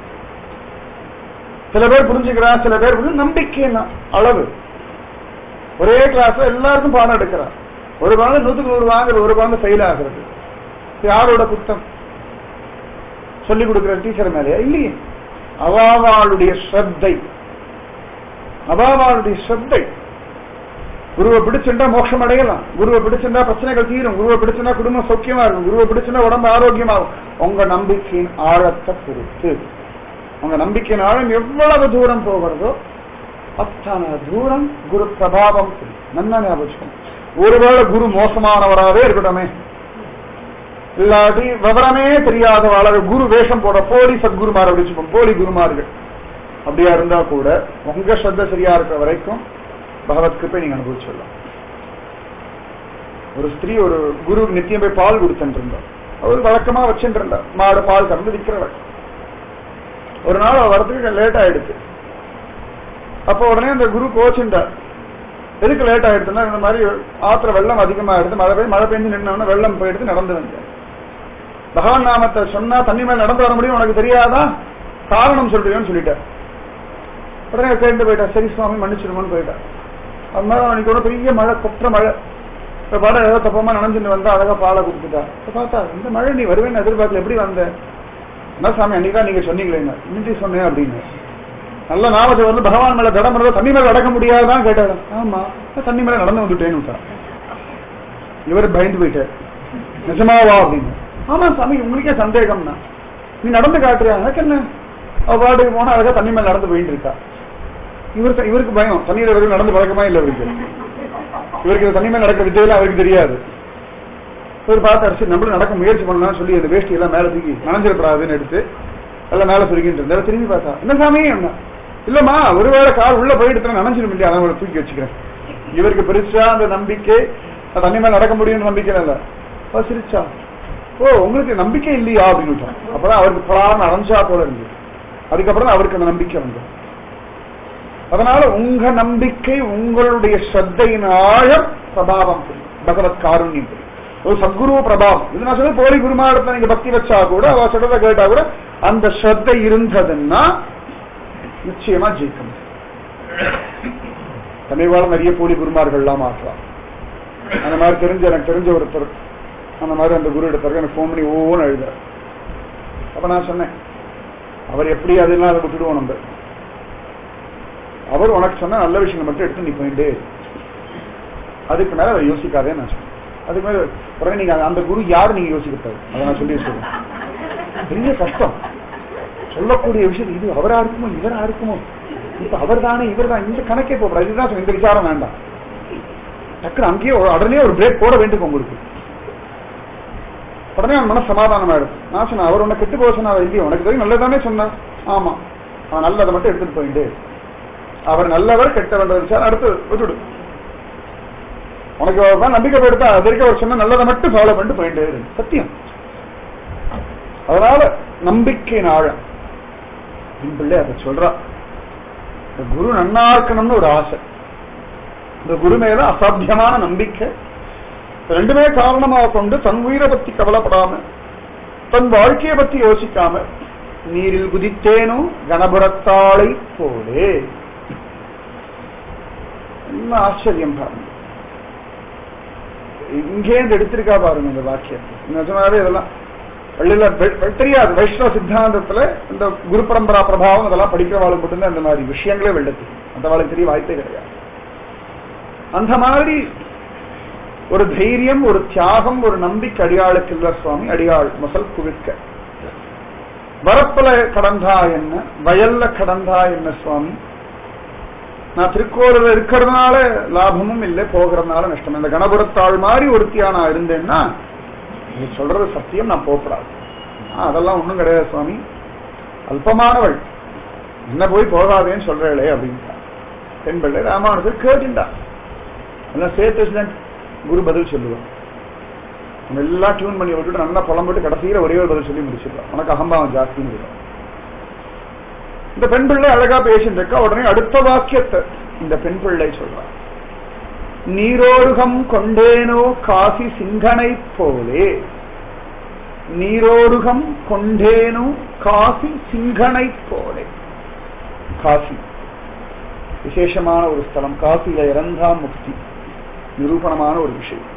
சில பேர் புரிஞ்சுக்கிறா சில பேர் புரிஞ்சு நம்பிக்கையின் அளவு ஒரே கிளாஸ்ல எல்லாருக்கும் பாடம் எடுக்கிறா ஒரு குழந்தை நூத்துக்கு நூறு வாங்குறது ஒரு குழந்தை ஃபெயில் ஆகுறது இது யாரோட குத்தம் சொல்லிக் கொடுக்கிற டீச்சர் மேலேயா இல்லையே அவாவாளுடைய ஸ்ரத்தை அவாவாளுடைய ஸ்ரத்தை குருவை பிடிச்சிருந்தா மோட்சம் அடையலாம் குருவை பிடிச்சிருந்தா பிரச்சனைகள் தீரும் குருவை பிடிச்சிருந்தா குடும்பம் சௌக்கியமா இருக்கும் குருவை பிடிச்சிருந்தா உடம்பு ஆரோக்கியமாகும் உங்க நம்பிக்கையின் ஆழத்தை பொறுத்து உங்க நம்பிக்கையின் ஆழம் எவ்வளவு தூரம் போகிறதோ அத்தனை தூரம் குரு பிரபாவம் நன்னா ஞாபகம் ஒருவேளை குரு மோசமானவராகவே இருக்கட்டுமே இல்லாட்டி விவரமே தெரியாத வாழ குரு வேஷம் போட போலி சத்குருமார் வச்சுப்போம் போலி குருமார்கள் அப்படியா இருந்தா கூட உங்க ஸ்ரத்த சரியா இருக்கிற வரைக்கும் பகவத் கிருப்பை நீங்க அனுபவிச்சிடலாம் ஒரு ஸ்திரீ ஒரு குரு நித்தியம் போய் பால் கொடுத்துட்டு இருந்தார் அவர் வழக்கமா வச்சுட்டு இருந்தார் மாடு பால் கறந்து விற்கிறவர் ஒரு நாள் அவர் வரதுக்கு லேட் ஆயிடுச்சு அப்போ உடனே அந்த குரு கோச்சுட்டார் எதுக்கு லேட் ஆயிடுச்சுன்னா இந்த மாதிரி ஆத்திர வெள்ளம் அதிகமா எடுத்து மழை பெய்யும் மழை பெஞ்சு நின்னவன வெள்ளம் போயிடுத்து நடந்து வந்தேன் பகவான் நாமத்தை சொன்னா தண்ணி மேல நடந்து வர முடியும் உனக்கு தெரியாதா காரணம் சொல்றியோன்னு சொல்லிட்டார் உடனே கேட்டு போயிட்டா சரி சுவாமி மன்னிச்சிருமோன்னு போயிட்டா அது மாதிரி அன்னைக்கு ஒரு பெரிய மழை கொற்ற மழை இப்ப பாட ஏதோ தப்பமா நனைஞ்சுட்டு வந்தா அழகா பாலை கொடுத்துட்டா இப்ப பார்த்தா இந்த மழை நீ வருவேன்னு எதிர்பார்க்கல எப்படி வந்த என்ன சாமி அன்னைக்கா நீங்க சொன்னீங்களேங்க இன்னைக்கு சொன்னேன் அப்படின்னு நல்ல நாமத்தை வந்து பகவான் மேல தடம் இருந்தா தண்ணி மேல அடக்க முடியாதுதான் கேட்டாரு ஆமா தண்ணி மேல நடந்து வந்துட்டேன்னு விட்டா இவர் பயந்து போயிட்டார் நிஜமாவா அப்படின்னு ஆமா சாமி உங்களுக்கே சந்தேகம்னா நீ நடந்து காட்டுறியா எனக்கு என்ன அவ பாட்டுக்கு போனா அழகா தண்ணி மேல நடந்து போயிட்டு இருக்கா இவருக்கு இவருக்கு பயம் தண்ணீர் வரைக்கும் நடந்து பழக்கமா இல்லை இவருக்கு இவருக்கு இந்த தண்ணி மேல நடக்க வித்தையில அவருக்கு தெரியாது இவர் பார்த்தாரு சரி நம்மளும் நடக்க முயற்சி பண்ணலாம் சொல்லி அந்த வேஷ்டி எல்லாம் மேல தூக்கி நனைஞ்சிடப்படாதுன்னு எடுத்து எல்லாம் மேல சுருக்கிட்டு இருந்தாரு திரும்பி பார்த்தா என்ன சாமி என்ன இல்லம்மா ஒருவேளை கால் உள்ள போயிட்டு நனைஞ்சிடும் இல்லையா அதை தூக்கி வச்சுக்கிறேன் இவருக்கு பெருசா அந்த நம்பிக்கை தண்ணி மேல நடக்க முடியும்னு நம்பிக்கை இல்ல அவ சிரிச்சா ஓ உங்களுக்கு நம்பிக்கை இல்லையா அப்படின்னு விட்டான் அப்பதான் அவருக்கு பலான்னு அரைஞ்சா போல இருந்தது அதுக்கப்புறம் தான் அவருக்கு அந்த நம்பிக்கை வந்தது அதனால உங்க நம்பிக்கை உங்களுடைய ஸ்ரத்தையின் ஆழம் பிரபாவம் புரியும். பகவத் காருண்யம் புரியும். ஒரு சத்குரு பிரபாவம் இது நான் சொல்ல போலி குருமாடத்துல நீங்க பக்தி வச்சா கூட அவ சொல்றத கேட்டா கூட அந்த ஸ்ரத்தை இருந்ததுன்னா நிச்சயமா ஜெயிக்க முடியும் தமிழ்வாழ நிறைய போலி குருமார்கள்லாம் மாற்றலாம் அந்த மாதிரி தெரிஞ்ச எனக்கு தெரிஞ்ச ஒருத்தர் அந்த மாதிரி அந்த குரு எடுத்தாரு எனக்கு ஃபோன் பண்ணி ஒவ்வொன்று எழுதார் அப்ப நான் சொன்னேன் அவர் எப்படி அதெல்லாம் அதை விட்டுடுவோம் நம்ம அவர் உனக்கு சொன்ன நல்ல விஷயங்கள் மட்டும் எடுத்து நீ போயிட்டே இரு. அதுக்கு மேல அவர் யோசிக்காதே நான் சொன்னேன் அதுக்கு மேல உடனே நீங்க அந்த குரு யாரு நீங்க யோசிக்கப்படாது அதை நான் சொல்லி வச்சிருக்கேன் பெரிய கஷ்டம் சொல்லக்கூடிய விஷயம் இது அவரா இருக்குமோ இவரா இருக்குமோ இப்ப அவர் தானே இவர் தான் இந்த கணக்கே போகக்கூடாது இதுதான் சொன்னேன். இந்த விசாரம் வேண்டாம் டக்குனு அங்கேயே ஒரு- உடனே ஒரு பிரேக் போட வேண்டும் உங்களுக்கு உடனே அவன் மனசு சமாதானம் ஆயிடும் நான் சொன்னேன் அவர் உன்னை கெட்டு போக சொன்னா இல்லையோ உனக்கு தெரியும் நல்லதானே சொன்னான் ஆமா அவன் நல்லதை மட்டும் எடுத்துட்டு போயிட்டு அவர் நல்லவர் கெட்டவர் விசாரம் அடுத்து விட்டுடு உனக்கு அவர் மேல நம்பிக்கை போயிடுதா அது வரைக்கும் அவர் சொன்ன நல்லதை மட்டும் ஃபாலோ பண்ணிட்டு போயிட்டு இரு. சத்தியம் அதனால நம்பிக்கையின் ஆழம் என் பிள்ளை அதை சொல்றா இந்த குரு நன்னா இருக்கணும்னு ஒரு ஆசை இந்த குரு மேல அசாத்தியமான நம்பிக்கை ரெண்டுமே காரணமாக கொண்டு தன் உயிரை பத்தி கவலைப்படாம தன் வாழ்க்கையை பத்தி யோசிக்காம நீரில் குதித்தேனும் கணபுரத்தாளை போலே என்ன ஆச்சரியம் பாருங்க இங்கேருந்து எடுத்திருக்கா பாருங்க இந்த வாக்கியம் நிஜமாவே இதெல்லாம் பள்ளியில வெ- வெ- தெரியாது வைஷ்ணவ சித்தாந்தத்துல இந்த குரு பரம்பரா பிரபாவம் இதெல்லாம் படிக்கிறவாளுக்கு மட்டும்தான் இந்த மாதிரி விஷயங்களே வெள்ளத்து அந்த வாழ்க்கை தெரிய வாய்ப்பே கிடையாது அந்த மாதிரி ஒரு தைரியம் ஒரு தியாகம் ஒரு நம்பிக்கை அடியாளுக்கு இல்ல சுவாமி அடியாள் முதல் குவிக்க வரப்புல கடந்தா என்ன வயல்ல கடந்தா என்ன சுவாமி நான் திருக்கோவில இருக்கிறதுனால லாபமும் இல்லை போகிறதுனால நஷ்டம் இந்த கணபுரத்தாள் மாதிரி ஒருத்தியா நான் இருந்தேன்னா நீ சொல்றது சத்தியம் நான் போகக்கூடாது ஆ, அதெல்லாம் ஒண்ணும் கிடையாது சுவாமி அல்பமானவள் என்ன போய் போகாதேன்னு சொல்றேளே அப்படின்ட்டா பெண் பிள்ளை ராமானுஜர் கேட்டுண்டா எல்லாம் சேர்த்து வச்சுதான் குரு பதில் சொல்லுவான் நம்ம எல்லாம் டியூன் பண்ணி விட்டுட்டு நல்லா புலம்பிட்டு கடைசியில ஒரே ஒரு பதில் சொல்லி முடிச்சிடலாம் உனக்கு அகம்பாவம் ஜாஸ்தின்னு சொல்லுவான் இந்த பெண் பிள்ளை அழகா பேசிட்டு இருக்கா உடனே அடுத்த வாக்கியத்தை இந்த பெண் பிள்ளை சொல்றான் நீரோருகம் கொண்டேனோ காசி சிங்கனை போலே நீரோருகம் கொண்டேனோ காசி சிங்கனை போலே காசி விசேஷமான ஒரு ஸ்தலம் காசியில இறந்தா முக்தி நிரூபணமான ஒரு விஷயம்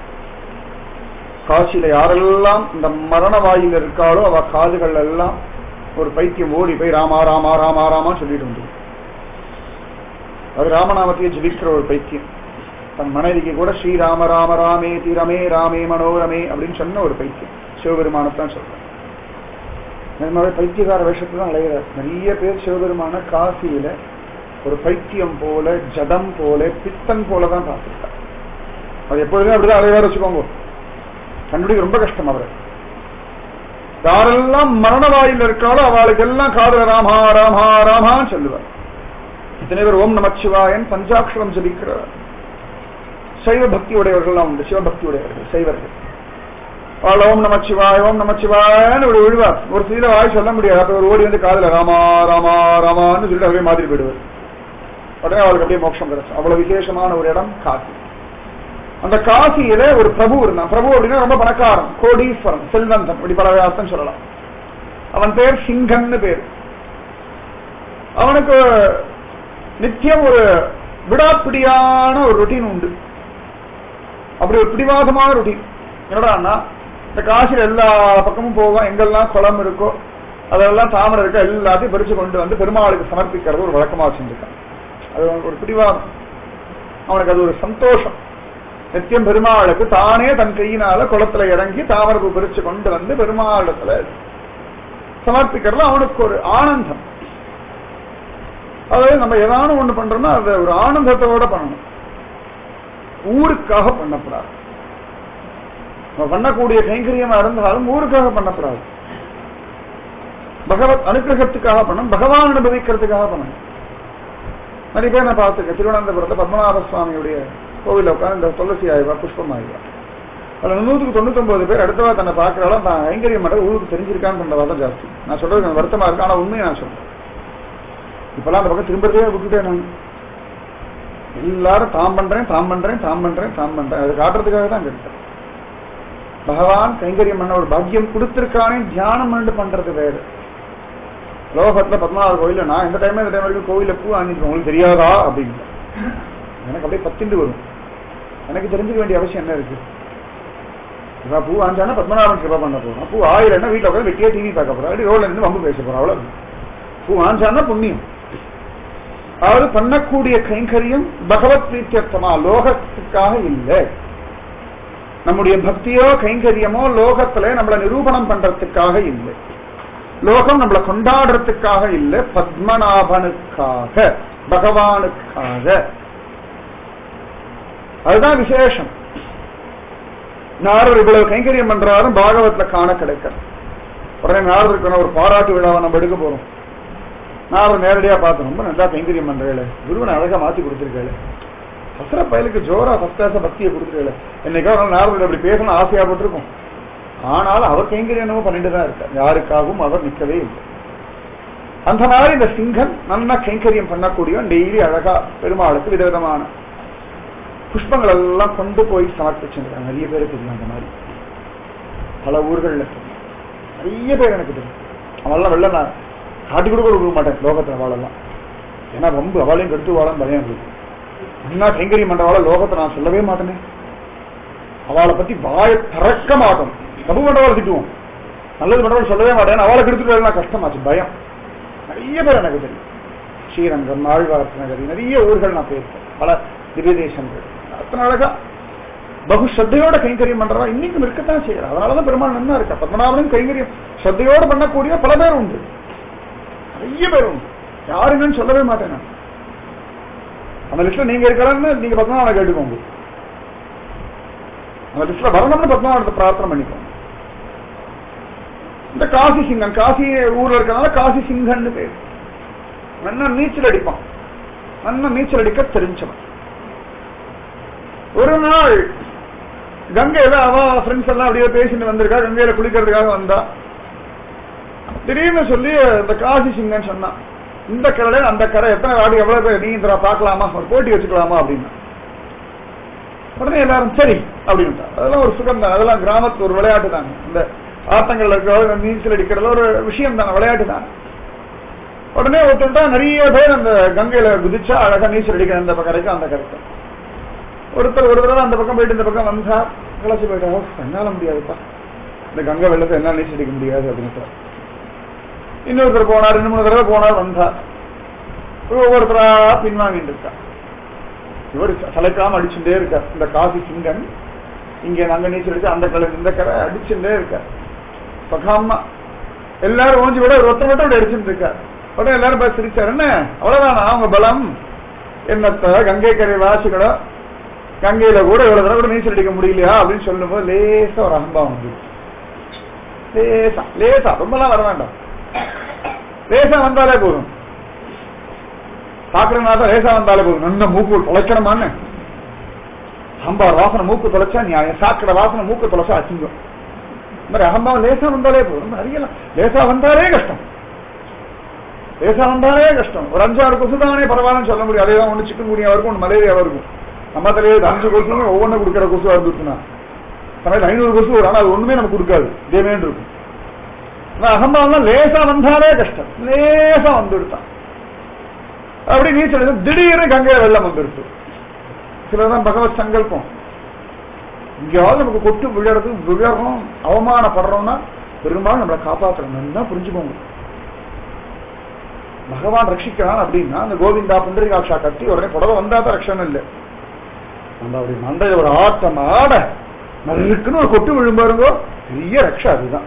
காசியில யாரெல்லாம் இந்த மரண வாயில் இருக்காளோ அவ காதுகள் எல்லாம் ஒரு பைத்தியம் ஓடி போய் ராமா ராமா ராமா ராமா சொல்லிட்டு வந்து அது ராமநாமத்தையே ஜெபிக்கிற ஒரு பைத்தியம் தன் மனைவிக்கு கூட ஸ்ரீராம ராம ராமே திரமே ராமே மனோரமே அப்படின்னு சொன்ன ஒரு பைத்தியம் சிவபெருமானத்தான் சொல்றேன் நிஜமாவே பைத்தியகார வேஷத்துல தான் அலைகிறார் நிறைய பேர் சிவபெருமான காசியில ஒரு பைத்தியம் போல ஜடம் போல பித்தன் போல தான் பார்த்துருக்கார் அது எப்பொழுதுமே அப்படிதான் அலைவார் வச்சுக்கோங்க கண்டுபிடிக்க ரொம்ப கஷ்டம் அவரை யாரெல்லாம் மரண வாயில் இருக்காளோ அவளுக்கு எல்லாம் காதல ராமா ராமா ராமான்னு சொல்லுவார் இத்தனை பேர் ஓம் நமச்சிவாயன் பஞ்சாட்சரம் ஜபிக்கிறார் சைவ பக்தி உடையவர்கள்லாம் உண்டு சிவபக்தி உடையவர்கள் சைவர்கள் அவள் ஓம் நமச்சிவாய் ஓம் நமச்சிவாயன்னு இப்படி விழுவார் ஒரு சீல வாய் சொல்ல முடியாது அப்ப ஒரு ஓடி வந்து காதல ராமா ராமா ராமான்னு சொல்லிட்டு அப்படியே மாதிரி போயிடுவார் உடனே அவளுக்கு அப்படியே மோட்சம் கிடைச்சு அவ்வளவு விசேஷமான ஒரு இடம் காசி அந்த காசியில ஒரு பிரபு இருந்தான் பிரபு அப்படின்னா ரொம்ப பணக்காரன் கோடீஸ்வரன் செல்வந்தன் இப்படி பல அர்த்தம் சொல்லலாம் அவன் பேர் சிங்கன்னு பேர் அவனுக்கு நித்தியம் ஒரு விடாப்பிடியான ஒரு ரொட்டீன் உண்டு அப்படி ஒரு பிடிவாதமான ரொட்டீன் என்னடான்னா இந்த காசில எல்லா பக்கமும் போவோம் எங்கெல்லாம் குளம் இருக்கோ அதெல்லாம் தாமரை இருக்கோ எல்லாத்தையும் பறிச்சு கொண்டு வந்து பெருமாளுக்கு சமர்ப்பிக்கிறது ஒரு வழக்கமா வச்சிருக்கான் அது அவனுக்கு ஒரு பிடிவாதம் அவனுக்கு அது ஒரு சந்தோஷம் நித்தியம் பெருமாளுக்கு தானே தன் கையினால குளத்துல இறங்கி தாமரப்பு பிரிச்சு கொண்டு வந்து பெருமாளத்துல சமர்ப்பிக்கிறது அவனுக்கு ஒரு ஆனந்தம் அதாவது நம்ம ஏதாவது ஒண்ணு பண்றோம்னா அதை ஒரு ஆனந்தத்தோட பண்ணணும் ஊருக்காக பண்ணக்கூடாது நம்ம பண்ணக்கூடிய கைங்கரியமா இருந்தாலும் ஊருக்காக பண்ணக்கூடாது பகவத் அனுகிரகத்துக்காக பண்ணணும் பகவான் அனுபவிக்கிறதுக்காக பண்ணணும் நிறைய பேர் நான் பார்த்துருக்கேன் திருவனந்தபுரத்துல பத்மநாப சுவாமியுடைய கோவில உட்காந்து இந்த துளசி ஆய்வா புஷ்பம் ஆய்வா அதுல நூற்றுக்கு தொண்ணூத்தொன்பது பேர் அடுத்தவா தன்னை பார்க்கறாலும் நான் கைங்கரியம் பண்றது ஊருக்கு தெரிஞ்சிருக்கான்னு பண்றதா தான் ஜாஸ்தி நான் சொல்றது எனக்கு வருத்தமா இருக்கு ஆனா உண்மையை நான் சொல்றேன் இப்பெல்லாம் அந்த பக்கம் திரும்பறதே விட்டுட்டேன் நான் எல்லாரும் தாம் பண்றேன் தாம் பண்றேன் தாம் பண்றேன் தாம் பண்றேன் அது காட்டுறதுக்காக தான் கேட்டேன் பகவான் கைங்கரியம் பண்ண ஒரு பாக்கியம் கொடுத்திருக்கானே தியானம் பண்ணிட்டு பண்றது வேறு லோகத்துல பத்மநாபர் கோயில்ல நான் இந்த டைம் இந்த டைம் வரைக்கும் கோவில்ல பூ வாங்கிட்டு உங்களுக்கு தெரியாதா அப்படின்னு எனக்கு அப்படியே பத்திண்டு வரும் எனக்கு தெரிஞ்சுக்க வேண்டிய அவசியம் என்ன இருக்கு இவன் பூ வாஞ்சானா பத்மநாபன் கிருபா பண்ண போறோம் பூ ஆயிரம்னா வீட்டுல உட்காந்து வெட்டியா டிவி பார்க்க போறோம் அப்படி ரோட்ல இருந்து வம்பு பேச போறோம் அவ்வளவு பூ வாஞ்சானா புண்ணியம் அதாவது பண்ணக்கூடிய கைங்கரியம் பகவத் பிரீத்தியர்த்தமா லோகத்துக்காக இல்லை நம்முடைய பக்தியோ கைங்கரியமோ லோகத்துல நம்மள நிரூபணம் பண்றதுக்காக இல்லை லோகம் நம்மளை கொண்டாடுறதுக்காக இல்லை பத்மநாபனுக்காக பகவானுக்காக அதுதான் விசேஷம் நாரர் இவ்வளவு கைங்கரியம் பண்றாரும் பாகவத்ல காண கிடைக்க உடனே நாரருக்கு ஒரு பாராட்டு விழாவை நம்ம எடுக்க போறோம் நாரர் நேரடியா பார்த்தோம் ரொம்ப நல்லா கைங்கரியம் பண்றேன் குருவனை அழகா மாத்தி கொடுத்துருக்கேன் அசுர பயலுக்கு ஜோரா ஃபஸ்ட் பக்தியை கொடுத்துருக்கேன் என்னைக்கா ஒரு நாள் நாரதர் அப்படி பேசணும் ஆசையா பட்டிருக்கும் ஆனாலும் அவர் கைங்கரியம் என்னமோ பண்ணிட்டு தான் இருக்கார் யாருக்காகவும் அவர் நிற்கவே இல்லை அந்த மாதிரி இந்த சிங்கன் நல்லா கைங்கரியம் பண்ணக்கூடிய டெய்லி அழகா பெருமாளுக்கு விதவிதமான புஷ்பங்கள் எல்லாம் கொண்டு போய் சமர்ப்பிச்சிருக்காங்க நிறைய பேருக்கு தெரியும் அந்த மாதிரி பல ஊர்கள்ல தெரியும் நிறைய பேர் எனக்கு தெரியும் அவெல்லாம் வெள்ள நான் காட்டி கொடுக்க கொடுக்க மாட்டேன் லோகத்துல வாழலாம் ஏன்னா ரொம்ப அவளையும் கெடுத்து வாழம் பயம் இருக்கு அண்ணா கைங்கரியம் பண்றவாள லோகத்தை நான் சொல்லவே மாட்டேனே அவளை பத்தி வாயை திறக்க மாட்டோம் தப்பு பண்றவளை திட்டுவோம் நல்லது பண்றவள் சொல்லவே மாட்டேன் அவளை கெடுத்துட்டு கஷ்டமாச்சு பயம் நிறைய பேர் எனக்கு தெரியும் ஸ்ரீரங்கம் ஆழ்வார்த்து நகரி நிறைய ஊர்கள் நான் போயிருக்கேன் பல திவ்ய தேசங்கள் அத்தனை அழகா பகு ஸ்ரத்தையோட கைங்கரியம் பண்றவா இன்னைக்கும் இருக்கத்தான் செய்யறா அதனாலதான் பெருமாள் நன்னா இருக்கா பத்மநாபனும் கைங்கரியம் ஸ்ரத்தையோட பண்ணக்கூடிய பல பேர் உண்டு நிறைய பேர் உண்டு யாருங்கன்னு சொல்லவே மாட்டேன் நான் அந்த லிஸ்ட்ல நீங்க இருக்கலாம்னு நீங்க பத்மநாபனை கேட்டுக்கோங்க அந்த லிஸ்ட்ல வரணும்னு பத்மநாபத்தை பிரார்த்தனை பண்ணிக்கோங்க இந்த காசி சிங்கன் காசி ஊர்ல இருக்கனால காசி சிங்கன்னு பேர் நல்லா நீச்சல் அடிப்பான் நல்லா நீச்சல் அடிக்க தெரிஞ்சவன் ஒரு நாள் கங்கையில அவ ஃப்ரெண்ட்ஸ் எல்லாம் அப்படியே பேசிட்டு வந்திருக்கா கங்கையில குளிக்கிறதுக்காக வந்தா திடீர்னு சொல்லி இந்த காசி சிங்கன் சொன்னான் இந்த கரை அந்த கரை எத்தனை வாடி எவ்வளவு பேர் நீங்க பார்க்கலாமா ஒரு போட்டி வச்சுக்கலாமா அப்படின்னு உடனே எல்லாரும் சரி அப்படின்னு அதெல்லாம் ஒரு சுகம் தான் அதெல்லாம் கிராமத்து ஒரு விளையாட்டு தாங்க இந்த ஆத்தங்கள்ல இருக்கிற நீச்சல் அடிக்கிறதுல ஒரு விஷயம் தானே விளையாட்டு தான் உடனே ஒருத்தன்ட்டா நிறைய பேர் அந்த கங்கையில குதிச்சா அழகா நீச்சல் அடிக்கிற அந்த கரைக்கும் அந்த கரைக்கும் ஒருத்தர் ஒரு தடவை அந்த பக்கம் போயிட்டு இந்த பக்கம் வந்தா கலாச்சி போயிட்டா என்னால முடியாதுப்பா இந்த கங்கை வெள்ளத்தை என்னால நீச்சல் அடிக்க முடியாது அப்படின்னு இன்னொருத்தர் போனார் ரெண்டு மூணு தடவை போனார் வந்தார் ஒவ்வொருத்தரா பின்வாங்கிட்டு இருக்கா இவர் சளைக்காம அடிச்சுட்டே இருக்கார் இந்த காசி சிங்கன் இங்க நாங்க நீச்சல் அடிச்சு அந்த கலை இந்த கரை அடிச்சுட்டே இருக்கார் பகாமா எல்லாரும் ஓஞ்சி விட ஒரு ஒருத்தர் மட்டும் அப்படி அடிச்சுட்டு இருக்கார் உடனே எல்லாரும் பார்த்து சிரிச்சார் என்ன அவ்வளவுதானா அவங்க பலம் என்னத்த கங்கை கரை வாசிகளோ கங்கையில கூட இவ்வளவு தடவை கூட நீச்சல் அடிக்க முடியலையா அப்படின்னு சொல்லும்போது லேசா ஒரு அகம்பாவம் வந்து லேசா லேசா ரொம்பலாம் வர வேண்டாம் லேசா வந்தாலே போதும் பாக்குறதுனால லேசா வந்தாலே போதும் நல்ல மூக்கு தொலைக்கணுமான்னு சாம்பார் வாசனை மூக்கு தொலைச்சா நியாயம் சாக்கடை வாசனை மூக்கு தொலைச்சா அசிங்கம் இந்த மாதிரி அகம்பாவம் லேசா வந்தாலே போதும் நிறைய லேசா வந்தாலே கஷ்டம் லேசா வந்தாலே கஷ்டம் ஒரு அஞ்சாறு கொசு தானே பரவாயில்லன்னு சொல்ல முடியும் அதே தான் ஒன்று சிக்கன் குனியா இருக்கும் ஒன்று மலேரியாவா இருக்கும் நம்ம தலையே அஞ்சு கொசுமே ஒவ்வொன்றும் கொடுக்குற கொசுவா இருந்துச்சுன்னா சமையல் ஐநூறு கொசு வரும் ஆனால் அது ஒண்ணுமே நமக்கு கொடுக்காது இதேமேன்னு இருக்கும் ஆனா அகம்பாவம் லேசா வந்தாலே கஷ்டம் லேசா வந்துடுத்தான் அப்படி நீச்சல் அடிச்சு திடீர்னு கங்கையில வெள்ளம் வந்துடுச்சு சிலதான் பகவத் சங்கல்பம் எங்கேயாவது நமக்கு கொட்டு விழுறது விழறோம் அவமானப்படுறோம்னா பெரும்பாலும் நம்மளை காப்பாற்றணும் தான் புரிஞ்சுக்கோங்க பகவான் ரட்சிக்கிறான் அப்படின்னா அந்த கோவிந்தா புண்டரிகாட்சா கட்டி உடனே புடவை வந்தா தான் ரட்சணம் இல்லை அந்த அப்படி மண்டைய ஒரு ஆட்டம் ஆட நறுக்குன்னு ஒரு கொட்டு விழும் பாருங்க பெரிய ரக்ஷா அதுதான்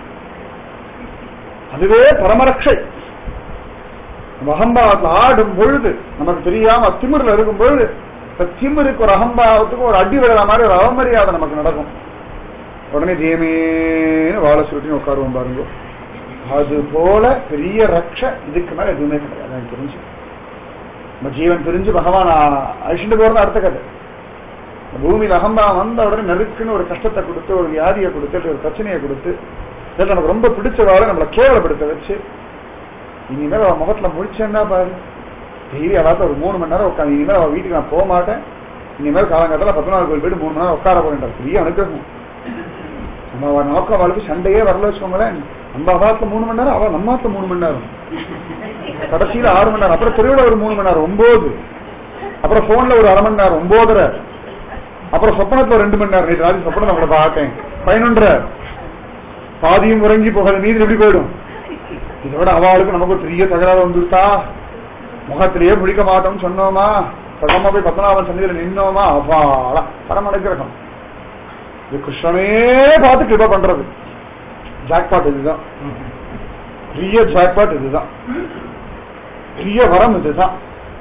அதுவே பரமரட்சை அகம்பாவத்தில் ஆடும் பொழுது நமக்கு தெரியாம திமிரில் இருக்கும் பொழுது இந்த திமிருக்கு ஒரு அகம்பாவத்துக்கு ஒரு அடி விழுற மாதிரி ஒரு அவமரியாதை நமக்கு நடக்கும் உடனே தேமேன்னு வாழை சுருட்டின்னு உட்காருவோம் பாருங்க அது போல பெரிய ரக்ஷ இதுக்கு மேல எதுவுமே கிடையாது எனக்கு தெரிஞ்சு நம்ம ஜீவன் பிரிஞ்சு பகவான் அழிச்சுட்டு போறது அடுத்த கதை பூமியில் அகம்பாவம் வந்த உடனே நெருக்குன்னு ஒரு கஷ்டத்தை கொடுத்து ஒரு வியாதியை கொடுத்து ஒரு பிரச்சனையை கொடுத்து இதில் நமக்கு ரொம்ப பிடிச்சவாறு நம்மளை கேவலப்படுத்த வச்சு இனிமேல் அவன் முகத்துல முடிச்சேன்னா பாரு டெய்லி அதாவது ஒரு மூணு மணி நேரம் உட்காந்து இனிமேல் அவள் வீட்டுக்கு நான் போக மாட்டேன் இனிமேல் காலங்காலத்தில் பத்மநாப கோயில் போயிட்டு மூணு மணி நேரம் உட்கார போறேன் பெரிய அனுகிரகம் நம்ம அவள் நோக்கம் அவளுக்கு சண்டையே வரல வச்சுக்கோங்களேன் நம்ம அவாத்துல மூணு மணி நேரம் அவள் நம்ம மூணு மணி நேரம் கடைசியில ஆறு மணி நேரம் அப்புறம் திருவிழா ஒரு மூணு மணி நேரம் ஒன்பது அப்புறம் போன்ல ஒரு அரை மணி நேரம் ஒன்பதரை அப்புறம் சொப்பனத்துல ஒரு ரெண்டு மணி நேரம் நேற்று ராஜி சொப்பனம் நம்மளை பார்த்தேன் பதினொன்றரை பாதியும் உறங்கி போகாத மீதி எப்படி போயிடும் இதோட அவளுக்கு நமக்கு ஒரு பெரிய தகராறு வந்துட்டா முகத்திலேயே முடிக்க மாட்டோம்னு சொன்னோமா பக்கமா போய் பத்மநாபன் சன்னிதியில நின்னோமா அப்பாடா பரம அனுகிரகம் இது கிருஷ்ணனே பார்த்து கிருப பண்றது ஜாக்பாட் இதுதான் பெரிய ஜாக்பாட் இதுதான் பெரிய வரம் இதுதான்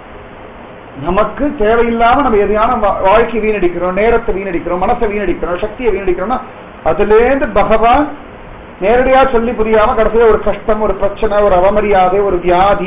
நமக்கு தேவையில்லாம நம்ம எதையான வாழ்க்கை வீணடிக்கிறோம் நேரத்தை வீணடிக்கிறோம் மனசை வீணடிக்கிறோம் சக்தியை வீணடிக்கிறோம்னா அதுல இருந்து பகவான் நேரடியா சொல்லி புரியாம கடைசியில ஒரு கஷ்டம் ஒரு பிரச்சனை ஒரு அவமரியாதை ஒரு வியாதி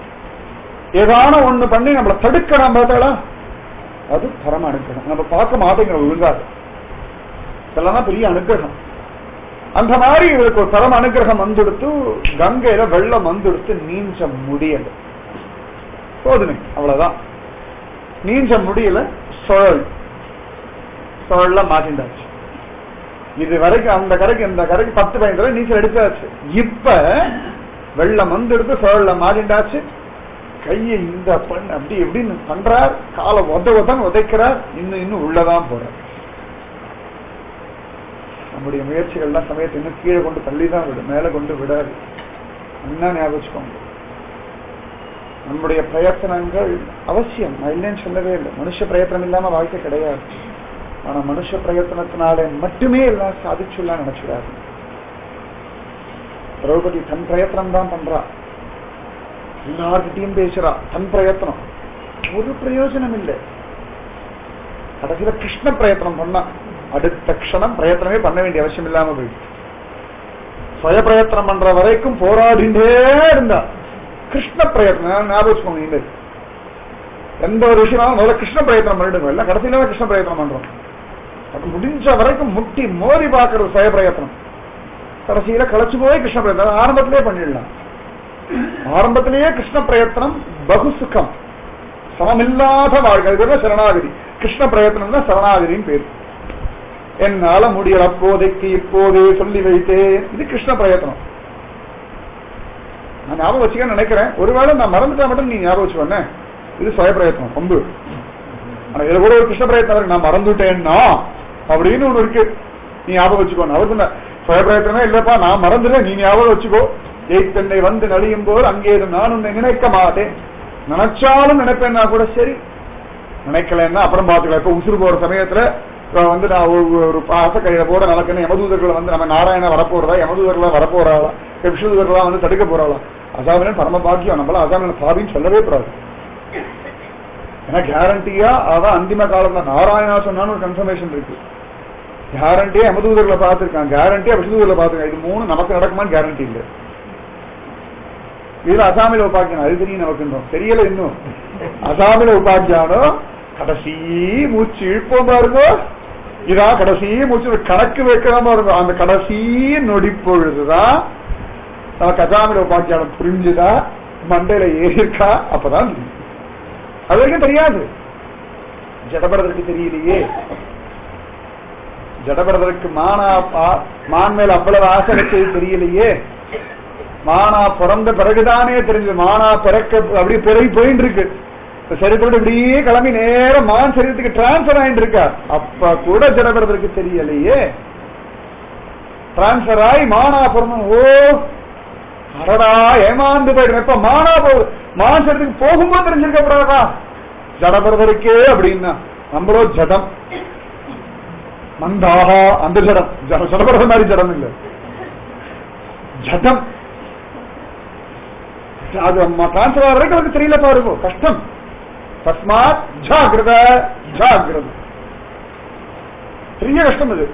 ஏதான ஒண்ணு பண்ணி நம்மளை தடுக்கணும் பார்த்தாளா அது பரம அனுகிரகம் நம்ம பார்க்க மாட்டேங்கிறோம் ஒழுங்காது இதெல்லாம் தான் பெரிய அனுகிரகம் அந்த மாதிரி இவருக்கு ஒரு பரம அனுகிரகம் வந்துடுத்து கங்கையில வெள்ளம் வந்துடுத்து நீஞ்ச முடியல போதுமே அவ்வளவுதான் நீஞ்ச முடியல சுழல் சுழல்ல மாட்டிண்டாச்சு இது வரைக்கும் அந்த கரைக்கு இந்த கரைக்கு பத்து பதினஞ்சு தடவை நீச்சல் அடிச்சாச்சு இப்ப வெள்ளம் வந்து எடுத்து சுழல்ல மாறிண்டாச்சு கையை இந்த பண்ண அப்படி எப்படின்னு பண்றார் காலை உத உதன்னு உதைக்கிறார் இன்னும் இன்னும் உள்ளதான் போறார் நம்முடைய முயற்சிகள்லாம் சமயத்தை இன்னும் கீழே கொண்டு தள்ளி தான் விடும் மேலே கொண்டு விடாது என்ன ஞாபகம் வச்சுக்கோங்க நம்முடைய பிரயத்தனங்கள் அவசியம் நான் இல்லைன்னு சொல்லவே இல்லை மனுஷ பிரயத்தனம் இல்லாம வாழ்க்கை கிடையாது ஆனா மனுஷ பிரயத்தனத்தினாலே மட்டுமே எல்லாம் சாதிச்சுலாம் நினைச்சிடாது திரௌபதி தன் பிரயத்தனம் தான் பண்றா எல்லார்கிட்டையும் பேசுறா தன் பிரயத்தனம் ஒரு பிரயோஜனம் இல்லை கடைசியில கிருஷ்ண பிரயத்தனம் பண்ணா அடுத்த க்ஷணம் பிரயத்தனமே பண்ண வேண்டிய அவசியம் இல்லாம போயிடுச்சு சுய பிரயத்தனம் பண்ற வரைக்கும் போராடிண்டே இருந்தா கிருஷ்ண பிரயத்தனம் ஞாபகம் வச்சுக்கோங்க இந்த எந்த ஒரு விஷயமாவும் முதல்ல கிருஷ்ண பிரயத்தனம் பண்ணிடுங்க எல்லாம் கடைசியில கிருஷ்ண பிரயத்தனம் பண்றோம் அது முடிஞ்ச வரைக்கும் முட்டி மோதி பாக்குறது சுய பிரயத்தனம் கடைசியில களைச்சு போய் கிருஷ்ண பிரயத்தனம் ஆரம்பத்திலே பண்ணிடலாம் ஆரம்பத்திலேயே கிருஷ்ண பிரயத்தனம் பகு சுகம் சமமில்லாத வாழ்க்கை அது பேர் தான் சரணாகதி கிருஷ்ண பிரயத்தனம் தான் சரணாகதின்னு பேர் என்னால முடியல அப்போதைக்கு இப்போதே சொல்லி வைத்தேன் இது கிருஷ்ண பிரயத்தனம் நான் ஞாபகம் வச்சுக்க நினைக்கிறேன் ஒருவேளை நான் மறந்துட்டா மட்டும் நீ ஞாபகம் வச்சுக்கோனே இது சுய பிரயத்தனம் பம்பு ஆனா இதுல கூட ஒரு கிருஷ்ண பிரயத்தனம் இருக்கு நான் மறந்துட்டேன்னா அப்படின்னு ஒண்ணு இருக்கு நீ ஞாபகம் வச்சுக்கோ அவர் சொன்ன சுய பிரயத்தனமே இல்லப்பா நான் மறந்துட்டேன் நீ ஞாபகம் வச்சுக்கோ எய்த்தென்னை வந்து நலியும் போது அங்கே நான் உன்னை நினைக்க மாட்டேன் நினைச்சாலும் நினைப்பேன்னா கூட சரி நினைக்கலன்னா அப்புறம் பாத்துக்கலாம் இப்ப உசுறு போற சமயத்துல இப்ப வந்து நான் ஒரு ஒரு பாச கையில போட நடக்கணும் யமதூதர்கள் வந்து நம்ம நாராயண வரப்போறதா யமதூதர்களா வரப்போறாளா விஷதூதர்களா வந்து தடுக்க போறாளா அசாமினன் பரம பாக்கியம் நம்மள அசாமினன் பாவின்னு சொல்லவே கூடாது ஏன்னா கேரண்டியா அதான் அந்திம காலத்துல நாராயணா சொன்னான்னு ஒரு கன்ஃபர்மேஷன் இருக்கு கேரண்டியா யமதூதர்களை பார்த்திருக்கான் கேரண்டியா விஷதூதர்களை பார்த்திருக்கான் இது மூணு நமக்கு நடக்குமான்னு கேரண்டி இல்லை இதுல அசாமில உபாக்கியம் அது தெரியும் நமக்கு தெரியல இன்னும் அசாமில உபாக்கியானோ கடைசி மூச்சு இழுப்போம் பாருங்க இதான் கடைசி மூச்சு கணக்கு வைக்காம இருக்கும் அந்த கடைசி நொடி பொழுதுதான் நமக்கு அசாமில உபாக்கியானம் புரிஞ்சுதா மண்டையில ஏறிருக்கா அப்பதான் தெரியும் அது வரைக்கும் தெரியாது ஜடபரதற்கு தெரியலையே ஜடபரதற்கு மானா பா- மான் மேல அவ்வளவு ஆசை வச்சது தெரியலையே மானா பிறந்த பிறகுதானே தெரிஞ்சது மானா பிறக்க அப்படியே பிறகு போயிட்டு இருக்கு இப்ப சரீரத்தோட இப்படியே கிளம்பி நேரம் மான் சரீரத்துக்கு டிரான்ஸ்பர் ஆயிட்டு இருக்கா அப்ப கூட ஜடபரதற்கு தெரியலையே டிரான்ஸ்பர் ஆகி மானா பிறந்தோம் ஓ அடடா ஏமாந்து போயிடும் இப்ப மானா போ மான் சரீரத்துக்கு போகும்போது தெரிஞ்சிருக்கப்படாதா ஜடபரதருக்கே அப்படின்னா நம்மளோ ஜடம் மந்தாகா அந்த ஜடம் ஜட- ஜடபரத மாதிரி ஜடம் இல்ல ஜடம் அது டிரான்ஸ்பர் ஆகிற வரைக்கும் அவருக்கு தெரியல பாருங்க கஷ்டம் தஸ்மாத் ஜாகிரத ஜாகிரத பெரிய கஷ்டம் இது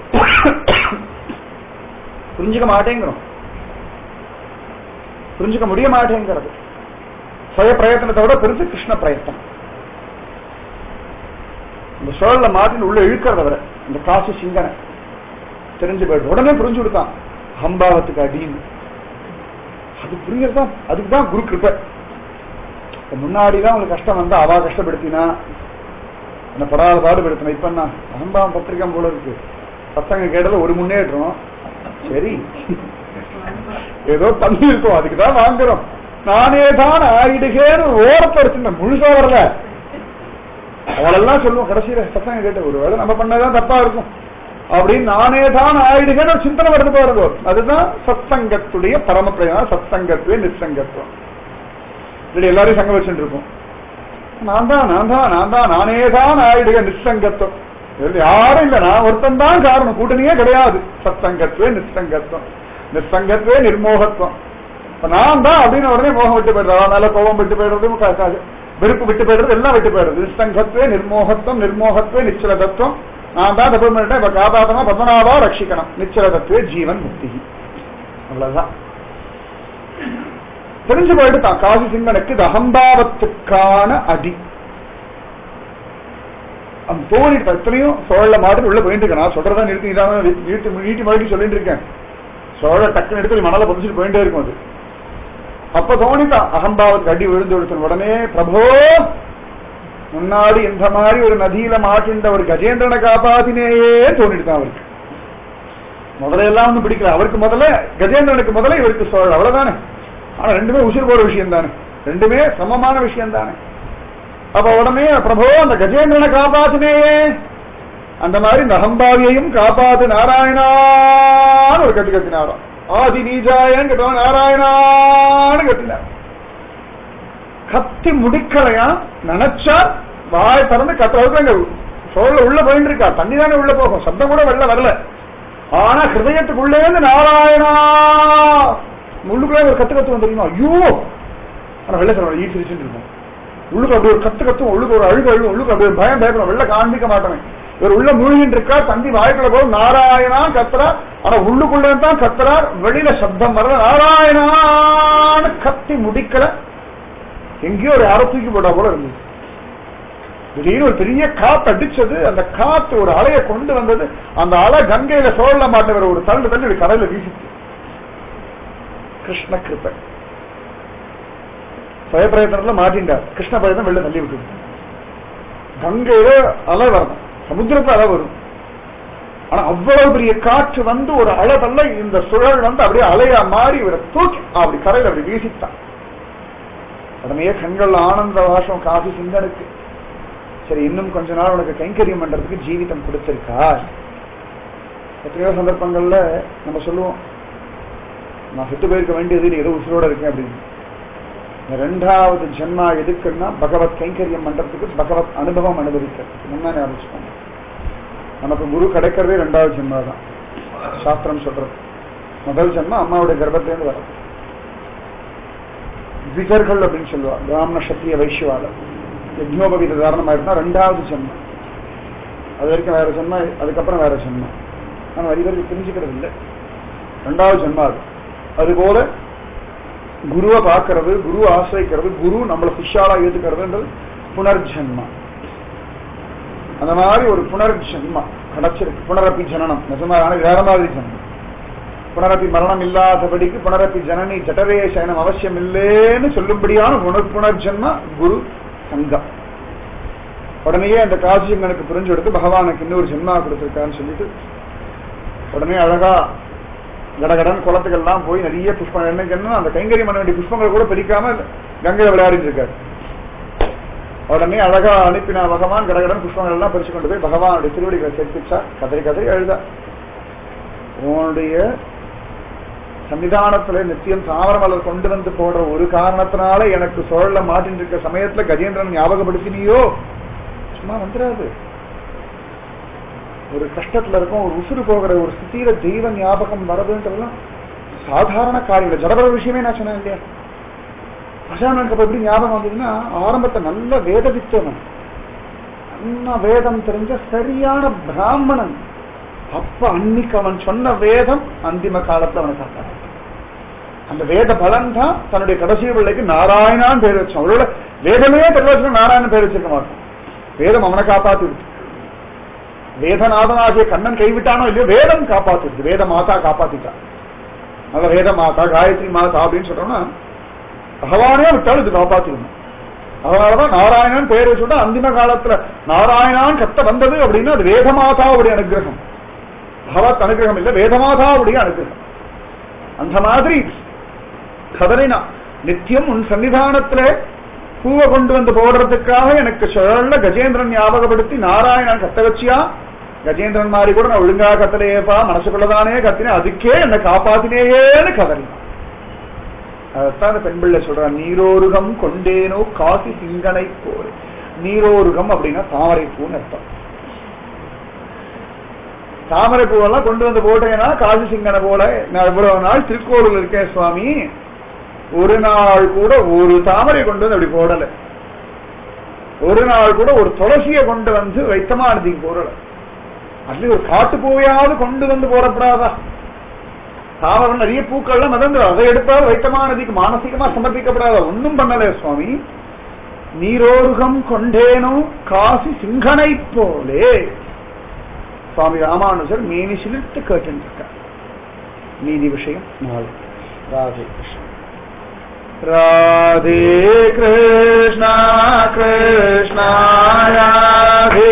புரிஞ்சுக்க மாட்டேங்கிறோம் புரிஞ்சுக்க முடிய மாட்டேங்கிறது சுய பிரயத்தனத்தை விட பெருசு கிருஷ்ண பிரயத்தனம் இந்த சுழல்ல மாட்டின் உள்ள இழுக்கிறத விட இந்த காசு சிங்கனை தெரிஞ்சு போயிடு உடனே புரிஞ்சு கொடுத்தான் ஹம்பாவத்துக்கு அடின்னு அது புரியுறது தான் அதுக்கு தான் குரு கிருப்பை இப்ப முன்னாடி தான் உங்களுக்கு கஷ்டம் வந்தா அவா கஷ்டப்படுத்தினா என்ன படாத பாடுபடுத்தின இப்ப என்ன அகம்பாவம் பத்திரிக்கை போல இருக்கு பசங்க கேட்டல ஒரு முன்னேற்றம் சரி ஏதோ தள்ளி இருக்கும் அதுக்கு தான் வாங்குறோம் நானே தான் ஆயிடுகேன்னு ஓரத்தை வச்சிருந்தேன் முழுசா வரல அவளெல்லாம் சொல்லுவோம் கடைசியில சத்தங்க கேட்ட ஒருவேளை நம்ம பண்ணதான் தப்பா இருக்கும் அப்படின்னு நானே தான் ஆயிடுகேன்னு ஒரு சிந்தனை வருது பாருங்க அதுதான் சத்சங்கத்துடைய பரம பிரயோகம் சத்சங்கத்துவே நிசங்கத்துவம் இப்படி எல்லாரையும் சங்கம் வச்சுட்டு இருக்கோம் நான் தான் நான் தான் நான் தான் நானே தான் ஆயிடுக நிசங்கத்துவம் இதுல யாரும் இல்ல நான் ஒருத்தன் தான் காரணம் கூட்டணியே கிடையாது சத்சங்கத்துவே நிசங்கத்துவம் நிசங்கத்துவே நிர்மோகத்துவம் இப்ப நான் தான் அப்படின்னு உடனே மோகம் விட்டு போயிடுறது அதனால கோபம் விட்டு போயிடுறது க- க- வெறுப்பு விட்டு போயிடுறது எல்லாம் விட்டு போயிடுறது நிசங்கத்துவே நிர்மோகத்துவம் நிர்மோகத்துவே நிச்சல தத்துவம் நான் தான் தப்பு பண்ணிட்டேன் இப்ப காப்பாத்தனா பத்மநாபா ரட்சிக்கணும் நிச்சல தத்துவே ஜீவன் முக்தி அவ்வளவுதான் தெரிஞ்சு போயிடுதான் காசி சிங்கனுக்கு இது அகம்பாவத்துக்கான அடி அந்த தோணிட்டு எத்தனையும் சோழ மாதிரி உள்ள போயிட்டு இருக்கேன் நான் சொல்றதா நிறுத்தி இல்லாம நீட்டி நீட்டி மறுபடியும் சொல்லிட்டு இருக்கேன் சோழ டக்குன்னு எடுத்து மணல பதிச்சுட்டு போயிட்டே இருக்கும் அது அப்ப தோணித்தான் அகம்பாவத்துக்கு அடி விழுந்து விடுத்த உடனே பிரபோ முன்னாடி இந்த மாதிரி ஒரு நதியில மாட்டின்ற ஒரு கஜேந்திரனை காப்பாத்தினேயே தோணிடுதான் அவருக்கு முதல்ல எல்லாம் ஒண்ணும் பிடிக்கல அவருக்கு முதல்ல கஜேந்திரனுக்கு முதல்ல இவருக்கு சோழ அவ்வளவுதானே ஆனா ரெண்டுமே உசிர் போற விஷயம் தானே ரெண்டுமே சமமான விஷயம் தானே அப்ப உடனே பிரபு அந்த கஜேந்திரனை காப்பாத்தினேயே அந்த மாதிரி இந்த அகம்பாவியையும் காப்பாத்து நாராயணா ஒரு கத்தி கத்தினாராம் ஆதி நீஜாயன்னு கேட்டவன் நாராயணான்னு கத்தினார் கத்தி முடிக்கலையா நினைச்சா வாய் திறந்து கத்துறதுக்கு அங்க சோழ உள்ள போயிட்டு இருக்கா தண்ணி தானே உள்ள போகும் சத்தம் கூட வெளில வரல ஆனா ஹிருதயத்துக்குள்ளே இருந்து நாராயணா உள்ளுக்குள்ளே ஒரு கத்து கத்து தெரியுமா ஐயோ ஆனா வெள்ள சொல்ல ஈ சிரிச்சுட்டு இருக்கும் உள்ளுக்கு அப்படி ஒரு கத்து கத்தும் உள்ளுக்கு ஒரு அழுகு அழுகும் உள்ளுக்கு அப்படி ஒரு பயம் பயப்படும் வெளில காண்பிக்க மாட்டேன் இவர் உள்ள மூழ்கிட்டு இருக்கா தந்தி வாய்க்குள்ள போகும் நாராயணா கத்துறா ஆனா உள்ளுக்குள்ள தான் கத்துறார் வெளியில சப்தம் வரல நாராயணான்னு கத்தி முடிக்கல எங்கேயோ ஒரு யாரோ தூக்கி போட்டா போல இருந்துச்சு திடீர்னு ஒரு பெரிய காத்து அடிச்சது அந்த காத்து ஒரு அலையை கொண்டு வந்தது அந்த அலை கங்கையில சோழ மாட்டவர் ஒரு தள்ளு தள்ளி இப்படி கடல்ல வீசிச்சு கிருஷ்ண கிருப்பை சுயப்பிரயத்தனத்துல மாட்டின்றார் கிருஷ்ண பிரயத்தனம் வெளில தள்ளி விட்டு கங்கையில அலை வரணும் சமுத்திரத்துல அலை வரும் ஆனா அவ்வளவு பெரிய காற்று வந்து ஒரு அலை தள்ள இந்த சுழல் வந்து அப்படியே அலையா மாறி இவரை தூக்கி அப்படி கரையில் அப்படி வீசித்தான் உடனே கண்கள் ஆனந்த வாசம் காஃபி சிந்தனுக்கு சரி இன்னும் கொஞ்ச நாள் உனக்கு கைங்கரியம் பண்றதுக்கு ஜீவிதம் கொடுத்திருக்கா எத்தனையோ சந்தர்ப்பங்கள்ல நம்ம சொல்லுவோம் நான் செத்து போயிருக்க வேண்டியது நீ ஏதோ உசுரோட இருக்கேன் அப்படின்னு இந்த ரெண்டாவது ஜென்மா எதுக்குன்னா பகவத் கைங்கரியம் பண்றதுக்கு பகவத் அனுபவம் அனுபவிக்கிறதுக்கு முன்னா ஞாபகம் நமக்கு குரு கிடைக்கிறதே ரெண்டாவது ஜென்மா தான் சாஸ்திரம் சொல்றது முதல் ஜென்மா அம்மாவுடைய கர்ப்பத்திலேருந்து வரும் விகர்கள் அப்படின்னு சொல்லுவா பிராமண சத்திய வைஷ்யவாதம் யஜ்னோபவீத தாரணமா இருந்தா ரெண்டாவது ஜென்மம் அது வரைக்கும் வேற ஜென்மா அதுக்கப்புறம் வேற ஜென்மம் ஆனா அது வரைக்கும் தெரிஞ்சுக்கிறது இல்லை ரெண்டாவது ஜென்மா அது அதுபோல குருவை பார்க்கறது குரு ஆசிரிக்கிறது குரு நம்மளை சிஷ்யாலா ஏத்துக்கிறதுன்றது புனர்ஜென்மா அந்த மாதிரி ஒரு புனர்ஜென்மா கிடைச்சிருக்கு புனரப்பி ஜனனம் நிஜமா ஆனா வேற மாதிரி ஜென்மம் புனரப்பி மரணம் இல்லாதபடிக்கு புனரப்பி ஜனனி ஜடரே சயனம் அவசியம் இல்லேன்னு சொல்லும்படியான புனர் புனர்ஜென்மா குரு சங்கம் உடனேயே அந்த காசியங்கனுக்கு புரிஞ்சு எடுத்து பகவானுக்கு இன்னொரு ஜென்மா கொடுத்திருக்கான்னு சொல்லிட்டு உடனே அழகா கடகடன் குளத்துக்கெல்லாம் போய் நிறைய புஷ்பம் என்ன என்ன அந்த கைங்கரி பண்ண வேண்டிய புஷ்பங்களை கூட பிரிக்காம கங்கையில விளையாடிட்டு இருக்காரு உடனே அழகா அனுப்பினா பகவான் கடகடன் புஷ்பங்கள் எல்லாம் பறிச்சு கொண்டு போய் பகவானுடைய திருவடிகளை சேர்த்துச்சா கதறி கதறி அழுதா உன்னுடைய சன்னிதானத்துல நித்தியம் தாமரமலர் கொண்டு வந்து போடுற ஒரு காரணத்தினால எனக்கு சோழல மாட்டின் இருக்க சமயத்துல கஜேந்திரன் ஞாபகப்படுத்தினியோ சும்மா வந்துடாது ஒரு கஷ்டத்துல இருக்கும் ஒரு உசுறு போகிற ஒரு ஸ்திதியில தெய்வ ஞாபகம் வரதுன்றதெல்லாம் சாதாரண காரியம் ஜடபர விஷயமே நான் சொன்னேன் இல்லையா அசானனுக்கு அப்ப எப்படி ஞாபகம் வந்ததுன்னா ஆரம்பத்தை நல்ல வேத வித்தவன் நல்ல வேதம் தெரிஞ்ச சரியான பிராமணன் அப்ப அன்னைக்கு அவன் சொன்ன வேதம் அந்திம காலத்துல அவனை காட்டான் அந்த வேத பலன் தான் தன்னுடைய கடைசி பிள்ளைக்கு நாராயணான்னு பேர் வச்சான் அவரோட வேதமே தெரியல நாராயணன் பேர் வச்சிருக்க மாட்டான் வேதம் அவனை காப்பாத்து வேதநாதனாகிய கண்ணன் கைவிட்டானோ இல்லையோ வேதம் காப்பாத்துது வேத மாதா காப்பாத்திட்டான் அந்த வேத மாதா காயத்ரி மாதா அப்படின்னு சொல்றோம்னா பகவானே விட்டாலும் இது காப்பாத்திக்கணும் அதனாலதான் நாராயணன் பேர் வச்சுட்டா அந்திம காலத்துல நாராயணான் கத்த வந்தது அப்படின்னா அது வேதமாதாவுடைய அனுகிரகம் பகவத் அனுகிரகம் இல்ல வேதமாதாவுடைய அனுகிரகம் அந்த மாதிரி கதறினா நித்தியம் உன் சன்னிதானத்துல பூவை கொண்டு வந்து போடுறதுக்காக எனக்கு சுழல்ல கஜேந்திரன் ஞாபகப்படுத்தி நாராயணன் கத்த வச்சியா கஜேந்திரன் மாதிரி கூட நான் ஒழுங்கா கத்தலையேப்பா மனசுக்குள்ளதானே கத்தினேன் அதுக்கே என்னை காப்பாத்தினேயேன்னு கதறினான் அதைத்தான் அந்த பெண் பிள்ளை சொல்றான் நீரோருகம் கொண்டேனோ காசி சிங்கனை போல் நீரோருகம் அப்படின்னா தாமரை பூன்னு அர்த்தம் தாமரை பூவெல்லாம் கொண்டு வந்து போட்டேன்னா காசி சிங்கனை போல நான் இவ்வளவு நாள் திருக்கோவில் இருக்கேன் சுவாமி ஒரு நாள் கூட ஒரு தாமரை கொண்டு வந்து அப்படி போடல ஒரு நாள் கூட ஒரு துளசியை கொண்டு வந்து வைத்தமானதிக்கு போடல அப்படி ஒரு காட்டு பூவையாவது கொண்டு வந்து போடப்படாதா தாவரம் நிறைய பூக்கள்லாம் மதந்து அதை எடுத்தால் வைத்தமானதிக்கு மானசீகமா சமர்ப்பிக்கப்படாத ஒன்னும் பண்ணல சுவாமி நீரோருகம் கொண்டேனோ காசி சிங்கனை போலே சுவாமி ராமானுஜர் மேனி சிலிர்த்து கேட்டுருக்கார் மீதி விஷயம் நாள் ராதே கிருஷ்ணா ராதே கிருஷ்ணா கிருஷ்ணா ராதே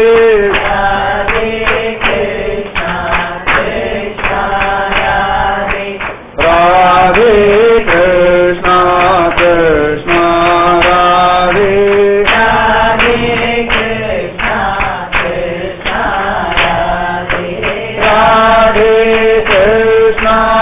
ராதே கிருஷ்ணா கிருஷ்ணா ராதே ராதே கிருஷ்ணா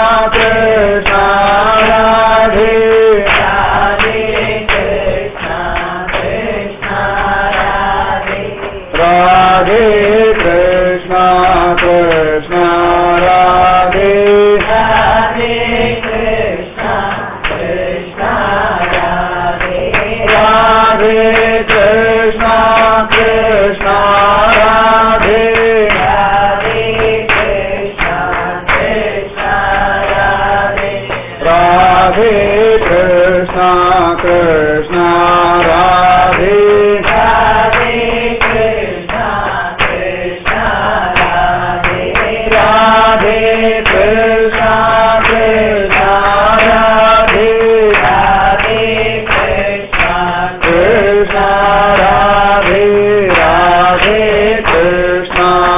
कृष्ण राधे राधे कृष्ण कृष्ण राधे राधे कृष्ण कृष्ण राधे राधे कृष्ण कृष्ण राधे राधे कृष्ण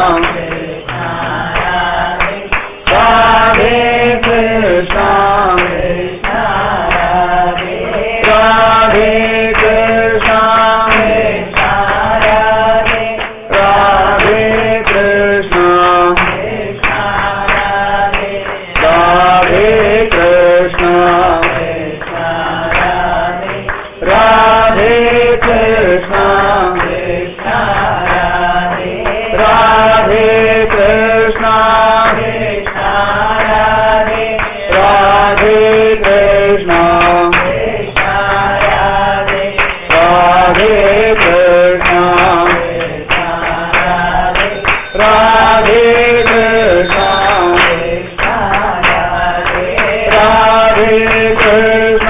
राधे कृष्ण राधे कृष्ण राधे कृष्ण राधे कृष्ण राधे कृष्ण राधे कृष्ण राधे कृष्ण राधे कृष्ण राधे कृष्ण राधे कृष्ण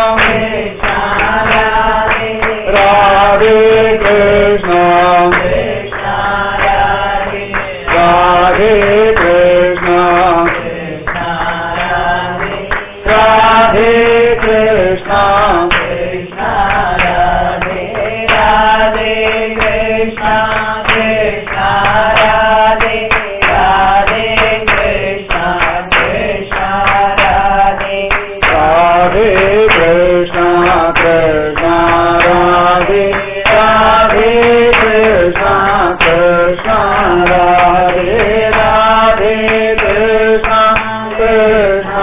राधे कृष्ण राधे कृष्ण राधे कृष्ण राधे कृष्ण कृष्ण राधे राधे कृष्ण कृष्ण राधे राधे कृष्ण कृष्ण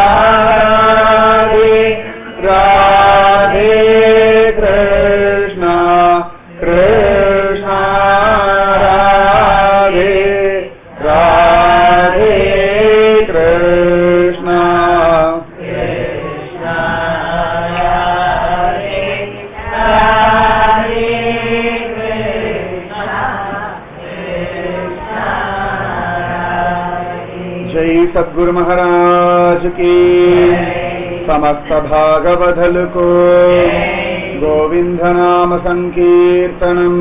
राधे राधे कृष्ण कृष्ण राधे राधे कृष्ण जय सद्गुरु महाराज की समस्त भागवधल को गोविंद नाम संकीर्तनम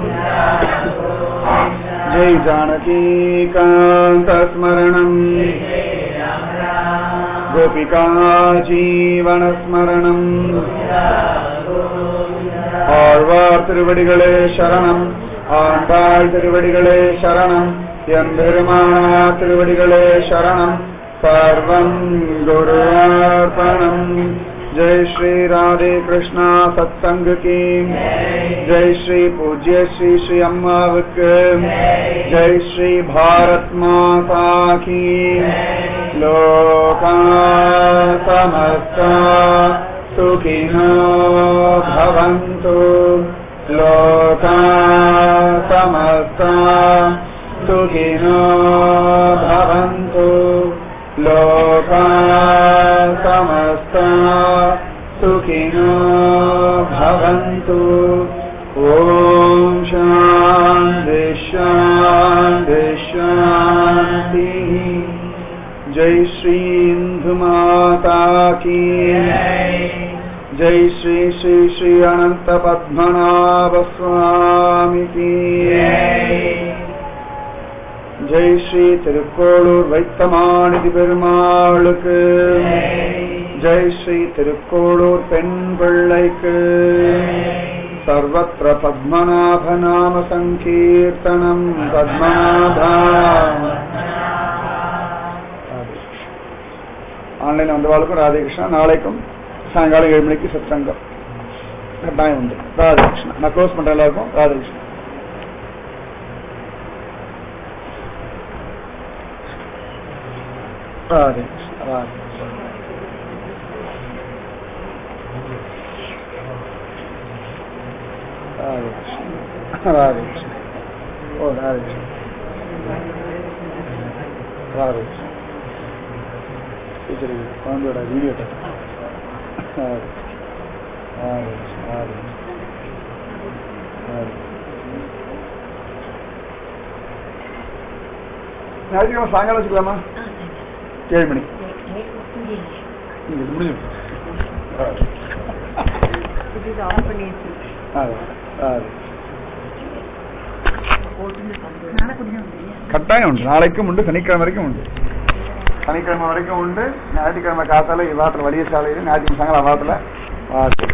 जय जानकी कांत स्मरणम गोपिका जीवन ஸ்மரணம் ஆழ்வார் திருவடிகளே சரணம் ஆண்டாள் திருவடிகளே சரணம் எம்பெருமானா திருவடிகளே சரணம் சர்வம் குருவார்ப்பணம் ஜெய் ஸ்ரீ ராதே கிருஷ்ணா சத்சங்க கி ஜெய் ஸ்ரீ பூஜ்ய ஸ்ரீ ஸ்ரீ அம்மாவுக்கு ஜெய் ஸ்ரீ பாரத் மாதா கி லோகா சமஸ்தா सुखिनो भवन्तु लोका समस्ता सुखिनो भवन्तु लोका समस्ता सुखिनो भवन्तु ॐ शान्ति शान्ति शान्तिः जय श्री इंदु माता की जय श्री श्री श्री अनंत पद्मनाभ स्वामी की जय श्री திருக்கோளூர் வைத்தமாநிதி பெருமாளுக்கு ஜெய் ஸ்ரீ திருக்கோளூர் பெண் பிள்ளைக்கு சர்வத்திர பத்மநாப நாம சங்கீர்த்தனம் பத்மநாபா ஆன்லைன் வந்தவாளுக்கும் ராதேகிருஷ்ணா நாளைக்கும் சாயங்காலம் ஏழு மணிக்கு சத்சங்கம் கட்டாயம் உண்டு ராதேகிருஷ்ணா நான் க்ளோஸ் பண்ற எல்லாருக்கும் ராதேகிருஷ்ணா ராதேகிருஷ்ணா ராதேகிருஷ்ணா ராதேகிருஷ்ணா ராதேகிருஷ்ணா ஓ ராதேகிருஷ்ணா ராதேகிருஷ்ணா டீச்சர் குழந்தையோட வீடியோ ஞாயிற்றுக்கிழமை சாயங்காலம் வச்சுக்கலாமா ஏழு மணி இங்க முடிஞ்சு இது ஆன் பண்ணி வச்சு அது, அது. நானே கொஞ்சம் கட்டாயம் உண்டு நாளைக்கும் உண்டு சனிக்கிழமை வரைக்கும் உண்டு சனிக்கிழமை வரைக்கும் உண்டு ஞாயிற்றுக்கிழமை காத்தால வாட்டில் வடிய சாலையில் ஞாயிற்றுக்கிழமை சாயங்காலம் வாட்டில்